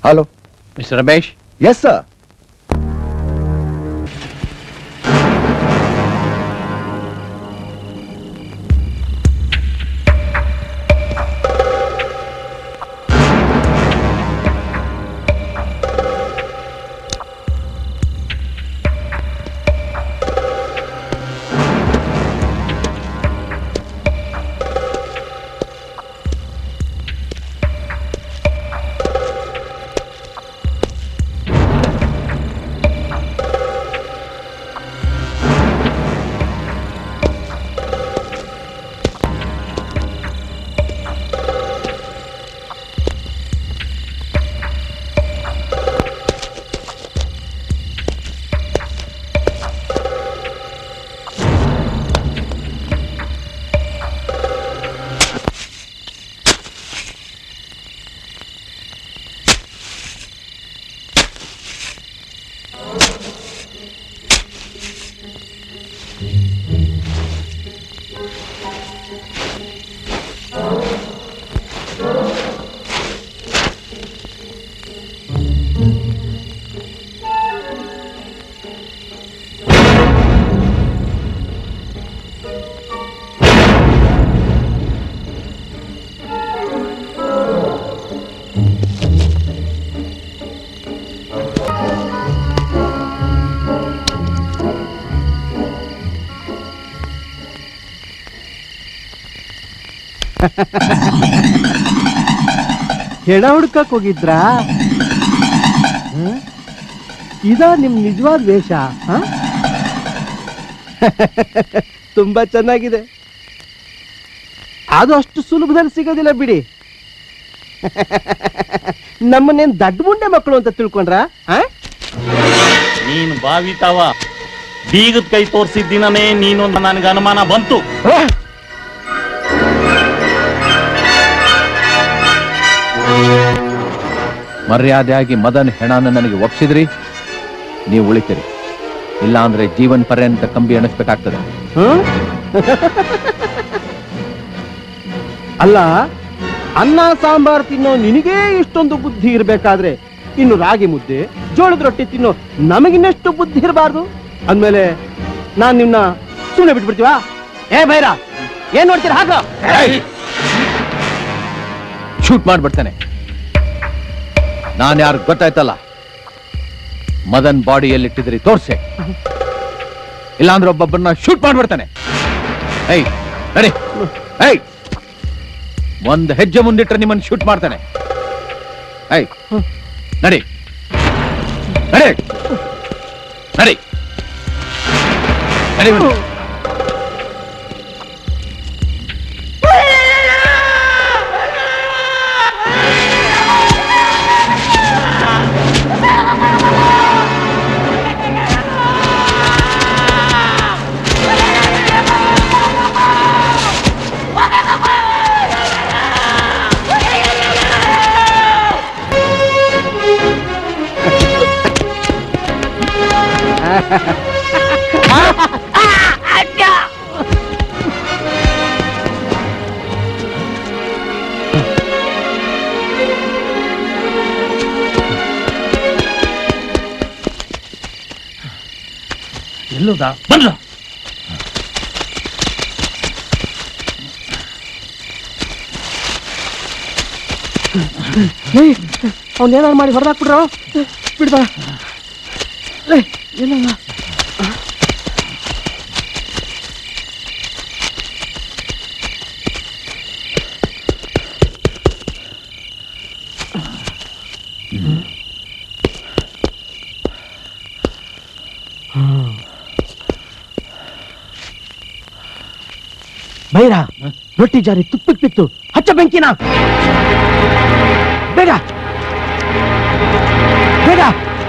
hello mister Ramesh yes sir ಹೆಣ ಹುಡ್ಕಕ್ ಹೋಗಿದ್ರಾ ಹ? ಇದಾ ನಿಮ್ ನಿಜವಾದ ವೇಷ ಹ? ತುಂಬಾ ಚೆನ್ನಾಗಿದೆ ಅದು ಅಷ್ಟು ಸುಲಭದಲ್ಲಿ ಸಿಗೋದಿಲ್ಲ ಬಿಡಿ ನಮ್ಮನ್ನೇನ್ ದಡ್ಡ ಮುಂಡೆ ಮಕ್ಕಳು ಅಂತ ತಿಳ್ಕೊಂಡ್ರ ನೀನ್ ಭಾವಿತಾವ ಬೀಗದ ಕೈ ತೋರಿಸಿದ ದಿನನೇ ನೀನು ನನಗೆ ಅನುಮಾನ ಬಂತು ಮರ್ಯಾದೆಯಾಗಿ ಮದನ್ ಹೆಣನ ನನಗೆ ಒಪ್ಸಿದ್ರಿ ನೀವು ಉಳಿತೀರಿ ಇಲ್ಲ ಅಂದ್ರೆ ಜೀವನ್ ಪರ್ಯಂತ ಕಂಬಿ ಎಣಿಸ್ಬೇಕಾಗ್ತದೆ ಅಲ್ಲ ಅನ್ನ ಸಾಂಬಾರ್ ತಿನ್ನೋ ನಿನಗೇ ಇಷ್ಟೊಂದು ಬುದ್ಧಿ ಇರ್ಬೇಕಾದ್ರೆ ಇನ್ನು ರಾಗಿ ಮುದ್ದೆ ಜೋಳದ ರೊಟ್ಟಿ ತಿನ್ನೋ ನಮಗಿನ್ನಷ್ಟು ಬುದ್ಧಿ ಇರಬಾರ್ದು ಅಂದ್ಮೇಲೆ ನಾನ್ ನಿನ್ನ ಸುಮ್ಮನೆ ಬಿಟ್ಬಿಡ್ತೀವಾ ಏ ಭೈರ ಏನ್ ನೋಡ್ತೀರಾ ಹಾಕ ಶೂಟ್ ಮಾಡ್ಬಿಡ್ತಾನೆ ನಾನು ಯಾರು ಗೊತ್ತಾಯ್ತಲ್ಲ ಮದನ್ ಬಾಡಿ ಎಲ್ಲಿಟ್ಟಿದ್ರಿ ತೋರ್ಸೆ ಇಲ್ಲಾಂದ್ರೆ ಒಬ್ಬೊಬ್ಬರನ್ನ ಶೂಟ್ ಮಾಡ್ಬಿಡ್ತಾನೆ ಏಯ್ ನಡಿ ಏಯ್ ಒಂದ್ ಹೆಜ್ಜೆ ಮುಂದಿಟ್ರೆ ನಿಮ್ಮನ್ನ ಶೂಟ್ ಮಾಡ್ತಾನೆ ಏಯ್ ನಡಿ ನಡಿ ನಡಿ ನಡಿ ಮುಂದೆ. ಎಲ್ಲೋದ ಬಂದ್ರ ಅವ್ನ ಏನಾರು ಮಾಡಿ ಹೊರದಾಕ್ಬಿಡ್ರೋ ಬಿಡ್ಬಾ ಲೇ ಎಲ್ಲ ಭೈರ ರೊಟ್ಟಿ ಜಾರಿ ತುಪ್ಪಕ್ಕೆ ಬಿತ್ತು ಹಚ್ಚ ಬೆಂಕಿನ ಬೇಗ ಬೇಗ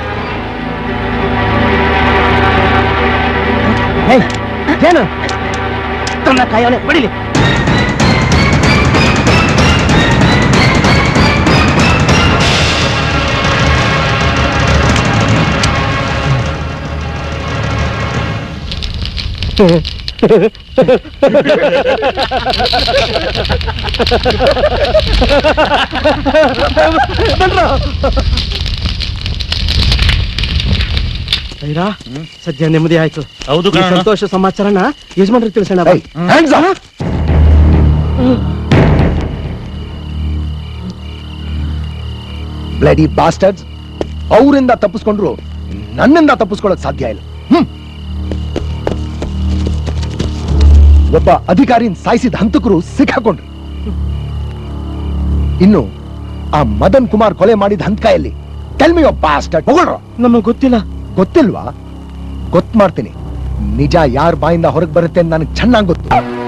ಏಯ್ ಏನು ತನ್ನ ಕಾಯವನೆ ಬಡಿಲಿ ಬಂದ್ರು ಐರಾ ಸದ್ಯ ನೆಮ್ಮದಿ ಆಯ್ತು ಹೌದು ಈ ಕಣಣ್ಣ. ಸಂತೋಷ ಸಮಾಚಾರನ ಯಜಮಾನ್ರಿಗೆ ತಿಳಿಸೋಣ ಬಾ. hands up. ಬ್ಲಡಿ ಬಾಸ್ಟರ್ಸ್ ಅವರಿಂದ ತಪ್ಪಿಸ್ಕೊಂಡ್ರು ನನ್ನಿಂದ ತಪ್ಪಿಸ್ಕೊಳ್ಳೋಕ್ ಸಾಧ್ಯ ಇಲ್ಲ ಹ್ಮ್. ಒಬ್ಬ ಅಧಿಕಾರಿನ ಸಾಯಿಸಿದ ಹಂತಕರು ಸಿಕ್ಕಾಕೊಂಡ್ರು ಇನ್ನು ಆ ಮದನ್ ಕುಮಾರ್ ಕೊಲೆ ಮಾಡಿದ ಹಂತಕಾಯಲ್ಲಿ ಟೆಲ್ಮಿ ಒಬ್ಬ ಬಾಸ್ಟರ್ಡ್ ಹೊಗಳ್ರ ನಮಗ್ ಗೊತ್ತಿಲ್ಲ ಗೊತ್ತಿಲ್ವಾ ಗೊತ್ತು ಮಾಡ್ತೀನಿ ನಿಜ ಯಾರ ಬಾಯಿಂದ ಹೊರಗೆ ಬರುತ್ತೆ ಅಂತ ನನಗೆ ಚೆನ್ನಾಗಿ ಗೊತ್ತು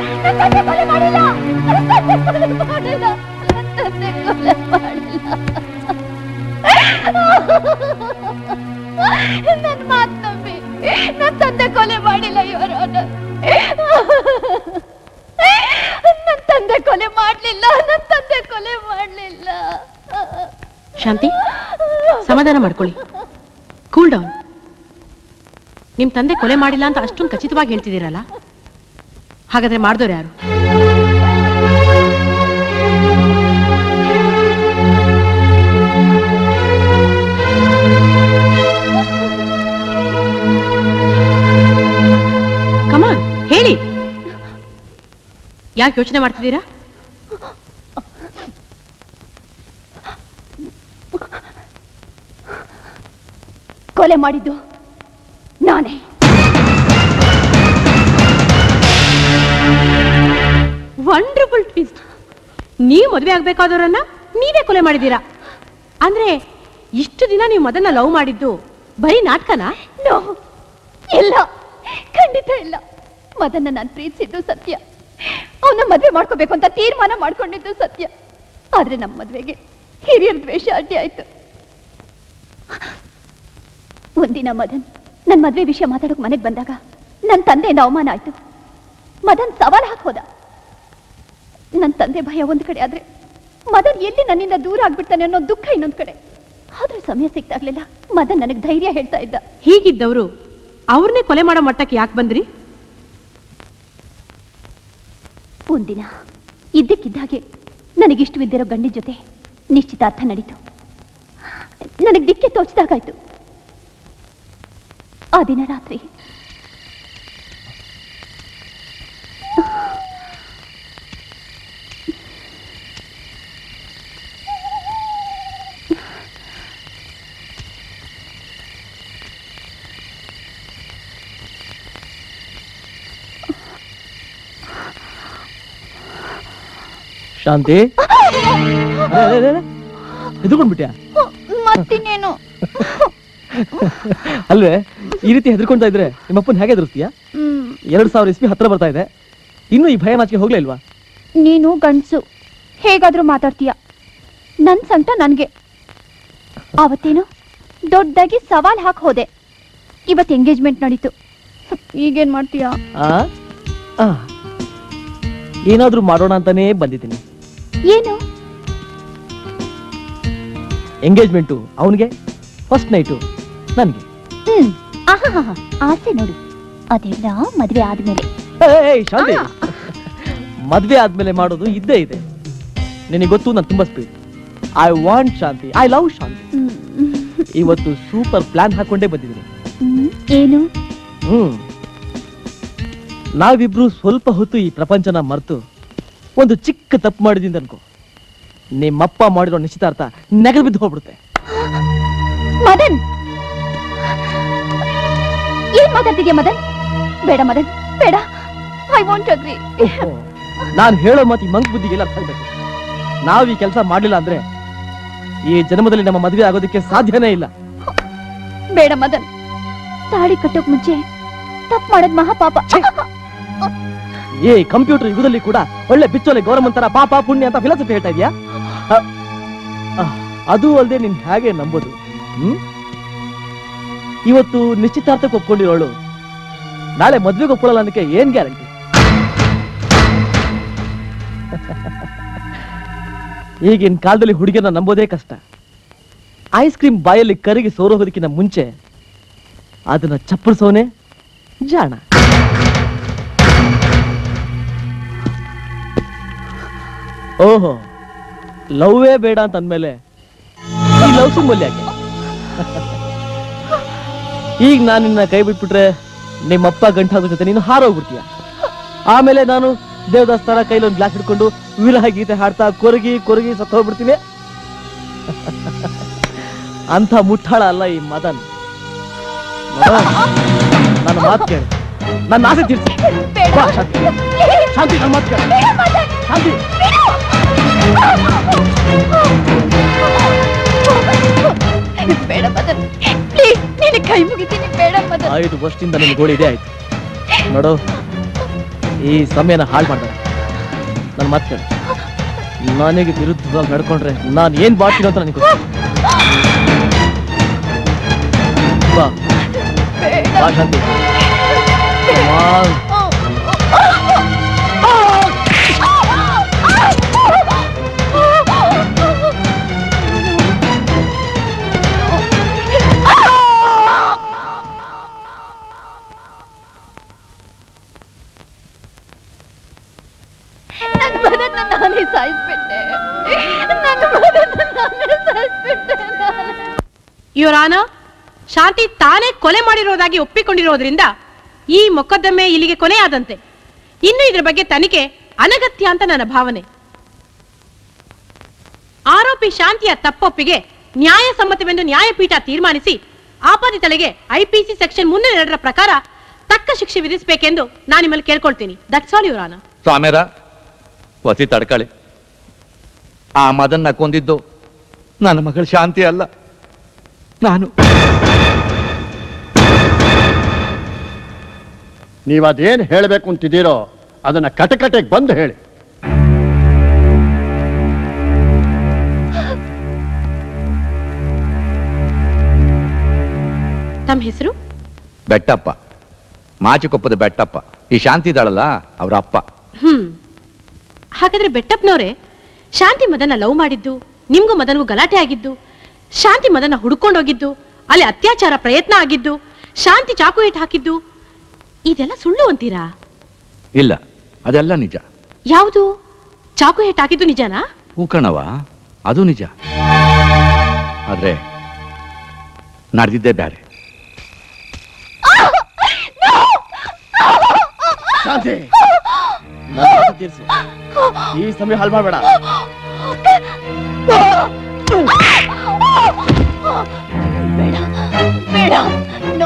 ನನ್ ಮಾತ್ ನಂಬಿ ನನ್ ತಂದೆ ಕೊಲೆ ಮಾಡಿಲ್ಲ ಇವರ ನನ್ ತಂದೆ ಕೊಲೆ ಮಾಡ್ಲಿಲ್ಲ ನನ್ ತಂದೆ ಕೊಲೆ ಮಾಡ್ಲಿಲ್ಲ ಶಾಂತಿ ಸಮಾಧಾನ ಮಾಡ್ಕೊಳ್ಳಿ ಕೂಲ್ ಡೌನ್ ನಿಮ್ ತಂದೆ ಕೊಲೆ ಮಾಡಿಲ್ಲ ಅಂತ ಅಷ್ಟೊಂದು ಖಚಿತವಾಗಿ ಹೇಳ್ತಿದ್ದೀರಲ್ಲ ಹಾಗಾದ್ರೆ ಮಾಡ್ದವ್ರು ಯಾರು ಕಮಾನ್ ಹೇಳಿ ಯಾಕೆ ಯೋಚನೆ ಮಾಡ್ತಿದ್ದೀರಾ ಕೊಲೆ ಮಾಡಿದ್ದು ನಾನೇ ವಂಡರ್ಫುಲ್ ಟ್ವಿಸ್ಟ್ ನೀವು ಮದುವೆ ಆಗ್ಬೇಕಾದವ್ರನ್ನ ನೀವೇ ಕೊಲೆ ಮಾಡಿದ್ದೀರಾ ಅಂದ್ರೆ ಇಷ್ಟು ದಿನ ನೀವು ಮದನ್ನ ಲವ್ ಮಾಡಿದ್ದು ಬರೀ ನಾಟಕನಾ ನೋ ಇಲ್ಲ ಖಂಡಿತ ಇಲ್ಲ ಮದನ್ನ ನಾನು ಪ್ರೀತಿಸಿದ್ದು ಸತ್ಯ ಅವನ ಮದ್ವೆ ಮಾಡ್ಕೋಬೇಕು ಅಂತ ತೀರ್ಮಾನ ಮಾಡ್ಕೊಂಡಿದ್ದು ಸತ್ಯ ಆದ್ರೆ ನಮ್ಮ ಮದ್ವೆಗೆ ಹಿರಿಯರ ದ್ವೇಷ ಅಡ್ಡಿ ಆಯ್ತು ಒಂದಿನ ಮದನ್ ನನ್ ಮದ್ವೆ ವಿಷಯ ಮಾತಾಡೋಕ್ ಮನೆಗೆ ಬಂದಾಗ ನನ್ನ ತಂದೆಯಿಂದ ಅವಮಾನ ಆಯ್ತು ಮದನ್ ಸವಾಲ್ ಹಾಕೋದ ನನ್ನ ತಂದೆ ಭಯ ಒಂದ್ ಕಡೆ ಆದ್ರೆ ಮದನ್ ಎಲ್ಲಿ ನನ್ನಿಂದ ದೂರ ಆಗ್ಬಿಡ್ತಾನೆ ಅನ್ನೋ ದುಃಖ ಇನ್ನೊಂದ್ ಕಡೆ ಆದ್ರೂ ಸಮಯ ಸಿಗ್ತಾಗ್ಲಿಲ್ಲ ಮದನ್ ನನಗ್ ಧೈರ್ಯ ಹೇಳ್ತಾ ಇದ್ದ ಹೀಗಿದ್ದವರು ಅವ್ರನ್ನೇ ಕೊಲೆ ಮಾಡೋ ಮಟ್ಟಕ್ಕೆ ಯಾಕೆ ಬಂದ್ರಿ ಒಂದಿನ ಇದ್ದಕ್ಕಿದ್ದಾಗೆ ನನಗಿಷ್ಟವಿದ್ದಿರೋ ಗಂಡಿ ಜೊತೆ ನಿಶ್ಚಿತಾರ್ಥ ನಡೀತು ನನಗೆ ದಿಕ್ಕೆ ತೋಚಿದಾಗಾಯ್ತು ಆ ದಿನ ರಾತ್ರಿ ಶಾಂತಿ ಹೆದರ್ಕೊಂಡ್ಬಿಟ್ಯಾ ಮತ್ತಿನ್ನೇನು ಅಲ್ವೇ ಈ ರೀತಿ ಹೆದರ್ಕೊಂತಾ ಇದ್ರೆ ನಿಮ್ಮಪ್ಪನ್ ಹೇಗೆ ಎದುರಿಸ್ತೀಯಾ ಹ್ಮ್ ಎರಡ್ ಸಾವಿರ ಇಸ್ವಿ ಹತ್ರ ಬರ್ತಾ ಇದೆ ಇನ್ನು ಈ ಭಯ ನಾಚಿಕೆ ಹೋಗ್ಲೇ ಇಲ್ವಾ ನೀನು ಗಂಡ್ಸು ಹೇಗಾದ್ರೂ ಮಾತಾಡ್ತೀಯ ನನ್ ಸಂಕಟ ನನ್ಗೆ ಆವತ್ತೇನು ದೊಡ್ಡದಾಗಿ ಸವಾಲ್ ಹಾಕ್ ಹೋದೆ ಇವತ್ತು ಎಂಗೇಜ್ಮೆಂಟ್ ನಡೀತು ಈಗೇನ್ ಮಾಡ್ತೀಯಾ ಆ ಆ. ಏನಾದ್ರೂ ಮಾಡೋಣ ಅಂತಾನೇ ಬಂದಿದ್ದೀನಿ ಏನು ಎಂಗೇಜ್ಮೆಂಟು ಅವನಿಗೆ ಫಸ್ಟ್ ನೈಟು ನನಗೆ ಹ್ಮ್ ಆಹಾಹಾಹಾ, ಆಸೆ ನೋಡು ಅದೆಲ್ಲ ಮದ್ವೆ ಆದ್ಮೇಲೆ ಏಯ್ ಶಾಂತಿ ಮದ್ವೆ ಆದ್ಮೇಲೆ ಮಾಡೋದು ಇದ್ದೇ ಇದೆ ನಿನಗೆ ಗೊತ್ತು ನಾನು ತುಂಬಾ speed I want Shanti I love Shanti ಇವತ್ತು ಸೂಪರ್ ಪ್ಲಾನ್ ಹಾಕೊಂಡೇ ಬಂದಿದ್ದೀನಿ ಹ್ಮ್, ಏನು ಹ್ಮ್ ನಾವಿಬ್ರು ಸ್ವಲ್ಪ ಹೊತ್ತು ಈ ಪ್ರಪಂಚನ ಮರೆತು ಒಂದು ಚಿಕ್ಕ ತಪ್ಪು ಮಾಡಿದಿಂದ ಅನ್ಕೋ ನಿಮ್ಮಪ್ಪ ಮಾಡಿರೋ ನಿಶ್ಚಿತಾರ್ಥ ನೆಗದು ಬಿದ್ದು ಹೋಗ್ಬಿಡುತ್ತೆ ಮದನ್ ಏನ್ ಮಾತಾಡ್ತಿದ್ಯಾ ಮದನ್ ಬೇಡ ಮದನ್ ಬೇಡ ಐ ವಾಂಟ್ ಅಗ್ರಿ ನಾನು ಹೇಳೋ ಮಾತು ಈ ಮಂಕ್ ಬುದ್ಧಿಗೆಲ್ಲ ಅರ್ಥ ಆಗ್ಬೇಕು ನಾವ್ ಈ ಕೆಲಸ ಮಾಡ್ಲಿಲ್ಲ ಅಂದ್ರೆ ಈ ಜನ್ಮದಲ್ಲಿ ನಮ್ಮ ಮದುವೆ ಆಗೋದಕ್ಕೆ ಸಾಧ್ಯನೇ ಇಲ್ಲ ಬೇಡ ಮದನ್ ತಾಳಿ ಕಟ್ಟೋಕ್ ಮುಂಚೆ ತಪ್ಪು ಮಾಡೋದ್ ಮಹಾಪಾಪ ಈ ಕಂಪ್ಯೂಟರ್ ಯುಗದಲ್ಲಿ ಕೂಡ ಒಳ್ಳೆ ಬಿಚ್ಚೋಲೆ ಗೌರವಂತರ ಪಾಪ ಪುಣ್ಯ ಅಂತ ಫಿಲಾಸಫಿ ಹೇಳ್ತಾ ಇದೀಯಾ ಅ, ಅ, ಅದು ಅಲ್ಲದೆ ನಿನ್ ಹೇಗೆ ನಂಬೋದು ಹ್ಮ್ ಇವತ್ತು ನಿಶ್ಚಿತಾರ್ಥಕ್ಕೆ ಒಪ್ಕೊಂಡಿರೋಳು ನಾಳೆ ಮದ್ವೆಗೆ ಒಪ್ಕೊಳ್ಳಲ್ಲ ಅನ್ನಕ್ಕೆ ಏನ್ ಗ್ಯಾರಂಟಿ ಈಗಿನ ಕಾಲದಲ್ಲಿ ಹುಡುಗಿಯನ್ನ ನಂಬೋದೇ ಕಷ್ಟ ಐಸ್ ಕ್ರೀಮ್ ಬಾಯಲ್ಲಿ ಕರಗಿ ಸೋರೋಗೋದಕ್ಕಿಂತ ಮುಂಚೆ ಅದನ್ನ ಚಪ್ಪಳಿಸೋನೆ ಜಾಣ ಓಹೋ ಲವ್ವೇ ಬೇಡ ಅಂತ ಅಂದ್ಮೇಲೆ ಈ ಲವ್ ಸಿಂಬಲ್ ಯಾಕೆ ಈಗ ನಾನು ನಿನ್ನ ಕೈ ಬಿಟ್ಬಿಟ್ರೆ ನಿಮ್ಮಪ್ಪ ಗಂಟಾಗೋ ಜೊತೆ ನೀನು ಹಾರೋಗ್ಬಿಡ್ತೀಯ ಆಮೇಲೆ ನಾನು ದೇವದಾಸ್ ತರ ಕೈಲಿ ಒಂದು ಗ್ಲಾಸ್ ಹಿಡ್ಕೊಂಡು ವಿರಹ ಗೀತೆ ಹಾಡ್ತಾ ಕೊರಗಿ ಕೊರಗಿ ಸತ್ತೋಗ್ಬಿಡ್ತೀನಿ ಅಂಥ ಮುಟ್ಟಾಳ ಅಲ್ಲ ಈ ಮದನ್ ಮದನ್, ನನ್ನ ಮಾತು ಕೇಳು ನನ್ನ ಆಸೆ ತೀರ್ಸಿ ಬಾ, ಶಾಂತಿ ಶಾಂತಿ ನನ್ನ ಮಾತು ಕೇಳು ಶಾಂತಿ ಬೇಡ ಮದನ್ ಪ್ಲೀಸ್ ನಿನ್ನ ಕೈ ಮುಗಿತೀನಿ ಬೇಡ ಮದನ್ ಐದು ವರ್ಷದಿಂದ ನಿನ್ ಗೋಳಿ ಇದೆ ಆಯ್ತು ನೋಡು ಈ ಸಮಯನ ಹಾಳು ಮಾಡ್ಬೇಡ ನನ್ನ ಮಾತು ಕೇಳು ನನಗೆ ವಿರುದ್ಧವಾಗಿ ನಡ್ಕೊಂಡ್ರೆ ನಾನು ಏನ್ ಮಾಡ್ತೀನಿ ಅಂತ ನನಗೆ ಗೊತ್ತು ಬಾ ಬಾ ಶಾಂತಿ Come on. ನನ್ನ ಮದನ್ ನಾನೇ ಸಾಯಿಸ್ಬಿಟ್ಟೆ ನನ್ನ ಮದನ್ ನಾನೇ ಸಾಯಿಸ್ಬಿಟ್ಟೆ ಇವರಾನ ಶಾಂತಿ ತಾನೇ ಕೊಲೆ ಮಾಡಿರೋದಾಗಿ ಒಪ್ಪಿಕೊಂಡಿರೋದ್ರಿಂದ ಈ ಮೊಕದ್ದಮೆ ಇಲ್ಲಿಗೆ ಕೊನೆಯಾದಂತೆ ಇನ್ನು ಇದ್ರ ಬಗ್ಗೆ ತನಿಖೆ ಅನಗತ್ಯ ಅಂತ ನನ್ನ ಭಾವನೆ ಆರೋಪಿ ಶಾಂತಿಯ ತಪ್ಪೊಪ್ಪಿಗೆ ನ್ಯಾಯಸಮ್ಮತವೆಂದು ನ್ಯಾಯಪೀಠ ತೀರ್ಮಾನಿಸಿ ಆಪಾದಿತಳಿಗೆ ಐಪಿಸಿ ಸೆಕ್ಷನ್ ಮುನ್ನೂರ ಪ್ರಕಾರ ತಕ್ಕ ಶಿಕ್ಷೆ ವಿಧಿಸಬೇಕೆಂದು ನಾನು ನಿಮ್ಮಲ್ಲಿ ಕೇಳ್ಕೊಳ್ತೀನಿ ದಟ್ಸ್ ಆಲ್ ಯುವರಾನ ಸ್ವಾಮ್ಯರ ವಸಿ ತಡ್ಕಳಿ ಆ ಮದನ್ನ ಕೊಂದಿದ್ದು ನನ್ನ ಮಗಳು ಶಾಂತಿ ಅಲ್ಲ ನಾನು ನೀವು ಅದೇನು ಹೇಳಬೇಕು ಅಂತಿದ್ದೀರೋ ಅದನ್ನ ಕಟಕಟೆಗೆ ಬಂದು ಹೇಳಿ ತಮ್ಮ ಹೆಸರು ಬೆಟ್ಟಪ್ಪ ಮಾಚಿಕೊಪ್ಪದ ಬೆಟ್ಟಪ್ಪ ಈ ಶಾಂತಿ ಇದ್ದಾಳಲ್ಲ ಅವ್ರ ಅಪ್ಪ ಹ್ಮ್ ಹಾಗಾದ್ರೆ ಬೆಟ್ಟಪ್ಪನವ್ರೆ ಶಾಂತಿ ಮದನ ಲವ್ ಮಾಡಿದ್ದು ನಿಮ್ಗೂ ಮದನ್ಗೂ ಗಲಾಟೆ ಆಗಿದ್ದು ಶಾಂತಿ ಮದನ ಹುಡ್ಕೊಂಡೋಗಿದ್ದು ಅಲ್ಲಿ ಅತ್ಯಾಚಾರ ಪ್ರಯತ್ನ ಆಗಿದ್ದು ಶಾಂತಿ ಚಾಕು ಇಟ್ಟು ಹಾಕಿದ್ದು ಇದೆಲ್ಲ ಸುಳ್ಳು ಅಂತೀರಾ ಇಲ್ಲ ಅದೆಲ್ಲ ನಿಜ ಯಾವುದು ಚಾಕು ಹೆಟ್ ಹಾಕಿದ್ದು ನಿಜನಾ ಹೂಕಣವ ಅದು ನಿಜ ಆದ್ರೆ ನಡೆದಿದ್ದೇ ಬ್ಯಾರೆ ಶಾಂತಿ ನನ್ನ ಆಸೆ ತೀರ್ಸು ಈ ಸಮಯ ಹಾಳು ಮಾಡಬೇಡ ಬೇಡ ಬೇಡ ನೋ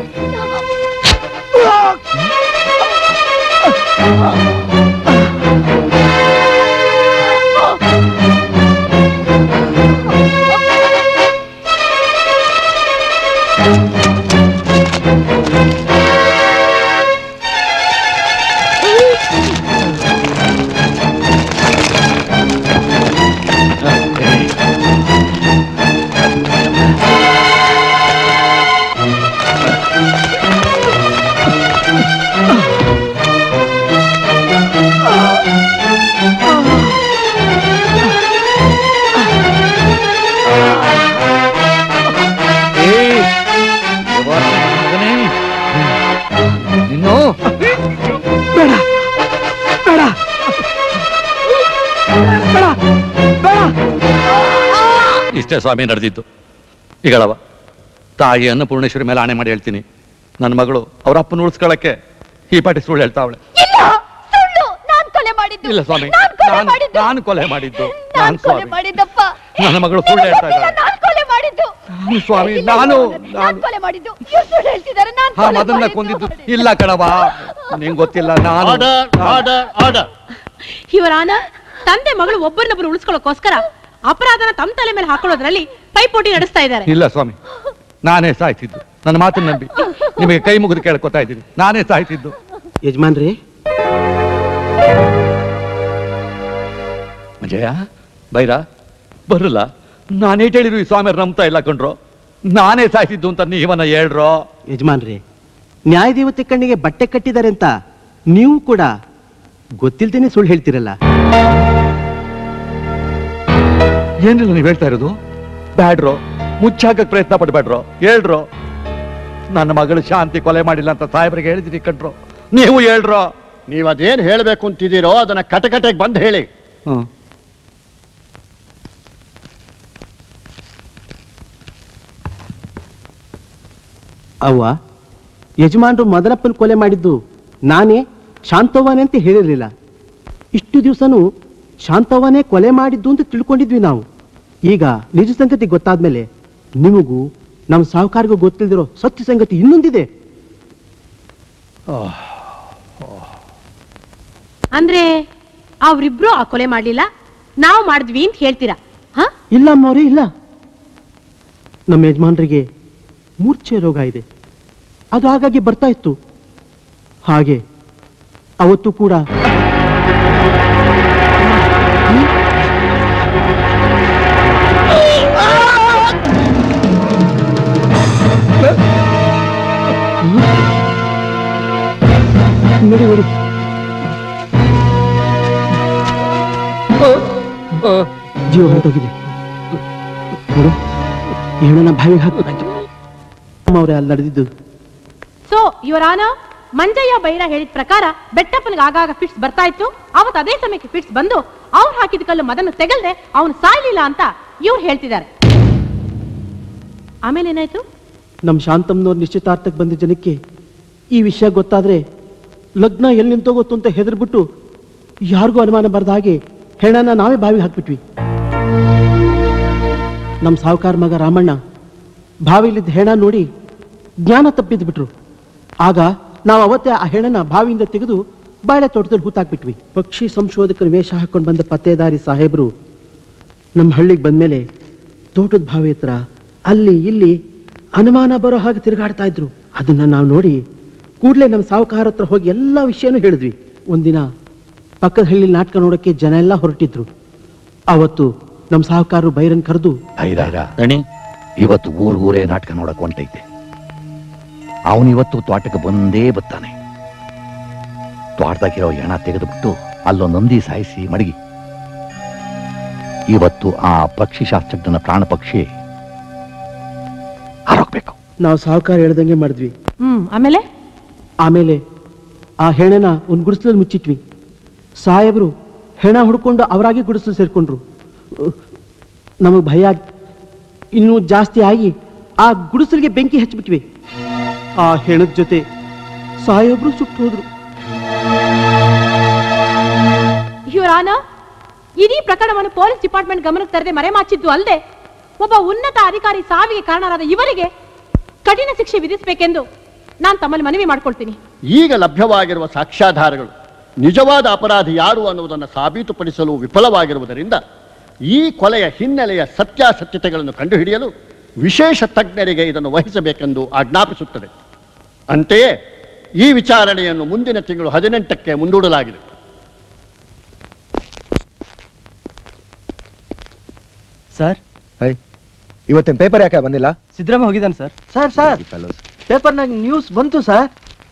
ನಿನ್ನು ಬೇಡ ಬೇಡ ಬೇಡ ಬೇಡ ಇಷ್ಟೇ ಸ್ವಾಮಿ ನಡೆದಿದ್ದು ಈಗಳವ ತಾಯಿ ಅನ್ನಪೂರ್ಣೇಶ್ವರಿ ಮೇಲೆ ಆಣೆ ಮಾಡಿ ಹೇಳ್ತೀನಿ ನನ್ನ ಮಗಳು ಅವ್ರ ಅಪ್ಪನ ಉಳಿಸ್ಕೊಳಕ್ಕೆ ಈ ಪಾಟಿ ಸುಳ್ಳು ಹೇಳ್ತಾವಳೆ ಇಲ್ಲ ಸುಳ್ಳು ನಾನ್ ಕೊಲೆ ಮಾಡಿದ್ದು ಇಲ್ಲ ಸ್ವಾಮಿ ನಾನ್ ಕೊಲೆ ನಾನು ಮಾಡಿದ್ದು ನಾನು ಕೊಲೆ ಮಾಡಿದ್ದು ನಾನ್ ನಾನು ಕೊಲೆ ಸ್ವಾಮಿ ಮಾಡಿದ್ದಪ್ಪ ನನ್ನ ಮಗಳು ಸುಳ್ಳು ಹೇಳ್ತಾ ಗೊತ್ತಿಲ್ಲ, ಇದ್ದಾಳೆ ನಾನ್ ಕೊಲೆ ಮಾಡಿದ್ದು ನಾನು ಸ್ವಾಮಿ ಇಲ್ಲ, ನಾನು ಇಲ್ಲ, ನಾನ್ ಕೊಲೆ ಮಾಡಿದ್ದು ಇವ್ರು ಸುಳ್ಳು ಹೇಳ್ತಿದ್ದಾರೆ ನಾನ್ ಹಾ ಕೊಲೆ ಮದನ್ನ ಮಾಡಿದ್ದು. ಕೊಂದಿದ್ದು ಇಲ್ಲ ಕಣವ ನಿಂಗೆ ಗೊತ್ತಿಲ್ಲ ನಾನು ಇವರಾನ ತಂದೆ ಮಗಳು ಒಬ್ಬರನ್ನೊಬ್ಬರು ಉಳಿಸ್ಕೊಳ್ಳೋಕೋಸ್ಕರ ಅಪರಾಧನ ತಮ್ಮ ತಲೆ ಮೇಲೆ ಹಾಕೊಳ್ಳೋದ್ರಲ್ಲಿ ಪೈಪೋಟಿ ನಡೆಸ್ತಾ ಇದ್ದಾರೆ ಇಲ್ಲ ಸ್ವಾಮಿ ನಾನೇ ಸಾಯ್ತಿದ್ದು ನನ್ನ ಮಾತನ್ನ ನಂಬಿ ನಿಮಗೆ ಕೈ ಮುಗಿದು ಕೇಳ್ಕೊತಾ ಇದ್ದೀನಿ ನಾನೇ ಸಾಯ್ತಿದ್ದು ಯಜಮಾನ್ರಿ ಅಜಯ ಬೈರ ಬರಲ್ಲ ನಾನೇಟ್ ಹೇಳಿರು ಈ ಸ್ವಾಮಿ ನಂಬ್ತಾ ಇಲ್ಲ ಕಣ್ರೋ ನಾನೇ ಸಾಯ್ತಿದ್ದು ಅಂತ ನೀವನ್ನ ಹೇಳ್ರೋ ಯಜಮಾನ್ರಿ ನ್ಯಾಯದೇವತೆ ಕಣ್ಣಿಗೆ ಬಟ್ಟೆ ಕಟ್ಟಿದ್ದಾರೆ ಅಂತ ನೀವು ಕೂಡ ಗೊತ್ತಿಲ್ದೇನೆ ಸುಳ್ಳು ಹೇಳ್ತಿರಲ್ಲ ಏನಿಲ್ಲ ನೀವು ಹೇಳ್ತಾ ಇರೋದು ಬ್ಯಾಡ್ರೋ ಮುಚ್ಚಾಕಕ್ ಪ್ರಯತ್ನ ಪಡ್ಬೇಡ್ರೋ ಹೇಳ್ರೋ ನನ್ನ ಮಗಳು ಶಾಂತಿ ಕೊಲೆ ಮಾಡಿಲ್ಲ ಅಂತ ಸಾಹೇಬ್ರಿಗೆ ಹೇಳಿದಿರಿ ಕಣ್ರೋ ನೀವು ಹೇಳ್ರೋ ನೀವು ಅದೇನು ಹೇಳಬೇಕು ಅಂತಿದ್ದೀರೋ ಅದನ್ನ ಕಟಕಟೆಗೆ ಬಂದು ಹೇಳಿ ಹ್ಮ್ ಅವ್ವ ಯಜಮಾನ್ರು ಮದನಪ್ಪನ ಕೊಲೆ ಮಾಡಿದ್ದು ನಾನೇ ಶಾಂತವ್ವನೇ ಅಂತ ಹೇಳಿರಲಿಲ್ಲ ಇಷ್ಟು ದಿವಸನೂ ಶಾಂತವ್ವನೇ ಕೊಲೆ ಮಾಡಿದ್ದು ಅಂತ ತಿಳ್ಕೊಂಡಿದ್ವಿ ನಾವು ಈಗ ನಿಜ ಸಂಗತಿ ಗೊತ್ತಾದ್ಮೇಲೆ ನಿಮಗೂ ನಮ್ಮ ಸಾಹುಕಾರಿಗೂ ಗೊತ್ತಿಲ್ದಿರೋ ಸತ್ಯ ಸಂಗತಿ ಇನ್ನೊಂದಿದೆ ಅಂದ್ರೆ ಅವ್ರಿಬ್ರು ಆ ಕೊಲೆ ಮಾಡ್ಲಿಲ್ಲ ನಾವು ಮಾಡಿದ್ವಿ ಅಂತ ಹೇಳ್ತೀರಾ ಹ ಇಲ್ಲ ಅಮ್ಮವ್ರೆ ಇಲ್ಲ ನಮ್ಮ ಯಜಮಾನ್ರಿಗೆ ಮೂರ್ಛೆ ರೋಗ ಇದೆ ಅದು ಹಾಗಾಗಿ ಬರ್ತಾ ಇತ್ತು ಹಾಗೆ ಅವತ್ತು ಕೂಡ ನೋಡಿ ನೋಡಿ ಜೀವ ಹೊರಟೋಗಿದೆ ನೋಡು ಹೆಣ್ಣನ ಬಾವಿಗೆ ಹಾಕಿ ಅವ್ರೆ ಅಲ್ಲಿ ನಡೆದಿದ್ದು ಸೊ ಇವರಾನ ಮಂಜಯ್ಯ ಬೈರ ಹೇಳಿದ ಪ್ರಕಾರ ಬೆಟ್ಟಪ್ಪನಿಗೆ ಆಗಾಗ ಫಿಟ್ಸ್ ಬರ್ತಾ ಇತ್ತು ಅವತ್ತು ಅದೇ ಸಮಯಕ್ಕೆ ಫಿಟ್ಸ್ ಬಂದು ಅವ್ರು ಹಾಕಿದ ಕಲ್ಲು ಮದನ್ನು ತೆಗಲ್ದೆ ಅವನು ಸಾಯ್ಲಿಲ್ಲ ಅಂತ ಇವ್ರು ಹೇಳ್ತಿದ್ದಾರೆ ಆಮೇಲೆ ಏನಾಯ್ತು ನಮ್ಮ ಶಾಂತಮ್ಮನವ್ರ ನಿಶ್ಚಿತಾರ್ಥಕ್ಕೆ ಬಂದ ಜನಕ್ಕೆ ಈ ವಿಷಯ ಗೊತ್ತಾದ್ರೆ ಲಗ್ನ ಎಲ್ಲಿ ನಿಂತೋ ಗೊತ್ತು ಅಂತ ಹೆದರ್ಬಿಟ್ಟು ಯಾರಿಗೂ ಅನುಮಾನ ಬರದ ಹಾಗೆ ಹೆಣ್ಣನ ನಾವೇ ಬಾವಿಗೆ ಹಾಕ್ಬಿಟ್ವಿ ನಮ್ಮ ಸಾಹುಕಾರ ಮಗ ರಾಮಣ್ಣ ಬಾವಿಲಿದ್ದ ಹೆಣ ನೋಡಿ ಜ್ಞಾನ ತಪ್ಪಿದ್ದು ಬಿಟ್ರು ಆಗ ನಾವು ಅವತ್ತೇ ಆ ಹೆಣನ ಬಾವಿಯಿಂದ ತೆಗೆದು ಬಾಳೆ ತೋಟದಲ್ಲಿ ಹೂತಾಕ್ಬಿಟ್ವಿ ಪಕ್ಷಿ ಸಂಶೋಧಕರ ವೇಷ ಹಾಕೊಂಡು ಬಂದ ಪತ್ತೇದಾರಿ ಸಾಹೇಬರು ನಮ್ಮ ಹಳ್ಳಿಗೆ ಬಂದ್ಮೇಲೆ ತೋಟದ ಬಾವಿ ಹತ್ರ ಅಲ್ಲಿ ಇಲ್ಲಿ ಅನುಮಾನ ಬರೋ ಹಾಗೆ ತಿರುಗಾಡ್ತಾ ಇದ್ರು ಅದನ್ನ ನಾವು ನೋಡಿ ಕೂಡಲೇ ನಮ್ಮ ಸಾಹುಕಾರ ಹತ್ರ ಹೋಗಿ ಎಲ್ಲ ವಿಷಯನೂ ಹೇಳಿದ್ವಿ ಒಂದಿನ ಪಕ್ಕದ ಹಳ್ಳಿ ನಾಟಕ ನೋಡಕ್ಕೆ ಜನ ಎಲ್ಲ ಹೊರಟಿದ್ರು ಅವತ್ತು ನಮ್ಮ ಸಾಹುಕಾರರು ಬೈರನ್ ಕರೆದು ದಣಿ ಇವತ್ತು ಊರ್ ಊರೇ ನಾಟಕ ನೋಡಕ್ ಹೊಂಟೈತೆ ಅವನು ಇವತ್ತು ತೋಟಕ್ಕೆ ಬಂದೇ ಬತ್ತಾನೆ ತೋಟದಾಗಿರೋ ಹೆಣ ತೆಗೆದುಬಿಟ್ಟು ಅಲ್ಲೊಂದು ನಂದಿ ಸಾಯಿಸಿ ಮಡಗಿ ಇವತ್ತು ಆ ಪಕ್ಷಿ ಶಾಸ್ತ್ರಜ್ಞನ ಪ್ರಾಣ ಪಕ್ಷಿ ಹಾರೋಗ್ಬೇಕು ನಾವು ಸಾಹುಕಾರ ಹೇಳ್ದಂಗೆ ಮಾಡಿದ್ವಿ ಹ್ಮ್ ಆಮೇಲೆ ಆಮೇಲೆ ಆ ಹೆಣನ ಒಂದು ಗುಡಿಸಲಲ್ಲಿ ಮುಚ್ಚಿಟ್ವಿ ಸಾಹೇಬರು ಹೆಣ ಹುಡ್ಕೊಂಡು ಅವರಾಗಿ ಗುಡಿಸಲು ಸೇರ್ಕೊಂಡ್ರು ನಮಗೆ ಭಯ ಇನ್ನೂ ಜಾಸ್ತಿ ಆಗಿ ಆ ಗುಡಿಸಲಿಗೆ ಬೆಂಕಿ ಹಚ್ಚಿಬಿಟ್ವಿ ಆ ಹೆಣದ ಜೊತೆ ಸಾಹೇಬ್ರು ಸುಟ್ಟು ಹೋದ್ರು ಇವರಾನ ಇಡೀ ಪ್ರಕರಣವನ್ನು ಪೊಲೀಸ್ ಡಿಪಾರ್ಟ್ಮೆಂಟ್ ಗಮನಕ್ಕೆ ತರದೆ ಮರೆಮಾಚಿದ್ದು ಅಲ್ಲದೆ ಒಬ್ಬ ಉನ್ನತ ಅಧಿಕಾರಿ ಸಾವಿಗೆ ಕಾರಣರಾದ ಇವರಿಗೆ ಕಠಿಣ ಶಿಕ್ಷೆ ವಿಧಿಸಬೇಕೆಂದು ನಾನು ತಮ್ಮಲ್ಲಿ ಮನವಿ ಮಾಡ್ಕೊಳ್ತೀನಿ ಈಗ ಲಭ್ಯವಾಗಿರುವ ಸಾಕ್ಷ್ಯಾಧಾರಗಳು ನಿಜವಾದ ಅಪರಾಧಿ ಯಾರು ಅನ್ನುವುದನ್ನು ಸಾಬೀತುಪಡಿಸಲು ವಿಫಲವಾಗಿರುವುದರಿಂದ ಈ ಕೊಲೆಯ ಹಿನ್ನೆಲೆಯ ಸತ್ಯಾಸತ್ಯತೆಗಳನ್ನು ಕಂಡುಹಿಡಿಯಲು ವಿಶೇಷ ತಜ್ಞರಿಗೆ ಇದನ್ನು ವಹಿಸಬೇಕೆಂದು ಆಜ್ಞಾಪಿಸುತ್ತದೆ ಅಂತೆಯೇ ಈ ವಿಚಾರಣೆಯನ್ನು ಮುಂದಿನ ತಿಂಗಳು ಹದಿನೆಂಟಕ್ಕೆ ಮುಂದೂಡಲಾಗಿದೆ ಸರ್ ಹೈ ಇವತ್ತಿನ ಪೇಪರ್ ಯಾಕೆ ಬಂದಿಲ್ಲ ಸಿದ್ದರಾಮ ಹೋಗಿದ್ದಾನೆ ಸರ್ ಸರ್ ಸರ್ ಪೇಪರ್ನಾಗ ನ್ಯೂಸ್ ಬಂತು ಸರ್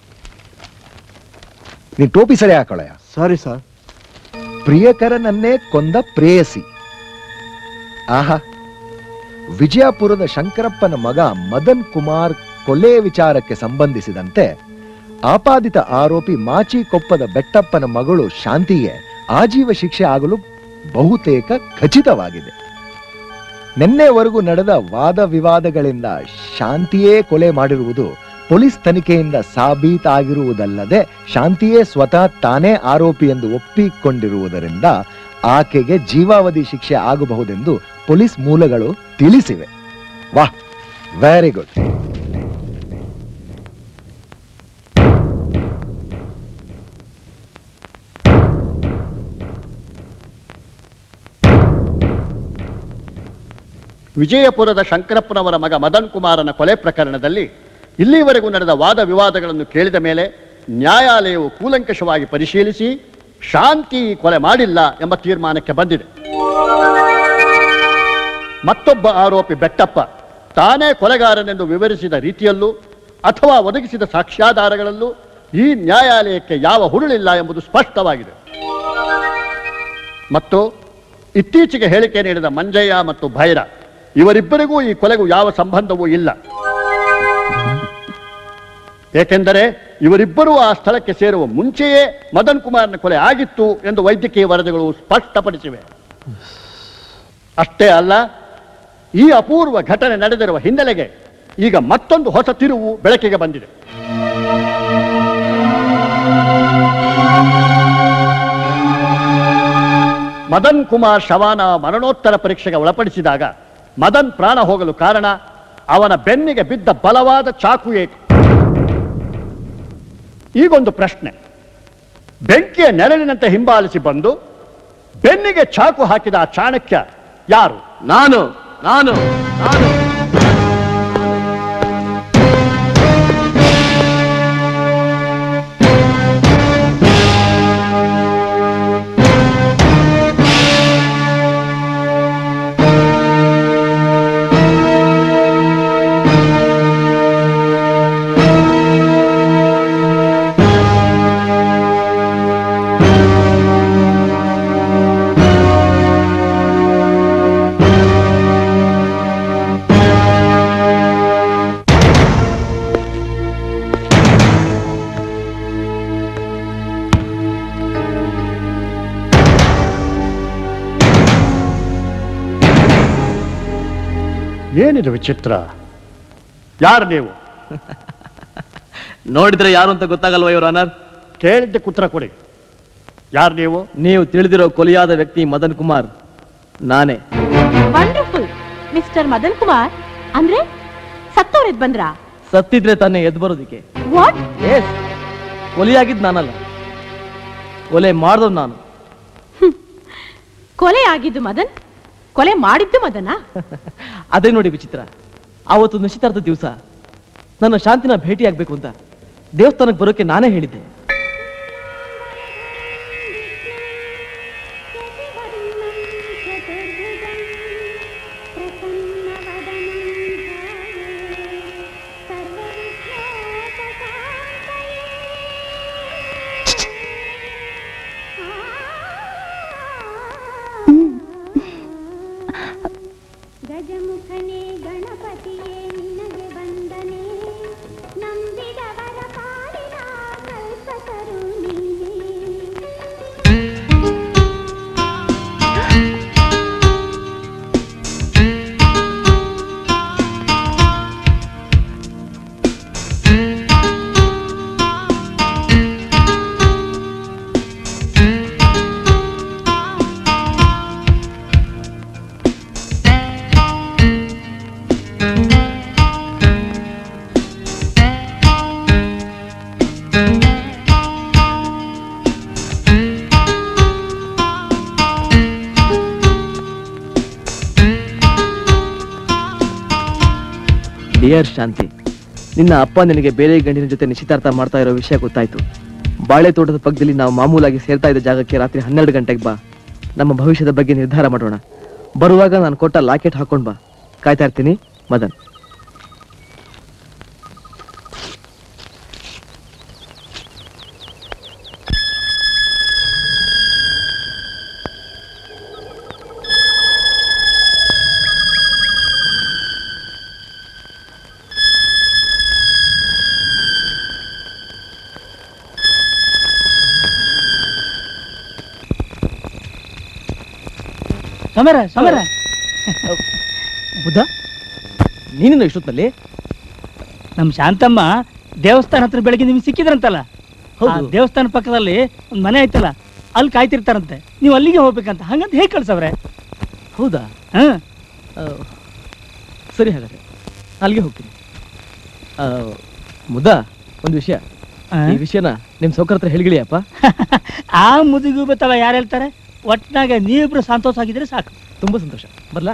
ನೀ ಟೋಪಿ ಸರಿ ಹಾಕೊಳ್ಳಯ್ಯ ಸಾರಿ ಸರ್ ಪ್ರಿಯಕರನನ್ನೇ ಕೊಂದ ಪ್ರೇಯಸಿ ಆಹಾ ವಿಜಯಪುರದ ಶಂಕರಪ್ಪನ ಮಗ ಮದನ್ ಕುಮಾರ್ ಕೊಲೆ ವಿಚಾರಕ್ಕೆ ಸಂಬಂಧಿಸಿದಂತೆ ಆಪಾದಿತ ಆರೋಪಿ ಮಾಚಿಕೊಪ್ಪದ ಬೆಟ್ಟಪ್ಪನ ಮಗಳು ಶಾಂತಿಗೆ ಆಜೀವ ಶಿಕ್ಷೆ ಆಗಲು ಬಹುತೇಕ ಖಚಿತವಾಗಿದೆ ನಿನ್ನೆವರೆಗೂ ನಡೆದ ವಾದ ವಿವಾದಗಳಿಂದ ಶಾಂತಿಯೇ ಕೊಲೆ ಮಾಡಿರುವುದು ಪೊಲೀಸ್ ತನಿಖೆಯಿಂದ ಸಾಬೀತಾಗಿರುವುದಲ್ಲದೆ ಶಾಂತಿಯೇ ಸ್ವತಃ ತಾನೇ ಆರೋಪಿ ಎಂದು ಒಪ್ಪಿಕೊಂಡಿರುವುದರಿಂದ ಆಕೆಗೆ ಜೀವಾವಧಿ ಶಿಕ್ಷೆ ಆಗಬಹುದೆಂದು ಪೊಲೀಸ್ ಮೂಲಗಳು ತಿಳಿಸಿವೆ ವಾಹ್ ವೆರಿ ಗುಡ್ ವಿಜಯಪುರದ ಶಂಕರಪ್ಪನವರ ಮಗ ಮದನ್ ಕುಮಾರನ ಕೊಲೆ ಪ್ರಕರಣದಲ್ಲಿ ಇಲ್ಲಿವರೆಗೂ ನಡೆದ ವಾದ ವಿವಾದಗಳನ್ನು ಕೇಳಿದ ಮೇಲೆ ನ್ಯಾಯಾಲಯವು ಕೂಲಂಕಷವಾಗಿ ಪರಿಶೀಲಿಸಿ ಶಾಂತಿ ಈ ಕೊಲೆ ಮಾಡಿಲ್ಲ ಎಂಬ ತೀರ್ಮಾನಕ್ಕೆ ಬಂದಿದೆ ಮತ್ತೊಬ್ಬ ಆರೋಪಿ ಬೆಟ್ಟಪ್ಪ ತಾನೇ ಕೊಲೆಗಾರನೆಂದು ವಿವರಿಸಿದ ರೀತಿಯಲ್ಲೂ ಅಥವಾ ಒದಗಿಸಿದ ಸಾಕ್ಷ್ಯಾಧಾರಗಳಲ್ಲೂ ಈ ನ್ಯಾಯಾಲಯಕ್ಕೆ ಯಾವ ಹುರುಳಿಲ್ಲ ಎಂಬುದು ಸ್ಪಷ್ಟವಾಗಿದೆ ಮತ್ತು ಇತ್ತೀಚೆಗೆ ಹೇಳಿಕೆ ನೀಡಿದ ಮಂಜಯ್ಯ ಮತ್ತು ಭೈರ ಇವರಿಬ್ಬರಿಗೂ ಈ ಕೊಲೆಗೂ ಯಾವ ಸಂಬಂಧವೂ ಇಲ್ಲ ಏಕೆಂದರೆ ಇವರಿಬ್ಬರೂ ಆ ಸ್ಥಳಕ್ಕೆ ಸೇರುವ ಮುಂಚೆಯೇ ಮದನ್ ಕುಮಾರ್ನ ಕೊಲೆ ಆಗಿತ್ತು ಎಂದು ವೈದ್ಯಕೀಯ ವರದಿಗಳು ಸ್ಪಷ್ಟಪಡಿಸಿವೆ ಅಷ್ಟೇ ಅಲ್ಲ ಈ ಅಪೂರ್ವ ಘಟನೆ ನಡೆದಿರುವ ಹಿನ್ನೆಲೆಗೆ ಈಗ ಮತ್ತೊಂದು ಹೊಸ ತಿರುವು ಬೆಳಕಿಗೆ ಬಂದಿದೆ ಮದನ್ ಕುಮಾರ್ ಶವಾನ ಮರಣೋತ್ತರ ಪರೀಕ್ಷೆಗೆ ಒಳಪಡಿಸಿದಾಗ ಮದನ್ ಪ್ರಾಣ ಹೋಗಲು ಕಾರಣ ಅವನ ಬೆನ್ನಿಗೆ ಬಿದ್ದ ಬಲವಾದ ಚಾಕು ಏಟು ಈಗೊಂದು ಪ್ರಶ್ನೆ ಬೆಂಕಿಯ ನೆರಳಿನಂತೆ ಹಿಂಬಾಲಿಸಿ ಬಂದು ಬೆನ್ನಿಗೆ ಚಾಕು ಹಾಕಿದ ಆ ಚಾಣಕ್ಯ ಯಾರು ನಾನು ನಾನು ನಾನು ಏನಿದು ವಿಚಿತ್ರ ಯಾರು ನೀವು ನೋಡಿದ್ರೆ ಯಾರು ಅಂತ ಗೊತ್ತಾಗಲ್ವಾ ಇವ್ರ ಅನರ್ ಕೇಳಿದ್ದೆ ಕುತ್ರ ಕೊಡಿ ಯಾರು ನೀವು ನೀವು ತಿಳಿದಿರೋ ಕೊಲೆಯಾದ ವ್ಯಕ್ತಿ ಮದನ್ ಕುಮಾರ್ ನಾನೇ ವಂಡರ್ಫುಲ್ ಮಿಸ್ಟರ್ ಮದನ್ ಕುಮಾರ್ ಅಂದ್ರೆ ಸತ್ತವ್ರೆದ್ ಬಂದ್ರ ಸತ್ತಿದ್ರೆ ತಾನೇ ಎದ್ದು ಬರೋದಿಕ್ಕೆ ವಾಟ್ ಎಸ್ ಕೊಲೆಯಾಗಿದ್ ನಾನಲ್ಲ ಕೊಲೆ ಮಾಡ್ದವ್ ನಾನು ಕೊಲೆ ಆಗಿದ್ದು ಮದನ್ ಕೊಲೆ ಮಾಡಿದ್ದು ಮದನಾ ಅದೇ ನೋಡಿ ವಿಚಿತ್ರ ಆವತ್ತು ನಿಶ್ಚಿತಾರ್ಥ ದಿವಸ ನನ್ನ ಶಾಂತಿನ ಭೇಟಿಯಾಗಬೇಕು ಅಂತ ದೇವಸ್ಥಾನಕ್ಕೆ ಬರೋಕೆ ನಾನೇ ಹೇಳಿದ್ದೆ ಗಜಮುಖನೇ ಗಣಪತಿಯೇ ನಿನಗೆ ವಂದನೆ ನಂಬಿದವರ ಪಾಲಿನ ಕಲ್ಪತರು ನೀನೇ ಡಿಯರ್ ಶಾಂತಿ ನಿನ್ನ ಅಪ್ಪ ನಿನಗೆ ಬೇರೆ ಗಂಡಿನ ಜೊತೆ ನಿಶ್ಚಿತಾರ್ಥ ಮಾಡ್ತಾ ಇರೋ ವಿಷಯ ಗೊತ್ತಾಯ್ತು ಬಾಳೆ ತೋಟದ ಪಕ್ಕದಲ್ಲಿ ನಾವು ಮಾಮೂಲಾಗಿ ಸೇರ್ತಾ ಇದ್ದ ಜಾಗಕ್ಕೆ ರಾತ್ರಿ ಹನ್ನೆರಡು ಗಂಟೆಗೆ ಬಾ ನಮ್ಮ ಭವಿಷ್ಯದ ಬಗ್ಗೆ ನಿರ್ಧಾರ ಮಾಡೋಣ ಬರುವಾಗ ನಾನು ಕೊಟ್ಟ ಲಾಕೆಟ್ ಹಾಕೊಂಡ್ ಬಾ ಕಾಯ್ತಾ ಇರ್ತೀನಿ ಮದನ್ ಸಮರ ಸಮರ ಬುದ್ಧ ನೀನಿನ್ನು ಇಷ್ಟೊತ್ತಲ್ಲಿ ನಮ್ ಶಾಂತಮ್ಮ ದೇವಸ್ಥಾನ ಹತ್ರ ಬೆಳಗ್ಗೆ ನಿಮ್ಗೆ ಸಿಕ್ಕಿದ್ರಂತಲ್ಲ ಆ ದೇವಸ್ಥಾನ ಪಕ್ಕದಲ್ಲಿ ಒಂದ್ ಮನೆ ಐತಲ್ಲ ಅಲ್ಲಿ ಕಾಯ್ತಿರ್ತಾರಂತೆ ನೀವು ಅಲ್ಲಿಗೆ ಹೋಗ್ಬೇಕಂತ ಹಂಗಂತ ಹೇಗೆ ಕಳ್ಸವ್ರೆ ಹೌದಾ ಹಾ ಆ, ಸರಿ ಹಾಗಾದ್ರೆ ಅಲ್ಲಿಗೆ ಹೋಗ್ತೀನಿ ಆ, ಮುದ್ದ ಒಂದು ವಿಷಯ ಈ ವಿಷಯನ ನಿಮ್ ಸೌಕರ್ ಹತ್ರ ಹೇಳಿಗಳಿಯಪ್ಪ ಆ ಮುದುಗು ಬತ್ತವ ಯಾರು ಹೇಳ್ತಾರೆ ಒಟ್ನಾಗ ನೀವಿಬ್ರು ಸಂತೋಷ ಆಗಿದ್ರೆ ಸಾಕು ತುಂಬಾ ಸಂತೋಷ ಬರ್ಲಾ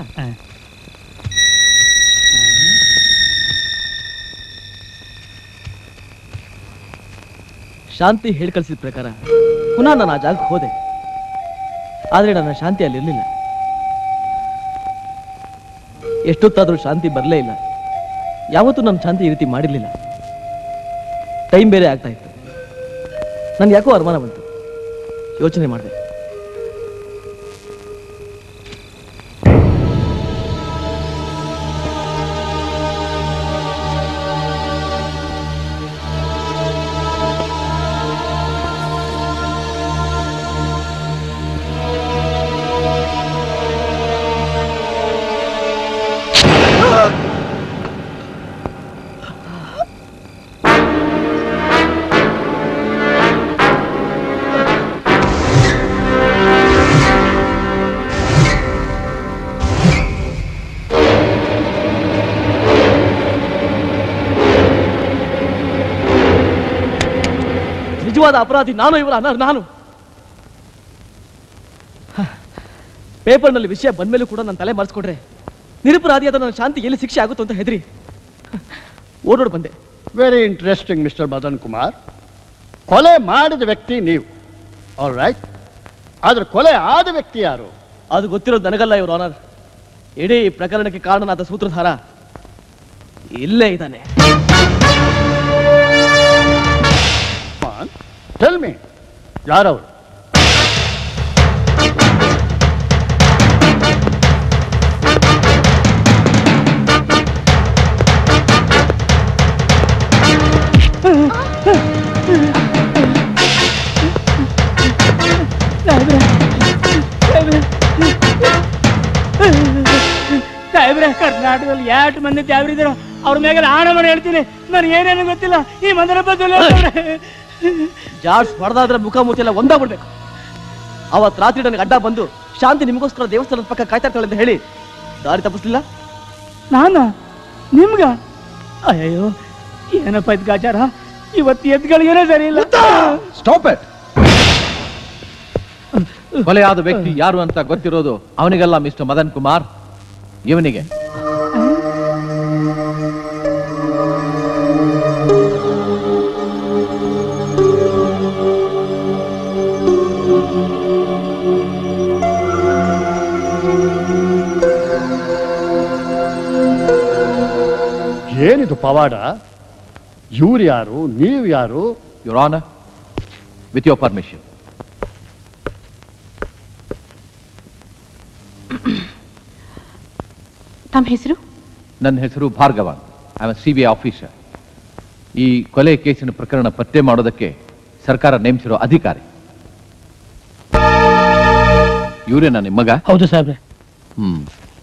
ಶಾಂತಿ ಹೇಳಿ ಕಳಿಸಿದ ಪ್ರಕಾರ ಪುನಃ ನಾನು ಆ ಜಾಗಕ್ಕೆ ಹೋದೆ ಆದ್ರೆ ನನ್ನ ಶಾಂತಿ ಅಲ್ಲಿರ್ಲಿಲ್ಲ ಎಷ್ಟೊತ್ತಾದ್ರೂ ಶಾಂತಿ ಬರಲೇ ಇಲ್ಲ ಯಾವತ್ತೂ ನನ್ನ ಶಾಂತಿ ಈ ರೀತಿ ಮಾಡಿರ್ಲಿಲ್ಲ ಟೈಮ್ ಬೇರೆ ಆಗ್ತಾ ಇತ್ತು ನನ್ಗೆ ಯಾಕೋ ಅನುಮಾನ ಬಂತು ಯೋಚನೆ ಮಾಡಿದೆ ನಿಜವಾದ ಅಪರಾಧಿ ನಾನು ಇವರ ಅನರ್ ನಾನು ಪೇಪರ್ನಲ್ಲಿ ವಿಷಯ ಬಂದ್ಮೇಲೂ ಕೂಡ ನನ್ನ ತಲೆ ಮರೆಸ್ಕೊಡ್ರೆ ನಿರಪರಾಧಿಯಾದ ನನ್ನ ಶಾಂತಿ ಎಲ್ಲಿ ಶಿಕ್ಷೆ ಆಗುತ್ತೋ ಅಂತ ಹೆದರಿ ಓಡೋಡ್ ಬಂದೆ very interesting mister Madan Kumar ಕೊಲೆ ಮಾಡಿದ ವ್ಯಕ್ತಿ ನೀವು ಆಲ್ ರೈಟ್ ಆದ್ರೆ ಕೊಲೆ ಆದ ವ್ಯಕ್ತಿ ಯಾರು ಅದು ಗೊತ್ತಿರೋದು ನನಗಲ್ಲ ಇವರು ಆನರ್ ಇಡೀ ಪ್ರಕರಣಕ್ಕೆ ಕಾರಣನಾದ ಸೂತ್ರಧಾರ ಇಲ್ಲೇ ಇದ್ದಾನೆ ಟೆಲ್ ಮೀ ಯಾರವರು ಸಾಹೇಬ್ರೆ ಕರ್ನಾಟಕದಲ್ಲಿ ಎಷ್ಟು ಮಂದಿ ತ್ಯಾವ್ರಿದ್ರು ಅವ್ರ ಮ್ಯಾಗ ಆಣ ಮಾಡಿ ಹೇಳ್ತೀನಿ ನಾನು ಏನೇನು ಗೊತ್ತಿಲ್ಲ ಈ ಮಂದಿರ ಬದಲು ಜಾಡ್ಸ್ ಹೊಡೆದಾದ್ರೆ ಮುಖ ಮುಚ್ಚೆಲ್ಲ ಒಂದಾಗ್ಬಿಡ್ಬೇಕು ಅವತ್ ರಾತ್ರಿ ನನಗೆ ಅಡ್ಡ ಬಂದು ಶಾಂತಿ ನಿಮಗೋಸ್ಕರ ದೇವಸ್ಥಾನದ ಪಕ್ಕ ಕಾಯ್ತಾ ಇರ್ತಾಳೆ ಅಂತ ಹೇಳಿ ದಾರಿ ತಪ್ಪಿಸ್ಲಿಲ್ಲ ನಾನ ನಿಮ್ಗ ಅಯ್ಯೋ ಏನಪ್ಪ ಇದ್ ಗಾಚಾರ ಇವತ್ತು ಎದ್ಗಳಿಗೇನೆ ಸರಿ ಇಲ್ಲ ಸ್ಟಾಪ್ ಇಟ್ ಕೊಲೆಯಾದ ವ್ಯಕ್ತಿ ಯಾರು ಅಂತ ಗೊತ್ತಿರೋದು ಅವನಿಗಲ್ಲ ಮಿಸ್ಟರ್ ಮದನ್ ಕುಮಾರ್ ಇವನಿಗೆ ಏನಿದು ಪವಾಡ ಇವ್ರು ಯಾರು ನೀವು ಯಾರು your honour with your permission ತಮ್ಮ ಹೆಸರು ನನ್ನ ಹೆಸರು Bhargava I C B I officer ಈ ಕೊಲೆ ಕೇಸಿನ ಪ್ರಕರಣ ಪತ್ತೆ ಮಾಡೋದಕ್ಕೆ ಸರ್ಕಾರ ನೇಮಿಸಿರೋ ಅಧಿಕಾರಿ ಇವರೇನಾ ನಿಮ್ಮ ಮಗ ಹೌದು ಸಾಹೇಬ್ರೆ ಹ್ಮ್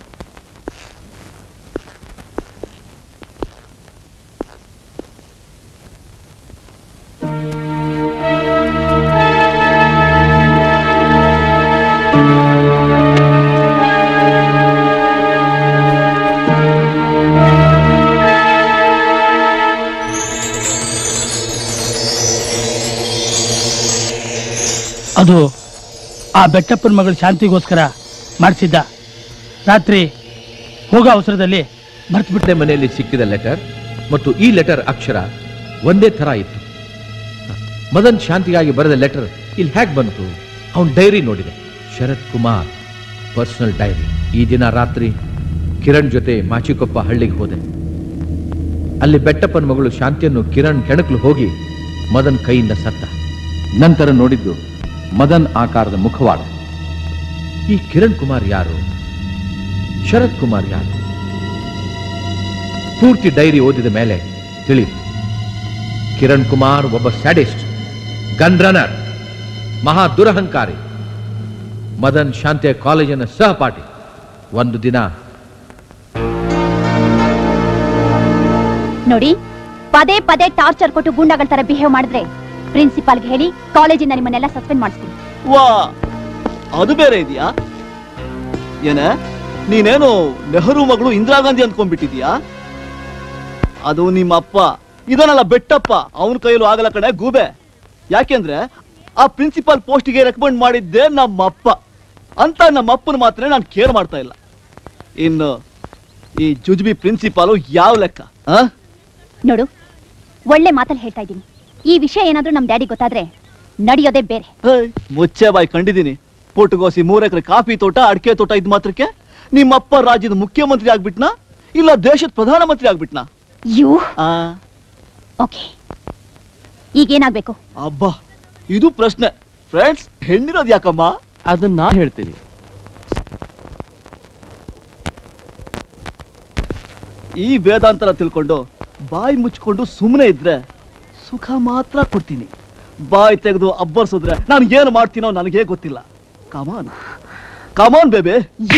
ಅದು ಆ ಬೆಟ್ಟಪ್ಪನ ಮಗಳು ಶಾಂತಿಗೋಸ್ಕರ ಮಾಡಿಸಿದ್ದ ರಾತ್ರಿ ಹೋಗೋ ಅವಸರದಲ್ಲಿ ಮರ್ತ್ಬಿಟ್ಟೆ ಮನೆಯಲ್ಲಿ ಸಿಕ್ಕಿದ ಲೆಟರ್ ಮತ್ತು ಈ ಲೆಟರ್ ಅಕ್ಷರ ಒಂದೇ ತರ ಇತ್ತು ಮದನ್ ಶಾಂತಿಗಾಗಿ ಬರೆದ ಲೆಟರ್ ಇಲ್ಲಿ ಹೇಗೆ ಬಂತು ಅವನ್ ಡೈರಿ ನೋಡಿದೆ ಶರತ್ ಕುಮಾರ್ ಪರ್ಸನಲ್ ಡೈರಿ ಈ ದಿನ ರಾತ್ರಿ ಕಿರಣ್ ಜೊತೆ ಮಾಚಿಕೊಪ್ಪ ಹಳ್ಳಿಗೆ ಹೋದೆ ಅಲ್ಲಿ ಬೆಟ್ಟಪ್ಪನ ಮಗಳು ಶಾಂತಿಯನ್ನು ಕಿರಣ್ ಕೆಣಕಲು ಹೋಗಿ ಮದನ್ ಕೈಯಿಂದ ಸತ್ತ ನಂತರ ನೋಡಿದ್ದು ಮದನ್ ಆಕಾರದ ಮುಖವಾಡ ಈ ಕಿರಣ್ ಕುಮಾರ್ ಯಾರು ಶರತ್ ಕುಮಾರ್ ಯಾರು ಪೂರ್ತಿ ಡೈರಿ ಓದಿದ ಮೇಲೆ ತಿಳಿಯಿತು ಕಿರಣ್ ಕುಮಾರ್ ಒಬ್ಬ ಸ್ಯಾಡಿಸ್ಟ್ ಗನ್ ರನ್ನರ್ ಮಹಾ ದುರಹಂಕಾರಿ ಮದನ್ ಶಾಂತಿಯ ಕಾಲೇಜಿನ ಸಹಪಾಠಿ ಒಂದು ದಿನ ನೋಡಿ ಪದೇ ಪದೇ ಟಾರ್ಚರ್ ಕೊಟ್ಟು ಗೂಂಡಾಗಳ ತರ ಬಿಹೇವ್ ಮಾಡಿದ್ರೆ ಪ್ರಿನ್ಸಿಪಾಲ್ಗೆ ಹೇಳಿ ಕಾಲೇಜಿಂದ ನಿಮ್ಮನ್ನೆಲ್ಲ ಸಸ್ಪೆಂಡ್ ಮಾಡಿಸ್ತೀನಿ ವಾ ಅದು ಬೇರೆ ಇದೆಯಾ ಏನ ನೀನೇನು ನೆಹರು ಮಗಳು ಇಂದಿರಾ ಗಾಂಧಿ ಅಂದ್ಕೊಂಡ್ಬಿಟ್ಟಿದ್ಯಾ ಅದು ನಿಮ್ಮ ಅಪ್ಪ ಇದನ್ನಲ್ಲ ಬೆಟ್ಟಪ್ಪ ಅವನ ಕೈಯಲ್ಲೂ ಆಗಲ್ಲ ಕಡೆ ಗೂಬೆ ಯಾಕೆಂದ್ರೆ ಆ ಪ್ರಿನ್ಸಿಪಾಲ್ ಪೋಸ್ಟ್ಗೆ ರೆಕಮೆಂಡ್ ಮಾಡಿದ್ದೆ ನಮ್ಮ ಅಪ್ಪ ಅಂತ ನಮ್ಮ ಅಪ್ಪನ ಮಾತ್ರ ನಾನು ಕೇರ್ ಮಾಡ್ತಾ ಇಲ್ಲ ಇನ್ನು ಈ ಜುಜ್ಬಿ ಪ್ರಿನ್ಸಿಪಾಲು ಯಾವ ಲೆಕ್ಕ ಆ ನೋಡು ಒಳ್ಳೆ ಮಾತಲ್ಲಿ ಹೇಳ್ತಾ ಇದ್ದೀನಿ ಈ ವಿಷಯ ಏನಾದ್ರೂ ನಮ್ ಡ್ಯಾಡಿ ಗೊತ್ತಾದ್ರೆ ನಡೆಯೋದೇ ಬೇರೆ ಹೇಯ್, ಮುಚ್ಚೆ ಬಾಯಿ ಕಂಡಿದ್ದೀನಿ ಪುಟ್ಟಗೋಸಿ ಮೂರ್ ಎಕರೆ ಕಾಫಿ ತೋಟ ಅಡಿಕೆ ತೋಟ ಇದ್ ಮಾತ್ರಕ್ಕೆ ನಿಮ್ಮಪ್ಪ ರಾಜ್ಯದ ಮುಖ್ಯಮಂತ್ರಿ ಆಗ್ಬಿಟ್ನಾ ಇಲ್ಲ ದೇಶದ ಪ್ರಧಾನಮಂತ್ರಿ ಆಗ್ಬಿಟ್ನಾ ಯು ಆ ಓಕೆ ಈಗೇನಾಗ್ಬೇಕು ಅಬ್ಬಾ ಇದು ಪ್ರಶ್ನೆ ಫ್ರೆಂಡ್ಸ್ ಹೆಣ್ಣಿರೋದು ಯಾಕಮ್ಮ ಅದನ್ನ ನಾ ಹೇಳ್ತೀನಿ ಈ ವೇದಾಂತರ ತಿಳ್ಕೊಂಡು ಬಾಯಿ ಮುಚ್ಕೊಂಡು ಸುಮ್ಮನೆ ಇದ್ರೆ ಸುಖ ಮಾತ್ರ ಕೊಡ್ತೀನಿ ಬಾಯಿ ತೆಗೆದು ಅಬ್ಬರ್ಸಿದ್ರೆ ನಾನು ಏನು ಮಾಡ್ತೀನೋ ನನಗೇ ಗೊತ್ತಿಲ್ಲ ಕಮಾನ್ ಕಮಾನ್ ಬೇಬೆ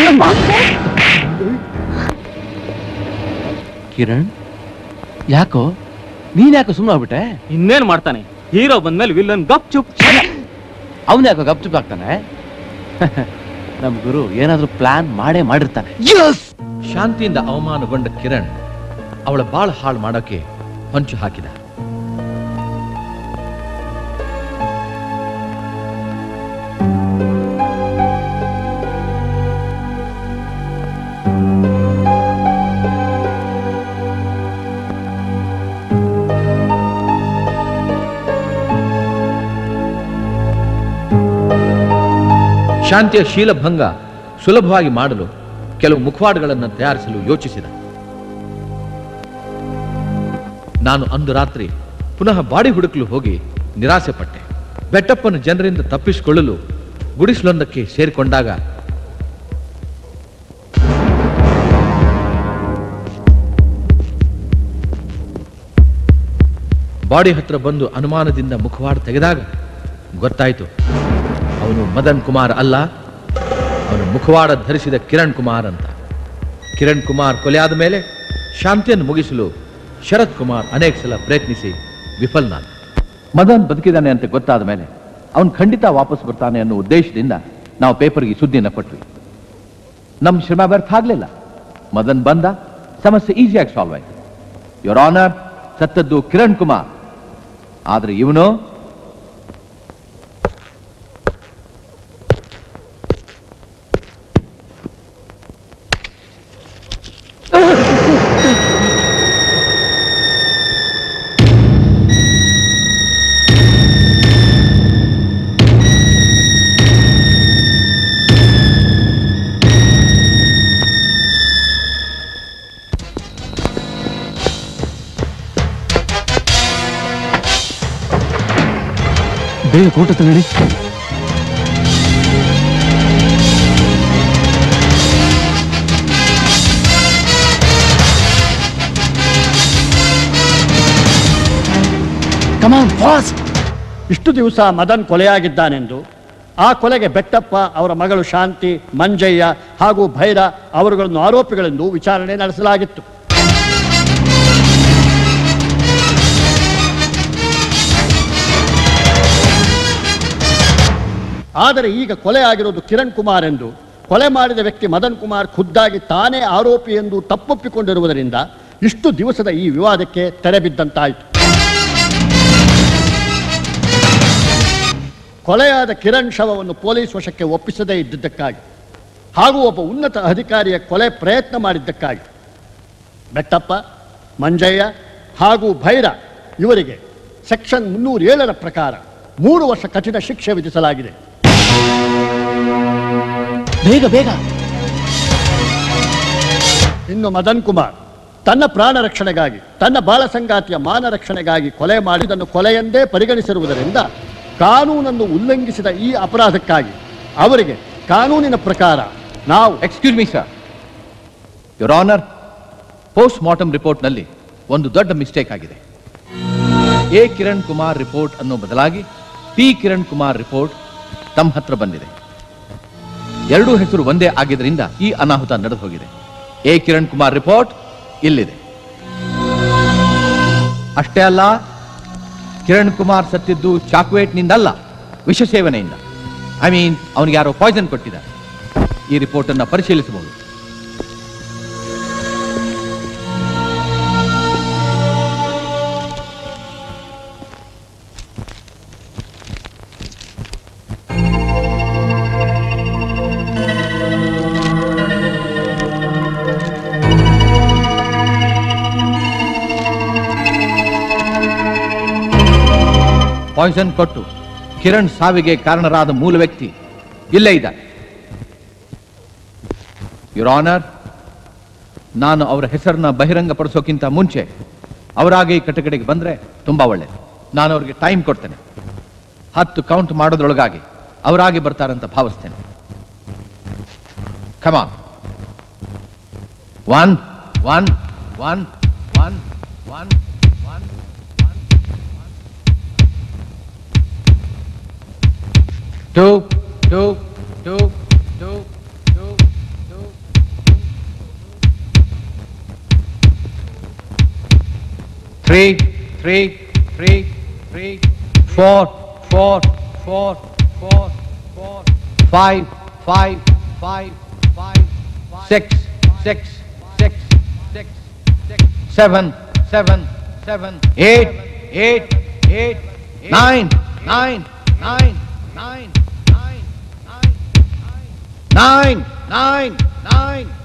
ಕಿರಣ್ ಯಾಕೋ ನೀನ್ ಯಾಕೋ ಸುಮ್ಮನೆ ಆಗ್ಬಿಟ್ಟೆ ಇನ್ನೇನ್ ಮಾಡ್ತಾನೆ ಹೀರೋ ಬಂದ್ಮೇಲೆ ವಿಲ್ಲನ್ ಗಪ್ ಚುಪ್ ಅವನ್ ಯಾಕೋ ಗಪ್ ಚುಪ್ ಆಗ್ತಾನೆ ನಮ್ ಗುರು ಏನಾದ್ರೂ ಪ್ಲಾನ್ ಮಾಡೇ ಮಾಡಿರ್ತಾನೆ ಶಾಂತಿಯಿಂದ ಅವಮಾನಗೊಂಡ ಕಿರಣ್ ಅವಳ ಬಾಳ ಹಾಳು ಮಾಡೋಕೆ ಹೊಂಚು ಹಾಕಿದ ಶಾಂತಿಯ ಶೀಲಭಂಗ ಸುಲಭವಾಗಿ ಮಾಡಲು ಕೆಲವು ಮುಖವಾಡಗಳನ್ನು ತಯಾರಿಸಲು ಯೋಚಿಸಿದ ನಾನು ಅಂದು ರಾತ್ರಿ ಪುನಃ ಬಾಡಿ ಹುಡುಕಲು ಹೋಗಿ ನಿರಾಸೆ ಪಟ್ಟೆ ಬೆಟ್ಟಪ್ಪನ ಜನರಿಂದ ತಪ್ಪಿಸಿಕೊಳ್ಳಲು ಗುಡಿಸಲೊಂದಕ್ಕೆ ಸೇರಿಕೊಂಡಾಗ ಬಾಡಿ ಹತ್ರ ಬಂದು ಅನುಮಾನದಿಂದ ಮುಖವಾಡ ತೆಗೆದಾಗ ಗೊತ್ತಾಯ್ತು ಅವನು ಮದನ್ ಕುಮಾರ್ ಅಲ್ಲ ಅವನು ಮುಖವಾಡ ಧರಿಸಿದ ಕಿರಣ್ ಕುಮಾರ್ ಅಂತ ಕಿರಣ್ ಕುಮಾರ್ ಕೊಲೆಯಾದ ಮೇಲೆ ಶಾಂತಿಯನ್ನು ಮುಗಿಸಲು ಶರತ್ ಕುಮಾರ್ ಅನೇಕ ಸಲ ಪ್ರಯತ್ನಿಸಿ ವಿಫಲನಾದ ಮದನ್ ಬದುಕಿದ್ದಾನೆ ಅಂತ ಗೊತ್ತಾದ ಮೇಲೆ ಅವನು ಖಂಡಿತ ವಾಪಸ್ ಬರ್ತಾನೆ ಅನ್ನೋ ಉದ್ದೇಶದಿಂದ ನಾವು ಪೇಪರ್ಗೆ ಸುದ್ದಿಯನ್ನು ಕೊಟ್ವಿ ನಮ್ಮ ಶ್ರಮ ವ್ಯರ್ಥ ಆಗಲಿಲ್ಲ ಮದನ್ ಬಂದ ಸಮಸ್ಯೆ ಈಸಿಯಾಗಿ ಸಾಲ್ವ್ ಆಯ್ತು ಯೋರ್ ಆನರ್ ಸತ್ತದ್ದು ಕಿರಣ್ ಕುಮಾರ್ ಆದ್ರೆ ಇವನು ಬೇಗ ಕೋಟ ತಗೊಳ್ಳಿ ಕಮಾನ್ ಫಾಸ್ಟ್ ಇಷ್ಟು ದಿವಸ ಮದನ್ ಕೊಲೆಯಾಗಿದ್ದಾನೆಂದು ಆ ಕೊಲೆಗೆ ಬೆಟ್ಟಪ್ಪ ಅವರ ಮಗಳು ಶಾಂತಿ ಮಂಜಯ್ಯ ಹಾಗೂ ಭೈರ ಅವರುಗಳನ್ನು ಆರೋಪಿಗಳೆಂದು ವಿಚಾರಣೆ ನಡೆಸಲಾಗಿತ್ತು ಆದರೆ ಈಗ ಕೊಲೆ ಆಗಿರೋದು ಕಿರಣ್ ಕುಮಾರ್ ಎಂದು ಕೊಲೆ ಮಾಡಿದ ವ್ಯಕ್ತಿ ಮದನ್ ಕುಮಾರ್ ಖುದ್ದಾಗಿ ತಾನೇ ಆರೋಪಿ ಎಂದು ತಪ್ಪೊಪ್ಪಿಕೊಂಡಿರುವುದರಿಂದ ಇಷ್ಟು ದಿವಸದ ಈ ವಿವಾದಕ್ಕೆ ತೆರೆ ಬಿದ್ದಂತಾಯಿತು ಕೊಲೆಯಾದ ಕಿರಣ್ ಶವವನ್ನು ಪೊಲೀಸ್ ವಶಕ್ಕೆ ಒಪ್ಪಿಸದೇ ಇದ್ದಿದ್ದಕ್ಕಾಗಿ ಹಾಗೂ ಒಬ್ಬ ಉನ್ನತ ಅಧಿಕಾರಿಯ ಕೊಲೆ ಪ್ರಯತ್ನ ಮಾಡಿದ್ದಕ್ಕಾಗಿ ಬೆಟ್ಟಪ್ಪ ಮಂಜಯ್ಯ ಹಾಗೂ ಭೈರ ಇವರಿಗೆ ಸೆಕ್ಷನ್ ಮುನ್ನೂರೇಳರ ಪ್ರಕಾರ ಮೂರು ವರ್ಷ ಕಠಿಣ ಶಿಕ್ಷೆ ವಿಧಿಸಲಾಗಿದೆ ಬೇಗ ಬೇಗ ಇನ್ನು ಮದನ್ ಕುಮಾರ್ ತನ್ನ ಪ್ರಾಣ ರಕ್ಷಣೆಗಾಗಿ ತನ್ನ ಬಾಳ ಸಂಗಾತಿಯ ಮಾನ ರಕ್ಷಣೆಗಾಗಿ ಕೊಲೆ ಮಾಡಿದನ್ನು ಕೊಲೆಯೆಂದೇ ಪರಿಗಣಿಸಿರುವುದರಿಂದ ಕಾನೂನನ್ನು ಉಲ್ಲಂಘಿಸಿದ ಈ ಅಪರಾಧಕ್ಕಾಗಿ ಅವರಿಗೆ ಕಾನೂನಿನ ಪ್ರಕಾರ ನಾವು excuse me sir your honour post mortem ರಿಪೋರ್ಟ್ನಲ್ಲಿ ಒಂದು ದೊಡ್ಡ ಮಿಸ್ಟೇಕ್ ಆಗಿದೆ ಎ ಕಿರಣ್ ಕುಮಾರ್ ರಿಪೋರ್ಟ್ ಅನ್ನೋ ಬದಲಾಗಿ ಪಿ ಕಿರಣ್ ಕುಮಾರ್ ರಿಪೋರ್ಟ್ ತಮ್ಮ ಹತ್ರ ಬಂದಿದೆ ಎರಡೂ ಹೆಸರು ಒಂದೇ ಆಗಿದ್ರಿಂದ ಈ ಅನಾಹುತ ನಡೆದು ಹೋಗಿದೆ ಎ ಕಿರಣ್ ಕುಮಾರ್ ರಿಪೋರ್ಟ್ ಇಲ್ಲಿದೆ ಅಷ್ಟೇ ಅಲ್ಲ ಕಿರಣ್ ಕುಮಾರ್ ಸತ್ತಿದ್ದು ಚಾಕ್ವೇಟ್ನಿಂದಲ್ಲ ವಿಷ ಸೇವನೆಯಿಂದ ಐ ಮೀನ್ ಅವನಿಗೆ ಯಾರೋ ಪಾಯ್ಸನ್ ಕೊಟ್ಟಿದ್ದಾರೆ ಈ ರಿಪೋರ್ಟ್ ಅನ್ನ ಪರಿಶೀಲಿಸಬಹುದು ಪಾಯ್ಸನ್ ಕೊಟ್ಟು ಕಿರಣ್ ಸಾವಿಗೆ ಕಾರಣರಾದ ಮೂಲ ವ್ಯಕ್ತಿ ಇಲ್ಲೇ ಇದ್ದಾರೆ ಯುರ್ ಆನರ್ ನಾನು ಅವರ ಹೆಸರನ್ನ ಬಹಿರಂಗಪಡಿಸೋಕ್ಕಿಂತ ಮುಂಚೆ ಅವರಾಗೆ ಈ ಕಟ್ಟಕಡೆಗೆ ಬಂದ್ರೆ ತುಂಬಾ ಒಳ್ಳೆಯದು ನಾನು ಅವ್ರಿಗೆ ಟೈಮ್ ಕೊಡ್ತೇನೆ ಹತ್ತು ಕೌಂಟ್ ಮಾಡೋದ್ರೊಳಗಾಗಿ ಅವರಾಗಿ ಬರ್ತಾರಂತ ಭಾವಿಸ್ತೇನೆ come on one one one one one two, two, two, two, two, two. Three, three, three, three, four, four, four, four, four, five, five, five, five, six, six, six, six, six, seven, seven, seven, eight, eight, eight, nine, nine, nine, nine, nine, nine, nine, nine,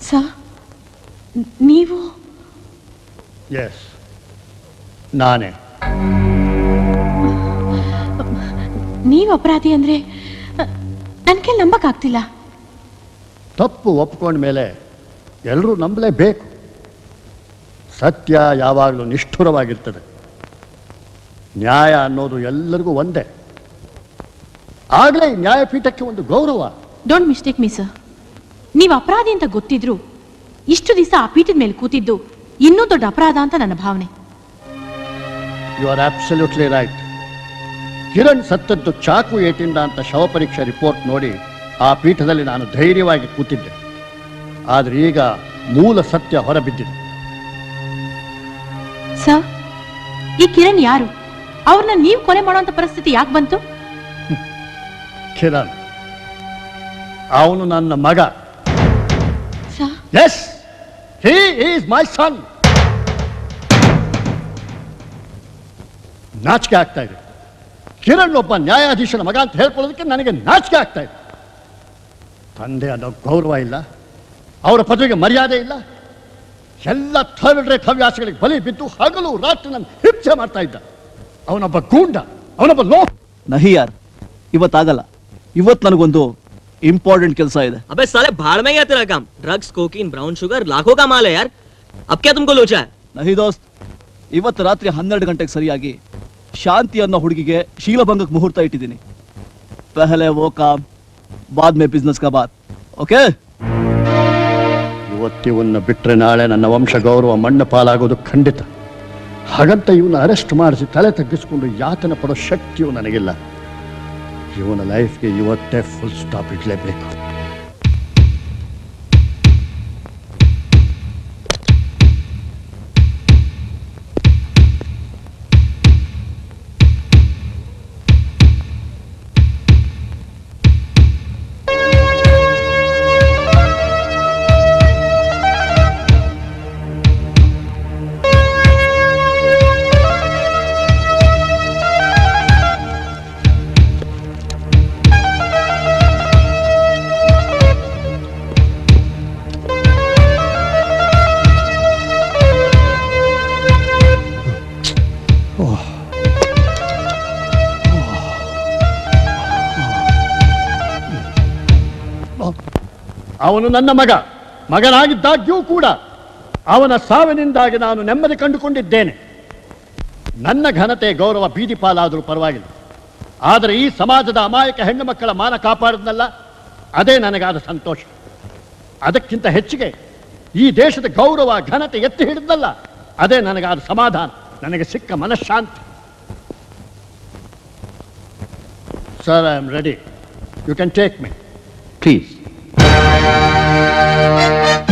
sir ನೀವು yes ನಾನೇ ನೀವು ಅಪರಾಧಿ ಅಂದ್ರೆ ನನ್ ಕೈಲಿ ನಂಬಕ್ಕಾಗ್ತಿಲ್ಲ ತಪ್ಪು ಒಪ್ಕೊಂಡ ಮೇಲೆ ಎಲ್ಲರೂ ನಂಬಲೇಬೇಕು ಸತ್ಯ ಯಾವಾಗಲೂ ನಿಷ್ಠುರವಾಗಿರ್ತದೆ ನ್ಯಾಯ ಅನ್ನೋದು ಎಲ್ಲರಿಗೂ ಒಂದೇ ಆಗಲೇ ಈ ನ್ಯಾಯಪೀಠಕ್ಕೆ ಒಂದು ಗೌರವ ಡೋಂಟ್ ಮಿಸ್ಟೇಕ್ ಮೀ ಸರ್ ನೀವು ಅಪರಾಧಿ ಅಂತ ಗೊತ್ತಿದ್ರು ಇಷ್ಟು ದಿವಸ ಆ ಪೀಠದ ಮೇಲೆ ಕೂತಿದ್ದು ಇನ್ನೂ ದೊಡ್ಡ ಅಪರಾಧ ಅಂತ ನನ್ನ ಭಾವನೆ you are absolutely right Kiran ಸತ್ತದ್ದು ಚಾಕು ಏಟಿಂದ ಅಂತ ಶವ ಪರೀಕ್ಷಾ ರಿಪೋರ್ಟ್ ನೋಡಿ ಆ ಪೀಠದಲ್ಲಿ ನಾನು ಧೈರ್ಯವಾಗಿ ಕೂತಿದ್ದೆ ಆದರೆ ಈಗ ಮೂಲ ಸತ್ಯ ಹೊರಬಿದ್ದಿದೆ ಸರ್ ಈ ಕಿರಣ್ ಯಾರು ಅವ್ರನ್ನ ನೀವು ಕೊಲೆ ಮಾಡುವಂತ ಪರಿಸ್ಥಿತಿ ಯಾಕೆ ಬಂತು ಕಿರಣ್ ಅವನು ನನ್ನ ಮಗ sir yes he is my son ನಾಚಿಕೆ ಆಗ್ತಾ ಇದೆ ಕಿರಣ್ ಒಬ್ಬ ನ್ಯಾಯಾಧೀಶನ ಮಗ ಅಂತ ಹೇಳ್ಕೊಳ್ಳೋದಕ್ಕೆ ನನಗೆ ನಾಚಿಕೆ ಆಗ್ತಾ ಇದೆ ತಂದೆ ಅನ್ನೋ ಗೌರವ ಇಲ್ಲ ಅವರ ಪದವಿಗೆ ಮರ್ಯಾದೆ ಇಲ್ಲ ಎಲ್ಲ ಥರ್ಡ್ ರೇಟ್ ಹವ್ಯಾಸಗಳಿಗೆ ಬಲಿ ಬಿದ್ದು ಹಗಲು ರಾತ್ರಿ ನನ್ನ ಹಿಂಸೆ ಮಾಡ್ತಾ ಇದ್ದ ಅವನೊಬ್ಬ ಗೂಂಡ ಅವನೊಬ್ಬ ಲೋ ನಹಿ ಯಾರ್ ಇವತ್ತಾಗಲ್ಲ ಇವತ್ತು ನನಗೊಂದು इंपॉर्टेंट ಕೆಲಸ ಇದೆ अबे साले भाड़ में गया तेरा काम ड्रग्स कोकीन ब्राउन शुगर लाखों का माल है यार अब क्या तुमको लोचा है ನಹಿ ದೋಸ್ತ್ ಇವತ್ತು ರಾತ್ರಿ ಹನ್ನೆರಡು ಗಂಟೆಗೆ ಸರಿಯಾಗಿ ಶಾಂತಿ ಅನ್ನೋ ಹುಡುಗಿಗೆ ಶೀಲಭಂಗಕ್ಕೆ ಮುಹೂರ್ತ ಇಟ್ಟಿದ್ದೀನಿ ಪಹಲೆ ವೋ ಕಾಮ್ ಬಾದ್ ಮೇ ಬಿಸ್ನೆಸ್ ಕಾ ಬಾತ್ ಓಕೆ ಇವತ್ತಿವನ್ನ ಬಿಟ್ಟರೆ ನಾಳೆ ನನ್ನ ವಂಶ ಗೌರವ ಮಣ್ಣು ಪಾಲಾಗೋದು ಖಂಡಿತ ಹಾಗಂತ ಇವನ್ನ ಅರೆಸ್ಟ್ ಮಾಡಿಸಿ ತಲೆ ತಗ್ಗಿಸ್ಕೊಂಡು ಯಾತನೆ ಪಡೋ ಶಕ್ತಿಯು ನನಗಿಲ್ಲ ಇವನ ಲೈಫ್ಗೆ ಇವತ್ತೇ ಫುಲ್ ಸ್ಟಾಪ್ ಇಡಲೇಬೇಕು ಅವನು ನನ್ನ ಮಗ ಮಗನಾಗಿದ್ದಾಗ್ಯೂ ಕೂಡ ಅವನ ಸಾವಿನಿಂದಾಗಿ ನಾನು ನೆಮ್ಮದಿ ಕಂಡುಕೊಂಡಿದ್ದೇನೆ ನನ್ನ ಘನತೆ ಗೌರವ ಬೀದಿ ಪಾಲಾದರೂ ಪರವಾಗಿಲ್ಲ ಆದರೆ ಈ ಸಮಾಜದ ಅಮಾಯಕ ಹೆಣ್ಣು ಮಕ್ಕಳ ಮಾನ ಕಾಪಾಡಿದ್ನಲ್ಲ ಅದೇ ನನಗಾದ ಸಂತೋಷ ಅದಕ್ಕಿಂತ ಹೆಚ್ಚಿಗೆ ಈ ದೇಶದ ಗೌರವ ಘನತೆ ಎತ್ತಿ ಹಿಡಿದ್ನಲ್ಲ ಅದೇ ನನಗಾದ ಸಮಾಧಾನ ನನಗೆ ಸಿಕ್ಕ ಮನಃಶಾಂತಿ sir I am ready you can take me please